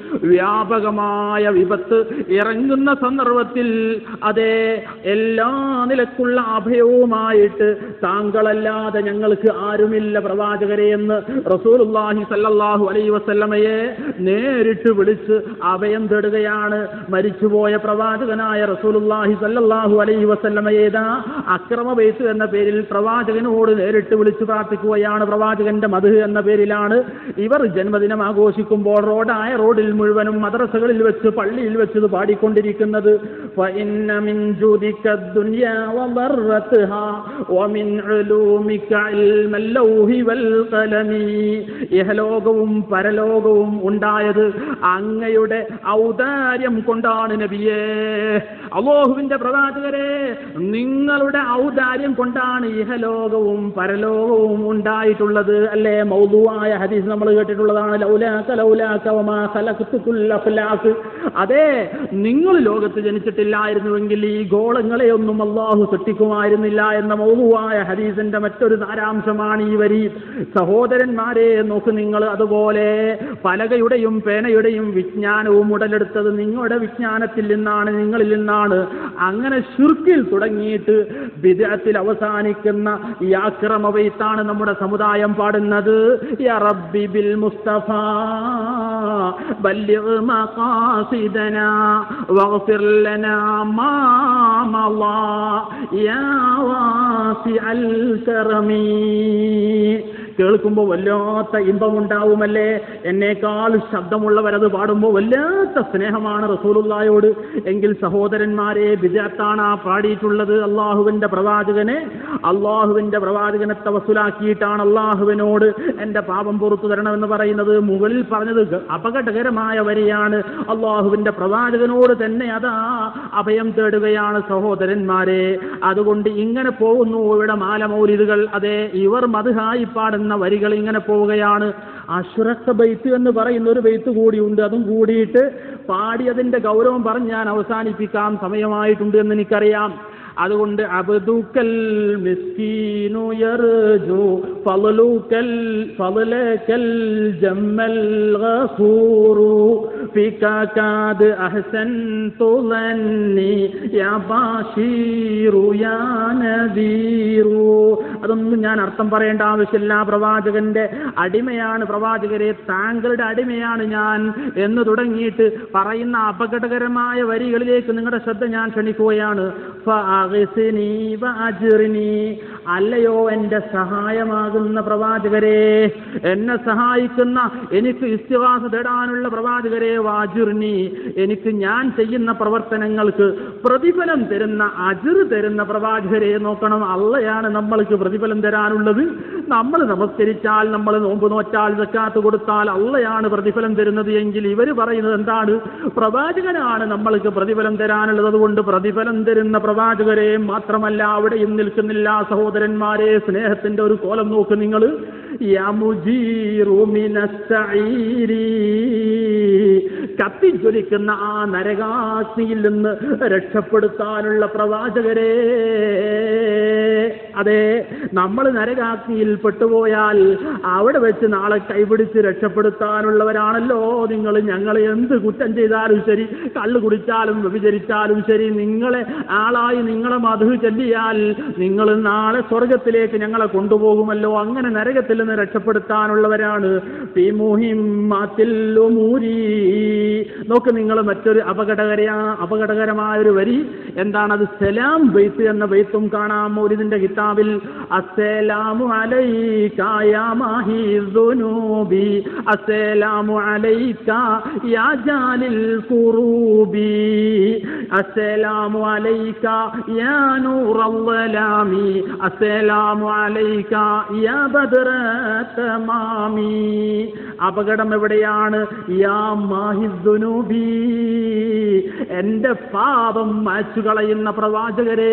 വ്യാപകമായ വിപത്ത് ഇറങ്ങുന്ന സന്ദർഭത്തിൽ അതേ എല്ലാ നിലക്കുള്ള അഭയവുമായിട്ട് താങ്കളല്ലാതെ ഞങ്ങൾക്ക് ആരുമില്ല പ്രവാചകരെ എന്ന് റസൂലുള്ളാഹി സല്ലല്ലാഹു അലൈഹി വസല്ലമയെ നേരിട്ട് വിളിച്ച് അഭയം തേടുകയാണ് മരിച്ചുപോയ പ്രവാചകനായ റസൂലുള്ളാഹി സല്ലല്ലാഹു അലൈഹി വസല്ലമയേതാ അക്രമ ബെയ്ത്ത് എന്ന പേരിൽ പ്രവാചകനോട് നേരിട്ട് വിളിച്ചു പ്രാർത്ഥിക്കുകയാണ് പ്രവാചകന്റെ മധു എന്ന പേരിലാണ് ഇവർ ജന്മദിനം ആഘോഷിക്കുമ്പോൾ റോഡായ റോഡിൽ മുഴുവനും മദ്രസകളിൽ വെച്ച് പള്ളിയിൽ വെച്ച് ഇത് പാടിക്കൊണ്ടിരിക്കുന്നത് فإن من جودك الدنيا وضرتها ومن علومك علم اللوح والقلم ഇഹലോകവും പരലോകവും ഉണ്ടായത് അങ്ങയുടെ ഔദാര്യം കൊണ്ടാണ് നബിയേ അള്ളാഹുവിന്റെ പ്രവാചകരെ നിങ്ങളുടെ ഔദാര്യം കൊണ്ടാണ് ഇഹലോകവും പരലോകവും ഉണ്ടായിട്ടുള്ളത് അല്ലേ മൗതുവായ ഹദീസ് നമ്മൾ കേട്ടിട്ടുള്ളതാണ് ലൗലാക്ക ലൗലാക്ക വമാ ഖലഖ്തു കുല്ല അഫ്ലാഖ് അതെ നിങ്ങൾ ലോകത്ത് ജനിച്ചിട്ടില്ലായിരുന്നുവെങ്കിൽ ഈ ഗോളങ്ങളെ ഒന്നും അള്ളാഹു സൃഷ്ടിക്കുമായിരുന്നില്ല എന്ന മൗതുവായ ഹദീസിന്റെ മറ്റൊരു സാരാംശമാണ് ഈ വരി സഹോദരന്മാരെ നോക്ക് നിങ്ങൾ അതുപോലെ പലകയുടെയും പേനയുടെയും വിജ്ഞാനവും ഉടലെടുത്തത് നിങ്ങളുടെ വിജ്ഞാനത്തിൽ നിന്നാണ് നിങ്ങളിൽ നിന്നാണ് അങ്ങനെ ശുർക്കിൽ തുടങ്ങിയിട്ട് വിദേഹത്തിൽ അവസാനിക്കുന്ന ഈ ആക്രമവൈത്താണ് നമ്മുടെ സമുദായം പാടുന്നത് യാ റബ്ബി ബിൽ മുസ്തഫ ബല്ലിഗ് മഖാസിദനാ واغفر لنا ما مضى يا واسع الكرم കേൾക്കുമ്പോൾ വല്ലാത്ത ഇമ്പമുണ്ടാവുമല്ലേ എന്നേക്കാൾ ശബ്ദമുള്ളവരത് പാടുമ്പോൾ വല്ലാത്ത സ്നേഹമാണ് റസൂലുള്ളായോട് എങ്കിൽ സഹോദരന്മാരെ വിജയത്താണ് ആ പാടിയിട്ടുള്ളത് അള്ളാഹുവിന്റെ പ്രവാചകനെ അള്ളാഹുവിന്റെ പ്രവാചകനെ തവസുലാക്കിയിട്ടാണ് അള്ളാഹുവിനോട് എന്റെ പാപം പുറത്തു തരണമെന്ന് പറയുന്നത് മുകളിൽ പറഞ്ഞത് ഗ- അപകടകരമായ വരിയാണ് അള്ളാഹുവിന്റെ പ്രവാചകനോട് തന്നെ അതാ അഭയം തേടുകയാണ് സഹോദരന്മാരെ അതുകൊണ്ട് ഇങ്ങനെ പോകുന്നു ഇവിടെ മാലമൗലിദുകൾ അതെ ഇവർ മധുഹായി പാടുന്ന വരികൾ ഇങ്ങനെ പോവുകയാണ് അഷുറക്ക ബൈത്ത് എന്ന് പറയുന്ന ഒരു ബൈത്ത് കൂടിയുണ്ട് അതും കൂടിയിട്ട് പാടി അതിന്റെ ഗൗരവം പറഞ്ഞ് ഞാൻ അവസാനിപ്പിക്കാം സമയമായിട്ടുണ്ട് എന്ന് എനിക്കറിയാം അതുകൊണ്ട് അബ്ദുക്കൽ മിസ്കീനു യർജു ഫളലുക്കൽ ഫളലക്കൽ ജമ്മൽ ഗഫൂറു ഫിക കാദ് അഹ്സൻതു ളന്നി യാ ബാശീറു യാ നദീറു അതൊന്നും ഞാൻ അർത്ഥം പറയേണ്ട ആവശ്യമില്ല പ്രവാചകന്റെ അടിമയാണ് പ്രവാചകരെ താങ്കളുടെ അടിമയാണ് ഞാൻ എന്ന് തുടങ്ങിയിട്ട് പറയുന്ന അപകടകരമായ വരികളിലേക്ക് നിങ്ങളുടെ ശ്രദ്ധ ഞാൻ ക്ഷണിക്കുകയാണ് ഫഅഗ്സിനി വഅജ്റിനി. അല്ലയോ എൻ്റെ സഹായമാകുന്ന പ്രവാചകരെ എന്നെ സഹായിക്കുന്ന എനിക്ക് ഇസ്തിവാസ തേടാനുള്ള പ്രവാചകരെ വാജുർനി എനിക്ക് ഞാൻ ചെയ്യുന്ന പ്രവർത്തനങ്ങൾക്ക് പ്രതിഫലം തരുന്ന അജിർ തരുന്ന പ്രവാചകരെ നോക്കണം അള്ളയാണ് നമ്മൾക്ക് പ്രതിഫലം തരാനുള്ളത് നമ്മൾ നമസ്കരിച്ചാൽ നമ്മൾ നോമ്പ് നോറ്റാൽ സക്കാത്ത് കൊടുത്താൽ അള്ളയാണ് പ്രതിഫലം തരുന്നത് എങ്കിൽ ഇവർ പറയുന്നത് എന്താണ് പ്രവാചകനാണ് നമ്മൾക്ക് പ്രതിഫലം തരാനുള്ളത് അതുകൊണ്ട് പ്രതിഫലം തരുന്ന പ്രവാചകരെ മാത്രമല്ല അവിടെയും നിൽക്കുന്നില്ല സഹോദരന്മാരെ സ്നേഹത്തിന്റെ ഒരു കോലം നോക്ക് നിങ്ങൾ കത്തിജ്വലിക്കുന്ന ആ നരകാഗ്നിയിൽ നിന്ന് രക്ഷപ്പെടുത്താനുള്ള പ്രവാചകരെ അതെ നമ്മൾ നരകാഗ്നിയിൽ പെട്ടുപോയാൽ അവിടെ വെച്ച് നാളെ കൈപിടിച്ച് രക്ഷപ്പെടുത്താനുള്ളവരാണല്ലോ നിങ്ങൾ ഞങ്ങളെ എന്ത് കുറ്റം ചെയ്താലും ശരി കള്ളു കുടിച്ചാലും വ്യഭിചരിച്ചാലും ശരി നിങ്ങളെ ആളായി നിങ്ങളെ മധു ചൊല്ലിയാൽ നിങ്ങൾ നാളെ സ്വർഗത്തിലേക്ക് ഞങ്ങളെ കൊണ്ടുപോകുമല്ലോ അങ്ങനെ നരകത്തിൽ നിന്ന് രക്ഷപ്പെടുത്താനുള്ളവരാണ് ഫിമുഹിമ്മാത്തിൽ ഉമൂരി. നോക്ക് നിങ്ങൾ മറ്റൊരു അപകടകര അപകടകരമായ ഒരു വരി എന്താണത് സലാം ബെയ്ത്ത് എന്ന ബെയ്ത്തും കാണാം മൗലിദിന്റെ കിതാബിൽ അസ്സലാമു അലൈക യാ മാഹി ദുനൂബി അസ്സലാമു അലൈക യാ ജാലിൽ ഖുറൂബി അസ്സലാമു അലൈക യാ നൂറൽ ളലാമി അസ്സലാമു അലൈക യാ ബദ്ര തമാമി അപകടം എവിടെയാണ് യാ മാഹി ദുനൂബി എന്റെ പാപം മാച്ചു കളയുന്ന പ്രവാചകരെ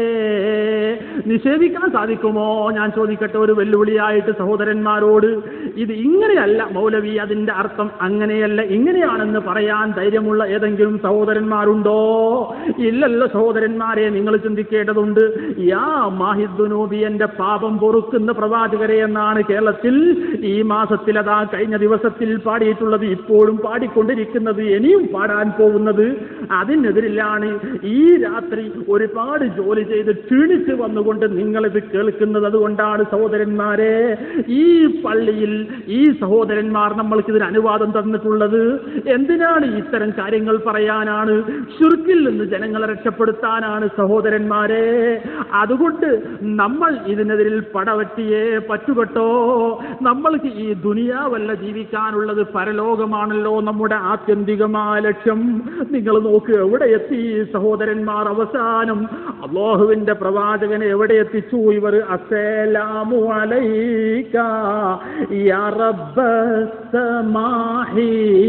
നിഷേധിക്കാൻ സാധിക്കുമോ ഞാൻ ചോദിക്കട്ടെ ഒരു വെല്ലുവിളിയായിട്ട് സഹോദരന്മാരോട് ഇത് ഇങ്ങനെയല്ല മൗലവി അതിന്റെ അർത്ഥം അങ്ങനെയല്ല ഇങ്ങനെയാണെന്ന് പറയാൻ ധൈര്യമുള്ള ഏതെങ്കിലും സഹോദരന്മാരുണ്ടോ ഇല്ലല്ലോ സഹോദരന്മാരെ നിങ്ങൾ ചിന്തിക്കേണ്ടതുണ്ട് യാ മാഹിദ്ദുനൂബി എന്റെ പാപം പൊറുക്കുന്ന പ്രവാചകരെ എന്നാണ് കേരളത്തിൽ ഈ മാസത്തിൽ അതാ കഴിഞ്ഞ ദിവസത്തിൽ പാടിയിട്ടുള്ളത് ഇപ്പോഴും പാടിക്കൊണ്ടിരിക്കുന്നത് ഇനിയും പാടാൻ പോകുന്നത് അതിനെതിരിലാണ് ഈ രാത്രി ഒരുപാട് ജോലി ചെയ്ത് ക്ഷീണിച്ച് വന്നുകൊണ്ട് നിങ്ങളിത് കേൾക്കുന്നത് അതുകൊണ്ടാണ് സഹോദരന്മാരെ ഈ പള്ളിയിൽ ഈ സഹോദരന്മാർ നമ്മൾക്ക് ഇതിന് അനുവാദം തന്നിട്ടുള്ളത് എന്തിനാണ് ഇത്തരം കാര്യങ്ങൾ പറയാനാണ് ഷുർക്കിൽ നിന്ന് ജനങ്ങളെ രക്ഷപ്പെടുത്താനാണ് സഹോദരന്മാരെ അതുകൊണ്ട് നമ്മൾ ഇതിനെതിരിൽ പടവറ്റിയേ പറ്റുകെട്ടോ നമ്മൾക്ക് ഈ ദുനിയാവല്ല ജീവിക്കാനുള്ളത് പരലോകമാണല്ലോ നമ്മുടെ ആത്യന്തികമായ ലക്ഷ്യം നിങ്ങൾ നോക്ക് എവിടെ എത്തി സഹോദരന്മാർ അവസാനം അള്ളാഹുവിന്റെ പ്രവാചകനെ എവിടെ എത്തിച്ചു ഇവർ അസലാമു അലൈക യാ റബ്ബസ്സമാഹി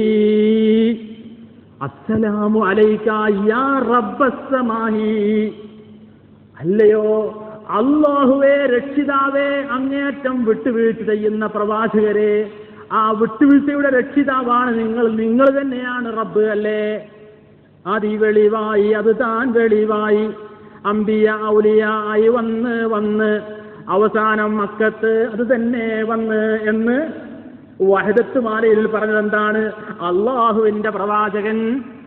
അസ്സലാമു അലൈക യാ റബ്ബസ്സമാഹി അല്ലയോ അള്ളാഹുവേ രക്ഷിതാവേ അങ്ങേറ്റം വിട്ടുവീഴ്ച ചെയ്യുന്ന പ്രവാചകരെ ആ വിട്ടുവീഴ്ചയുടെ രക്ഷിതാവാണ് നിങ്ങൾ നിങ്ങൾ തന്നെയാണ് റബ്ബ് അല്ലേ അതി വെളിവായി അത് താൻ വെളിവായി അമ്പിയ ഔലിയ ആയി വന്ന് വന്ന് അവസാനം മക്കത്ത് അത് തന്നെ വന്ന് എന്ന് വഹദത്ത് മാലയിൽ പറഞ്ഞത് എന്താണ് അള്ളാഹുവിന്റെ പ്രവാചകൻ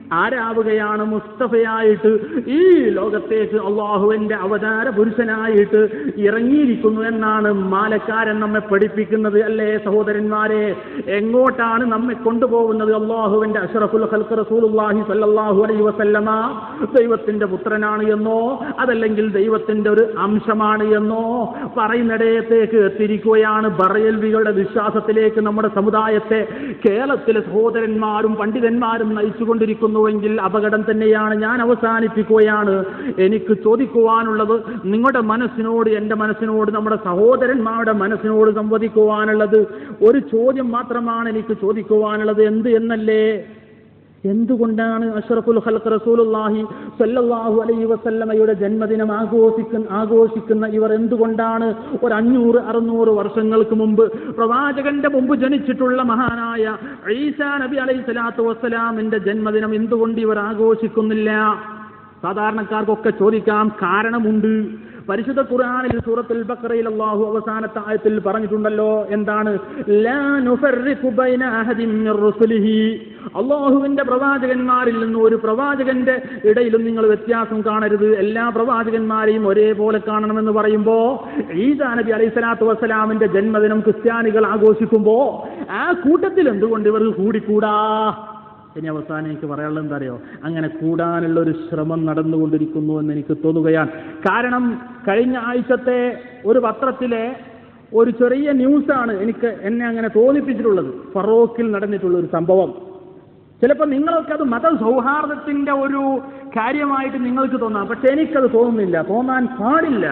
ആരാവുകയാണ് മുസ്തഫയായിട്ട് ഈ ലോകത്തേക്ക് അള്ളാഹുവിന്റെ അവതാര പുരുഷനായിട്ട് ഇറങ്ങിയിരിക്കുന്നു എന്നാണ് മാലക്കാരൻ നമ്മെ പഠിപ്പിക്കുന്നത് അല്ലേ സഹോദരന്മാരെ എങ്ങോട്ടാണ് നമ്മെ കൊണ്ടുപോകുന്നത് അള്ളാഹുവിന്റെ അഷറഫുൽ ഖൽഖ് റസൂലുള്ളാഹി സല്ലല്ലാഹു അലൈഹി വസല്ലമ ദൈവത്തിന്റെ പുത്രനാണ് എന്നോ അതല്ലെങ്കിൽ ദൈവത്തിന്റെ ഒരു അംശമാണ് എന്നോ പറയുന്നിടയത്തേക്ക് എത്തിയിരിക്കുകയാണ് ബറയൽവികളുടെ വിശ്വാസത്തിലേക്ക് നമ്മുടെ സമുദായത്തെ കേരളത്തിലെ സഹോദരന്മാരും പണ്ഡിതന്മാരും നയിച്ചുകൊണ്ടിരിക്കുന്നുവെങ്കിൽ അപകടം തന്നെയാണ് ഞാൻ അവസാനിപ്പിക്കുകയാണ് എനിക്ക് ചോദിക്കുവാനുള്ളത് നിങ്ങളുടെ മനസ്സിനോട് എൻ്റെ മനസ്സിനോട് നമ്മുടെ സഹോദരന്മാരുടെ മനസ്സിനോട് സംവദിക്കുവാനുള്ളത് ഒരു ചോദ്യം മാത്രമാണ് എനിക്ക് ചോദിക്കുവാനുള്ളത് എന്ത് എന്നല്ലേ എന്തുകൊണ്ടാണ് അഷ്റഫുൽ ഖൽഖ് റസൂലുള്ളാഹി സല്ലല്ലാഹു അലൈഹി വസല്ലമയുടെ ജന്മദിനം ആഘോഷിക്കുന്ന ആഘോഷിക്കുന്ന ഇവർ എന്തുകൊണ്ടാണ് ഒരു അഞ്ഞൂറ് അറുന്നൂറ് വർഷങ്ങൾക്ക് മുമ്പ് പ്രവാചകന്റെ മുമ്പ് ജനിച്ചിട്ടുള്ള മഹാനായ ഈസാ നബി അലൈഹി സ്വലാത്തു വസ്സലാമിന്റെ ജന്മദിനം എന്തുകൊണ്ട് ഇവർ ആഘോഷിക്കുന്നില്ല സാധാരണക്കാർക്കൊക്കെ ചോദിക്കാം കാരണമുണ്ട് പരിശുദ്ധ ഖുർആനിൽ സൂറത്തുൽ ബഖറയിൽ അല്ലാഹു അവസാനത്തെ ആയത്തിൽ പറഞ്ഞിട്ടുണ്ടല്ലോ എന്താണ് ലാ നുഫർരിഖു ബൈന അഹദിൻ മിർ റുസുലിഹി അള്ളാഹുവിന്റെ പ്രവാചകന്മാരിൽ നിന്ന് ഒരു പ്രവാചകന്റെ ഇടയിലും നിങ്ങൾ വ്യത്യാസം കാണരുത് എല്ലാ പ്രവാചകന്മാരെയും ഒരേപോലെ കാണണമെന്ന് പറയുമ്പോ ഈസാ നബി അലൈഹി സ്വലാത്തു വസ്സലാമിന്റെ ജന്മദിനം ക്രിസ്ത്യാനികൾ ആഘോഷിക്കുമ്പോ ആ കൂട്ടത്തിൽ എന്തുകൊണ്ട് ഇവർക്ക് കൂടിക്കൂടാ ഇനി അവസാനം എനിക്ക് പറയാനുള്ളത് എന്താ അറിയോ അങ്ങനെ കൂടാനുള്ള ഒരു ശ്രമം നടന്നുകൊണ്ടിരിക്കുന്നു എന്ന് എനിക്ക് തോന്നുകയാണ് കാരണം കഴിഞ്ഞ ആഴ്ചത്തെ ഒരു പത്രത്തിലെ ഒരു ചെറിയ ന്യൂസാണ് എനിക്ക് എന്നെ അങ്ങനെ തോന്നിപ്പിച്ചിട്ടുള്ളത് ഫറോക്കിൽ നടന്നിട്ടുള്ള ഒരു സംഭവം ചിലപ്പോൾ നിങ്ങളൊക്കെ അത് മത സൗഹാർദ്ദത്തിന്റെ ഒരു കാര്യമായിട്ട് നിങ്ങൾക്ക് തോന്നാം പക്ഷെ എനിക്കത് തോന്നുന്നില്ല തോന്നാൻ പാടില്ല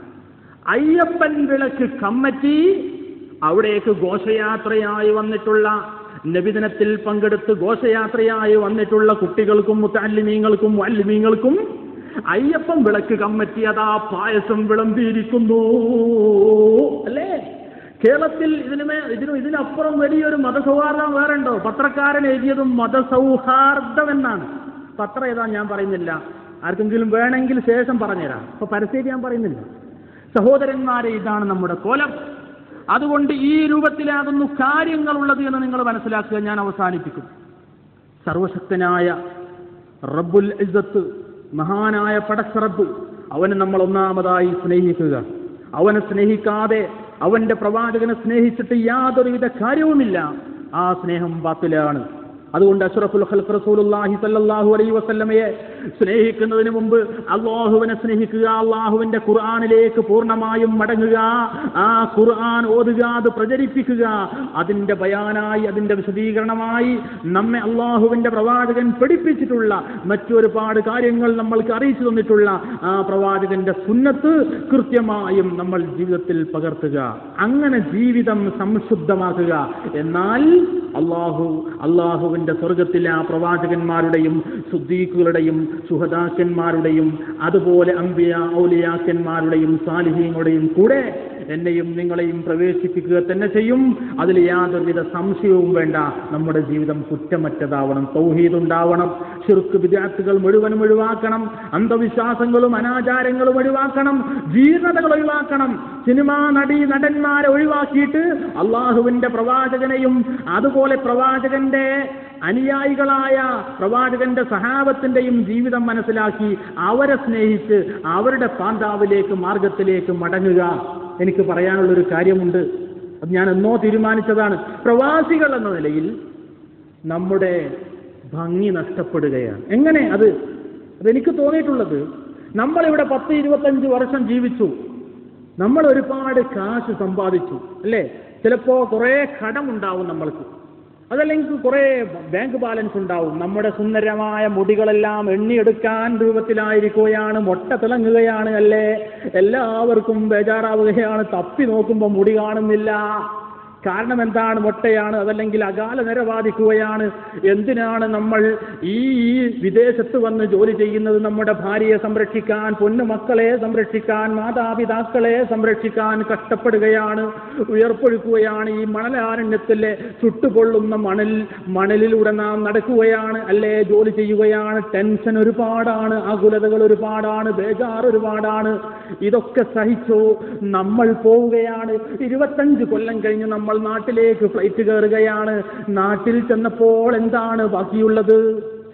അയ്യപ്പൻ വിളക്ക് കമ്മിറ്റി അവിടേക്ക് ഘോഷയാത്രയായി വന്നിട്ടുള്ള നബിദിനത്തിൽ പങ്കെടുത്ത് ഘോഷയാത്രയായി വന്നിട്ടുള്ള കുട്ടികൾക്കും മുത്തല്ലിമീങ്ങൾക്കും വല്ലിമീങ്ങൾക്കും അയ്യപ്പൻ വിളക്ക് കമ്മിറ്റി അതാ പായസം വിളമ്പിയിരിക്കുന്നു അല്ലേ കേരളത്തിൽ ഇതിന് മേ ഇതിന് ഇതിനപ്പുറം വലിയൊരു മതസൗഹാർദ്ദം വേറെ ഉണ്ടോ പത്രക്കാരൻ എഴുതിയതും മതസൗഹാർദ്ദം എന്നാണ് പത്രം ഏതാ ഞാൻ പറയുന്നില്ല ആർക്കെങ്കിലും വേണമെങ്കിൽ ശേഷം പറഞ്ഞുതരാം അപ്പൊ പരസ്യം ഞാൻ പറയുന്നില്ല സഹോദരന്മാരെ ഇതാണ് നമ്മുടെ കോലം അതുകൊണ്ട് ഈ രൂപത്തിലാകുന്നു കാര്യങ്ങളുള്ളത് എന്ന് നിങ്ങൾ മനസ്സിലാക്കുക ഞാൻ അവസാനിപ്പിക്കും സർവശക്തനായ റബ്ബുൽ ഇസ്സത്ത് മഹാനായ പടച്ചറബ് അവനെ നമ്മൾ ഒന്നാമതായി സ്നേഹിക്കുക അവനെ സ്നേഹിക്കാതെ അവന്റെ പ്രവാചകനെ സ്നേഹിച്ചിട്ട് യാതൊരുവിധ കാര്യവുമില്ല ആ സ്നേഹം ബാത്തിലാണ് അതുകൊണ്ട് അഷ്റഫുൽ ഖൽഖ് റസൂലുള്ളാഹി സ്വല്ലല്ലാഹു അലൈഹി വസല്ലമയെ സ്നേഹിക്കുന്നതിന് മുമ്പ് അള്ളാഹുവിനെ സ്നേഹിക്കുക അള്ളാഹുവിന്റെ ഖുർആനിലേക്ക് പൂർണ്ണമായും മടങ്ങുക ആ ഖുർആൻ ഓതുക അത് പ്രചരിപ്പിക്കുക അതിന്റെ ബയാനായി അതിന്റെ വിശദീകരണമായി നമ്മെ അള്ളാഹുവിന്റെ പ്രവാചകൻ പഠിപ്പിച്ചിട്ടുള്ള മറ്റൊരുപാട് കാര്യങ്ങൾ നമ്മൾക്ക് അറിയിച്ചു തന്നിട്ടുള്ള ആ പ്രവാചകന്റെ സുന്നത്ത് കൃത്യമായും നമ്മൾ ജീവിതത്തിൽ പകർത്തുക അങ്ങനെ ജീവിതം സംശുദ്ധമാക്കുക എന്നാൽ അള്ളാഹു അള്ളാഹുവിന്റെ സ്വർഗത്തിലെ ആ പ്രവാചകന്മാരുടെയും സുദ്ദീഖുകളുടെയും സുഹദാക്കന്മാരുടെയും അതുപോലെ അമ്പിയ ഔലിയാക്കന്മാരുടെയും സാലിഹീങ്ങളുടെയും കൂടെ എന്നെയും നിങ്ങളെയും പ്രവേശിപ്പിക്കുക തന്നെ ചെയ്യും അതിൽ യാതൊരുവിധ സംശയവും വേണ്ട നമ്മുടെ ജീവിതം കുറ്റമറ്റതാവണം തൗഹീദ് ഉണ്ടാവണം ഷിർക്ക് വിദ്യാർത്ഥികൾ മുഴുവനും ഒഴിവാക്കണം അന്ധവിശ്വാസങ്ങളും അനാചാരങ്ങളും ഒഴിവാക്കണം ജീർണതകൾ ഒഴിവാക്കണം സിനിമാ നടി നടന്മാരെ ഒഴിവാക്കിയിട്ട് അള്ളാഹുവിന്റെ പ്രവാചകനെയും അതുപോലെ പ്രവാചകന്റെ അനുയായികളായ പ്രവാചകന്റെ സഹാബത്തിന്റെയും ജീവിതം മനസ്സിലാക്കി അവരെ സ്നേഹിച്ച് അവരുടെ പാന്താവിലേക്ക് മാർഗത്തിലേക്ക് മടങ്ങുക എനിക്ക് പറയാനുള്ളൊരു കാര്യമുണ്ട് അത് ഞാൻ എന്നോ തീരുമാനിച്ചതാണ് പ്രവാസികൾ എന്ന നിലയിൽ നമ്മുടെ ഭംഗി നഷ്ടപ്പെടുകയാണ് എങ്ങനെ അത് അതെനിക്ക് തോന്നിയിട്ടുള്ളത് നമ്മളിവിടെ പത്ത് ഇരുപത്തഞ്ച് വർഷം ജീവിച്ചു നമ്മൾ ഒരുപാട് കാശ് സമ്പാദിച്ചു അല്ലേ ചിലപ്പോ കുറേ കടമുണ്ടാവും നമ്മൾക്ക് അതല്ലെങ്കിൽ കുറേ ബാങ്ക് ബാലൻസ് ഉണ്ടാവും നമ്മുടെ സുന്ദരമായ മുടികളെല്ലാം എണ്ണിയെടുക്കാൻ രൂപത്തിലായിരിക്കുകയാണ് മൊട്ട തിളങ്ങുകയാണ് അല്ലേ എല്ലാവർക്കും ബേജാറാവുകയാണ് തപ്പി നോക്കുമ്പോൾ മുടി കാണുന്നില്ല കാരണം എന്താണ് മൊട്ടയാണ് അതല്ലെങ്കിൽ അകാല നിര ബാധിക്കുകയാണ് എന്തിനാണ് നമ്മൾ ഈ ഈ വിദേശത്ത് വന്ന് ജോലി ചെയ്യുന്നത് നമ്മുടെ ഭാര്യയെ സംരക്ഷിക്കാൻ പൊന്നു മക്കളെ സംരക്ഷിക്കാൻ മാതാപിതാക്കളെ സംരക്ഷിക്കാൻ കഷ്ടപ്പെടുകയാണ് ഉയർപ്പൊഴുക്കുകയാണ് ഈ മണലാരണ്യത്തിലെ ചുട്ടുപൊള്ളുന്ന മണൽ മണലിലൂടെ നാം നടക്കുകയാണ് അല്ലേ ജോലി ചെയ്യുകയാണ് ടെൻഷൻ ഒരുപാടാണ് ആകുലതകൾ ഒരുപാടാണ് ബേജാർ ഒരുപാടാണ് ഇതൊക്കെ സഹിച്ചു നമ്മൾ പോവുകയാണ് ഇരുപത്തഞ്ച് കൊല്ലം കഴിഞ്ഞ് നമ്മൾ നാട്ടിലേക്ക് ഫ്ലൈറ്റ് കയറുകയാണ് നാട്ടിൽ ചെന്നപ്പോൾ എന്താണ് ബാക്കിയുള്ളത്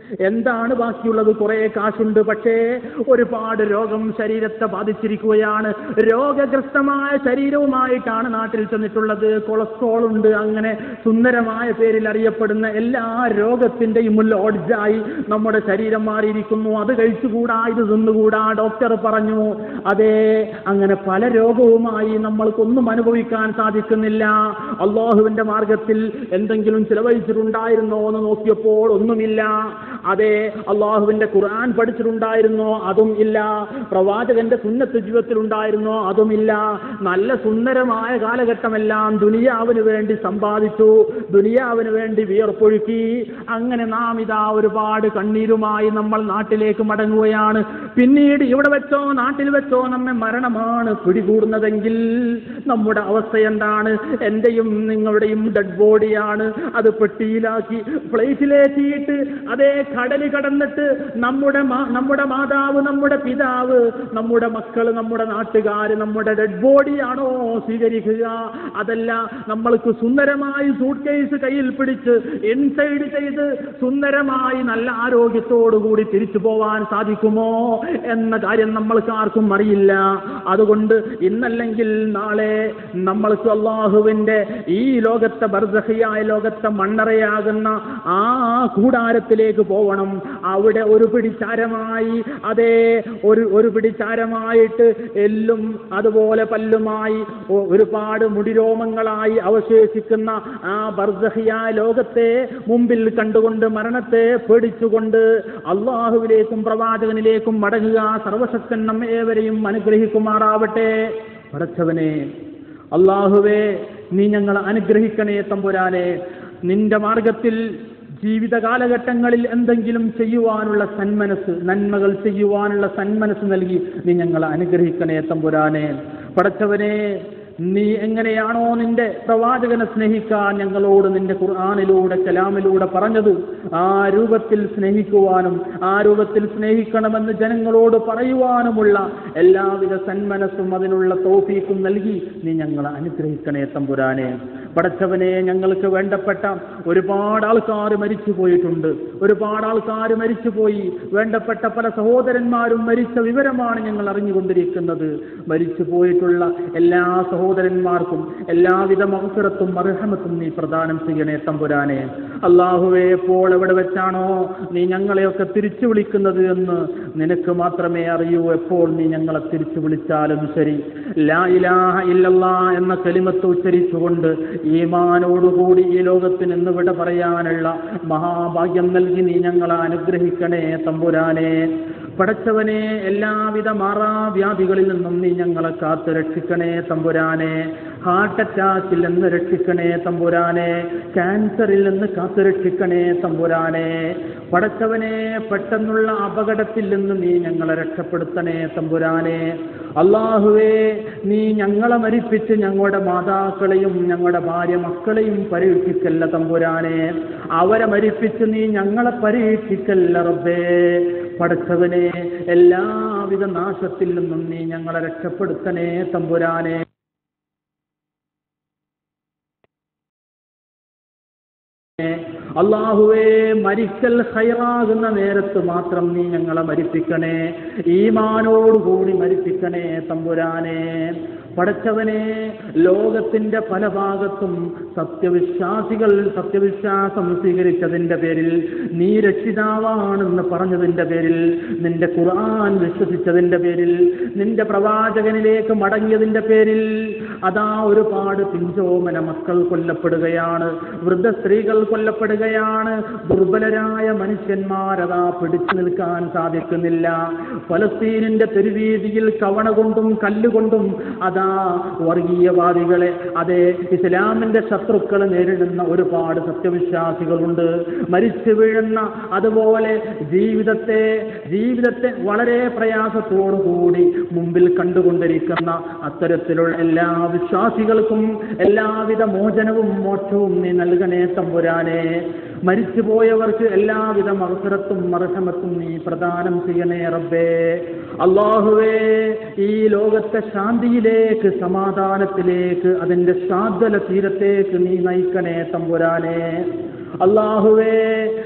എന്താണ് ബാക്കിയുള്ളത് കുറെ കാശുണ്ട് പക്ഷേ ഒരുപാട് രോഗം ശരീരത്തെ ബാധിച്ചിരിക്കുകയാണ് രോഗഗ്രസ്തമായ ശരീരവുമായിട്ടാണ് നാട്ടിൽ ചെന്നിട്ടുള്ളത് കൊളസ്ട്രോൾ ഉണ്ട് അങ്ങനെ സുന്ദരമായ പേരിൽ അറിയപ്പെടുന്ന എല്ലാ രോഗത്തിന്റെയും ലോഡ്ജായി നമ്മുടെ ശരീരം മാറിയിരിക്കുന്നു അത് കഴിച്ചുകൂടാ ഇത് തിന്നുകൂടാ ഡോക്ടർ പറഞ്ഞു അതെ അങ്ങനെ പല രോഗവുമായി നമ്മൾക്കൊന്നും അനുഭവിക്കാൻ സാധിക്കുന്നില്ല അള്ളാഹുവിന്റെ മാർഗത്തിൽ എന്തെങ്കിലും ചിലവഴിച്ചിട്ടുണ്ടായിരുന്നോ എന്ന് നോക്കിയപ്പോൾ ഒന്നുമില്ല അതെ അള്ളാഹുവിന്റെ ഖുർആൻ പഠിച്ചിട്ടുണ്ടായിരുന്നോ അതും ഇല്ല പ്രവാചകന്റെ സുന്നത്ത് ജീവിതത്തിലുണ്ടായിരുന്നോ അതുമില്ല നല്ല സുന്ദരമായ കാലഘട്ടമെല്ലാം ദുനിയാവിന് വേണ്ടി സമ്പാദിച്ചു ദുനിയാവിന് വേണ്ടി വിയർപ്പൊഴുക്കി അങ്ങനെ നാം ഇതാ ഒരുപാട് കണ്ണീരുമായി നമ്മൾ നാട്ടിലേക്ക് മടങ്ങുകയാണ് പിന്നീട് ഇവിടെ വെച്ചോ നാട്ടിൽ വെച്ചോ നമ്മെ മരണമാണ് പിടികൂടുന്നതെങ്കിൽ നമ്മുടെ അവസ്ഥ എന്താണ് എന്റെയും നിങ്ങളുടെയും ഡെഡ് ബോഡിയാണ് അത് പെട്ടിയിലാക്കി ഫ്ലൈറ്റിലേറ്റിയിട്ട് അതേ കടല് കടന്നിട്ട് നമ്മുടെ മാ- നമ്മുടെ മാതാവ് നമ്മുടെ പിതാവ് നമ്മുടെ മക്കൾ നമ്മുടെ നാട്ടുകാർ നമ്മുടെ ഡെഡ് ബോഡിയാണോ സ്വീകരിക്കുക അതല്ല നമ്മൾക്ക് സുന്ദരമായി സൂട്ട് കേസ് കയ്യിൽ പിടിച്ച് ഇൻസൈഡ് ചെയ്ത് സുന്ദരമായി നല്ല ആരോഗ്യത്തോടുകൂടി തിരിച്ചു പോവാൻ സാധിക്കുമോ എന്ന കാര്യം നമ്മൾക്ക് ആർക്കും അറിയില്ല അതുകൊണ്ട് ഇന്നല്ലെങ്കിൽ നാളെ നമ്മൾക്ക് അള്ളാഹുവിന്റെ ഈ ലോകത്തെ ബർദഹിയായ ലോകത്തെ മണ്ണറയാകുന്ന ആ കൂടാരത്തിലേക്ക് പോകണം അവിടെ ഒരു പിടിച്ചാരമായി അതേ ഒരു ഒരു പിടിച്ചാരമായിട്ട് എല്ലും അതുപോലെ പല്ലുമായി ഒ- ഒരുപാട് മുടിരോമങ്ങളായി അവശേഷിക്കുന്ന ആ ബർദഹിയായ ലോകത്തെ മുമ്പിൽ കണ്ടുകൊണ്ട് മരണത്തെ പേടിച്ചുകൊണ്ട് അള്ളാഹുവിലേക്കും പ്രവാചകനിലേക്കും മടങ്ങുക സർവശക്തൻ നമ്മെ ഏവരെയും അനുഗ്രഹിക്കുമാറാവട്ടെ പടച്ചവനെ അള്ളാഹുവേ നീ ഞങ്ങളെ അനുഗ്രഹിക്കണേ തമ്പുരാനെ നിന്റെ മാർഗത്തിൽ ജീവിത കാലഘട്ടങ്ങളിൽ എന്തെങ്കിലും ചെയ്യുവാനുള്ള സന്മനസ് നന്മകൾ ചെയ്യുവാനുള്ള സന്മനസ് നൽകി നീ ഞങ്ങളെ അനുഗ്രഹിക്കണേ തമ്പുരാനെ പടച്ചവനെ നീ എങ്ങനെയാണോ നിന്റെ പ്രവാചകനെ സ്നേഹിക്കാൻ ഞങ്ങളോട് നിന്റെ ഖുർആാനിലൂടെ കലാമിലൂടെ പറഞ്ഞത് ആ രൂപത്തിൽ സ്നേഹിക്കുവാനും ആ രൂപത്തിൽ സ്നേഹിക്കണമെന്ന് ജനങ്ങളോട് പറയുവാനുമുള്ള എല്ലാവിധ സന്മനസ്സും അതിനുള്ള തോഫീക്കും നൽകി നീ ഞങ്ങളെ അനുഗ്രഹിക്കണേ തമ്പുരാനെ പടച്ചവനെ ഞങ്ങൾക്ക് വേണ്ടപ്പെട്ട ഒരുപാട് ആൾക്കാർ മരിച്ചു പോയിട്ടുണ്ട് ഒരുപാട് ആൾക്കാർ മരിച്ചുപോയി വേണ്ടപ്പെട്ട പല സഹോദരന്മാരും മരിച്ച വിവരമാണ് ഞങ്ങൾ അറിഞ്ഞുകൊണ്ടിരിക്കുന്നത് മരിച്ചു പോയിട്ടുള്ള എല്ലാ സഹോദരന്മാർക്കും എല്ലാവിധ മഹസുരത്തും അർഹമത്തും നീ പ്രദാനം ചെയ്യണേ തമ്പുരാനെ അള്ളാഹുവെ എപ്പോൾ എവിടെ വെച്ചാണോ നീ ഞങ്ങളെയൊക്കെ തിരിച്ചു വിളിക്കുന്നത് എന്ന് നിനക്ക് മാത്രമേ അറിയൂ എപ്പോൾ നീ ഞങ്ങളെ തിരിച്ചു വിളിച്ചാലും ശരി ലാ ഇലാഹ ഇല്ലല്ലാ എന്ന കലിമത്ത് ഉച്ചരിച്ചുകൊണ്ട് ഈമാനോടുകൂടി ഈ ലോകത്തിന് ഇന്ന് വിട പറയാനുള്ള മഹാഭാഗ്യം നൽകി നീ ഞങ്ങളെ അനുഗ്രഹിക്കണേ തമ്പുരാനെ പടച്ചവനെ എല്ലാവിധ മാറാവ്യാധികളിൽ നിന്നും നീ ഞങ്ങളെ കാത്തു രക്ഷിക്കണേ തമ്പുരാനെ ഹാർട്ട് അറ്റാക്കിൽ നിന്ന് രക്ഷിക്കണേ തമ്പുരാനെ ക്യാൻസറിൽ നിന്ന് കാത്തു രക്ഷിക്കണേ തമ്പുരാനെ പടച്ചവനെ പെട്ടെന്നുള്ള അപകടത്തിൽ നിന്ന് നീ ഞങ്ങളെ രക്ഷപ്പെടുത്തണേ തമ്പുരാനെ അള്ളാഹുവേ നീ ഞങ്ങളെ മരിപ്പിച്ച് ഞങ്ങളുടെ മാതാക്കളെയും ഞങ്ങളുടെ ഭാര്യ മക്കളെയും പരീക്ഷിക്കല്ല തമ്പുരാനെ അവരെ മരിപ്പിച്ച് നീ ഞങ്ങളെ പരീക്ഷിക്കല്ല റബ്ബേ പടച്ചവനെ എല്ലാവിധ നാശത്തിൽ നിന്നും നീ ഞങ്ങളെ രക്ഷപ്പെടുത്തണേ തമ്പുരാനെ അള്ളാഹുവേ മരിക്കൽ ഹൈറാകുന്ന നേരത്ത് മാത്രം നീ ഞങ്ങളെ മരിപ്പിക്കണേ ഈമാനോടുകൂടി മരിപ്പിക്കണേ തമ്പുരാനെ പടച്ചവനെ ലോകത്തിന്റെ പല ഭാഗത്തും സത്യവിശ്വാസികൾ സത്യവിശ്വാസം സ്വീകരിച്ചതിന്റെ പേരിൽ നീ രക്ഷിതാവാണെന്ന് പറഞ്ഞതിന്റെ പേരിൽ നിന്റെ ഖുർആൻ വിശ്വസിച്ചതിന്റെ പേരിൽ നിന്റെ പ്രവാചകനിലേക്ക് മടങ്ങിയതിന്റെ പേരിൽ അതാ ഒരുപാട് പിഞ്ചോമന മക്കൾ കൊല്ലപ്പെടുകയാണ് വൃദ്ധ സ്ത്രീകൾ കൊല്ലപ്പെടുകയാണ് ദുർബലരായ മനുഷ്യന്മാരതാ പിടിച്ചു നിൽക്കാൻ സാധിക്കുന്നില്ല ഫലസ്തീനിന്റെ തെരുവീതിയിൽ കവണ കൊണ്ടും കല്ലുകൊണ്ടും അതാ വർഗീയവാദികളെ അതെ ഇസ്ലാമിന്റെ ശത്രുക്കൾ നേരിടുന്ന ഒരുപാട് സത്യവിശ്വാസികളുണ്ട് മരിച്ചു വീഴുന്ന അതുപോലെ ജീവിതത്തെ ജീവിതത്തെ വളരെ പ്രയാസത്തോടുകൂടി മുമ്പിൽ കണ്ടുകൊണ്ടിരിക്കുന്ന അത്തരത്തിലുള്ള എല്ലാ വിശ്വാസികൾക്കും എല്ലാവിധ മോചനവും മോക്ഷവും നീ നൽകണേ തമ്പുരാനെ മരിച്ചുപോയവർക്ക് എല്ലാവിധ മത്സരത്തും മർഹമത്തും നീ പ്രദാനം ചെയ്യണേ റബ്ബേ അള്ളാഹുവേ ഈ ലോകത്തെ ശാന്തിയിലേക്ക് സമാധാനത്തിലേക്ക് അതിന്റെ ശാന്തല തീരത്തേക്ക് നീ നയിക്കണേ തമ്പുരാനെ അള്ളാഹുവേ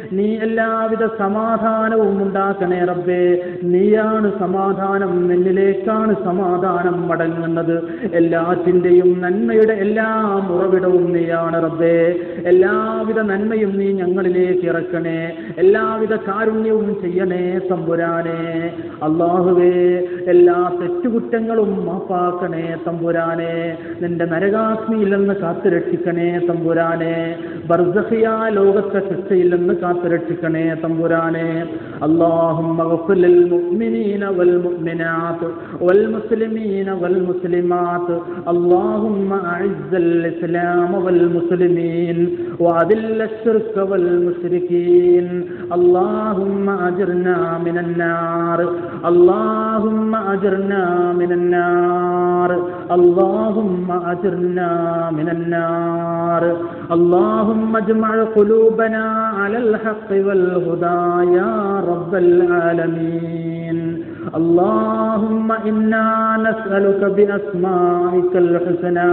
നീ എല്ലാവിധ സമാധാനവും ഉണ്ടാക്കണേ റബ്ബേ നീയാണ് സമാധാനം നിന്നിലേക്കാണ് സമാധാനം മടങ്ങുന്നത് എല്ലാത്തിൻ്റെയും നന്മയുടെ എല്ലാ ഉറവിടവും നീയാണ് റബ്ബേ എല്ലാവിധ നന്മയും നീ ഞങ്ങളിലേക്ക് ഇറക്കണേ എല്ലാവിധ കാരുണ്യവും ചെയ്യണേ തമ്പുരാനെ അള്ളാഹുവേ എല്ലാ തെറ്റുകുറ്റങ്ങളും മാപ്പാക്കണേ തമ്പുരാനെ നിന്റെ നരകാഗ്നിയിൽ നിന്ന് കാത്തുരക്ഷിക്കണേ തമ്പുരാനെ ബർസഹിയ ലോകത്തെ ശിക്ഷയിൽ നിന്ന് കാത്തുരക്ഷിക്കണേ തമ്പുരാനെ اللهم اغفر للمؤمنين والمؤمنات والمسلمين والمسلمات اللهم اعز الاسلام والمسلمين واذل الشرك والمشركين اللهم اجرنا من النار اللهم اجرنا من النار اللهم اجرنا من النار اللهم اجمع قلوبنا على الحق والهدى يا رب العالمين اللهم إنا نسألك بأسمائك الحسنى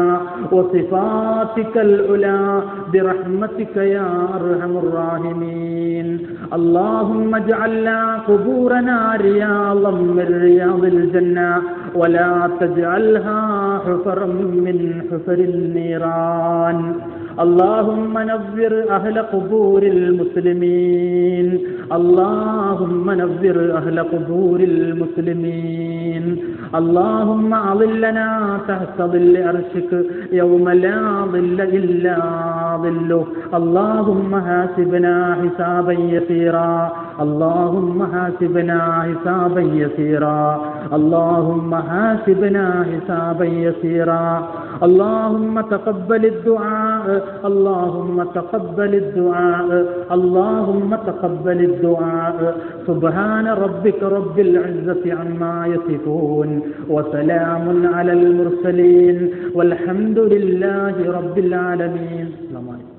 وصفاتك العلى برحمتك يا أرحم الراحمين اللهم اجعلنا قبورنا رياضا من رياض الجنة ولا تجعلها حفرا من حفر النيران اللهم نذر أهل قبور المسلمين اللهم نذر أهل قبور المسلمين اللهم أظلنا تحت ظل أرشك يوم لا ظل إلا ظله اللهم حاسبنا حسابا يسيرا اللهم حاسبنا حسابا يسيرا اللهم حاسبنا حسابا يسيرا اللهم تقبل الدعاء اللهم تقبل الدعاء اللهم تقبل الدعاء سبحان ربك رب العزة عما يصفون وسلام على المرسلين والحمد لله رب العالمين السلام عليكم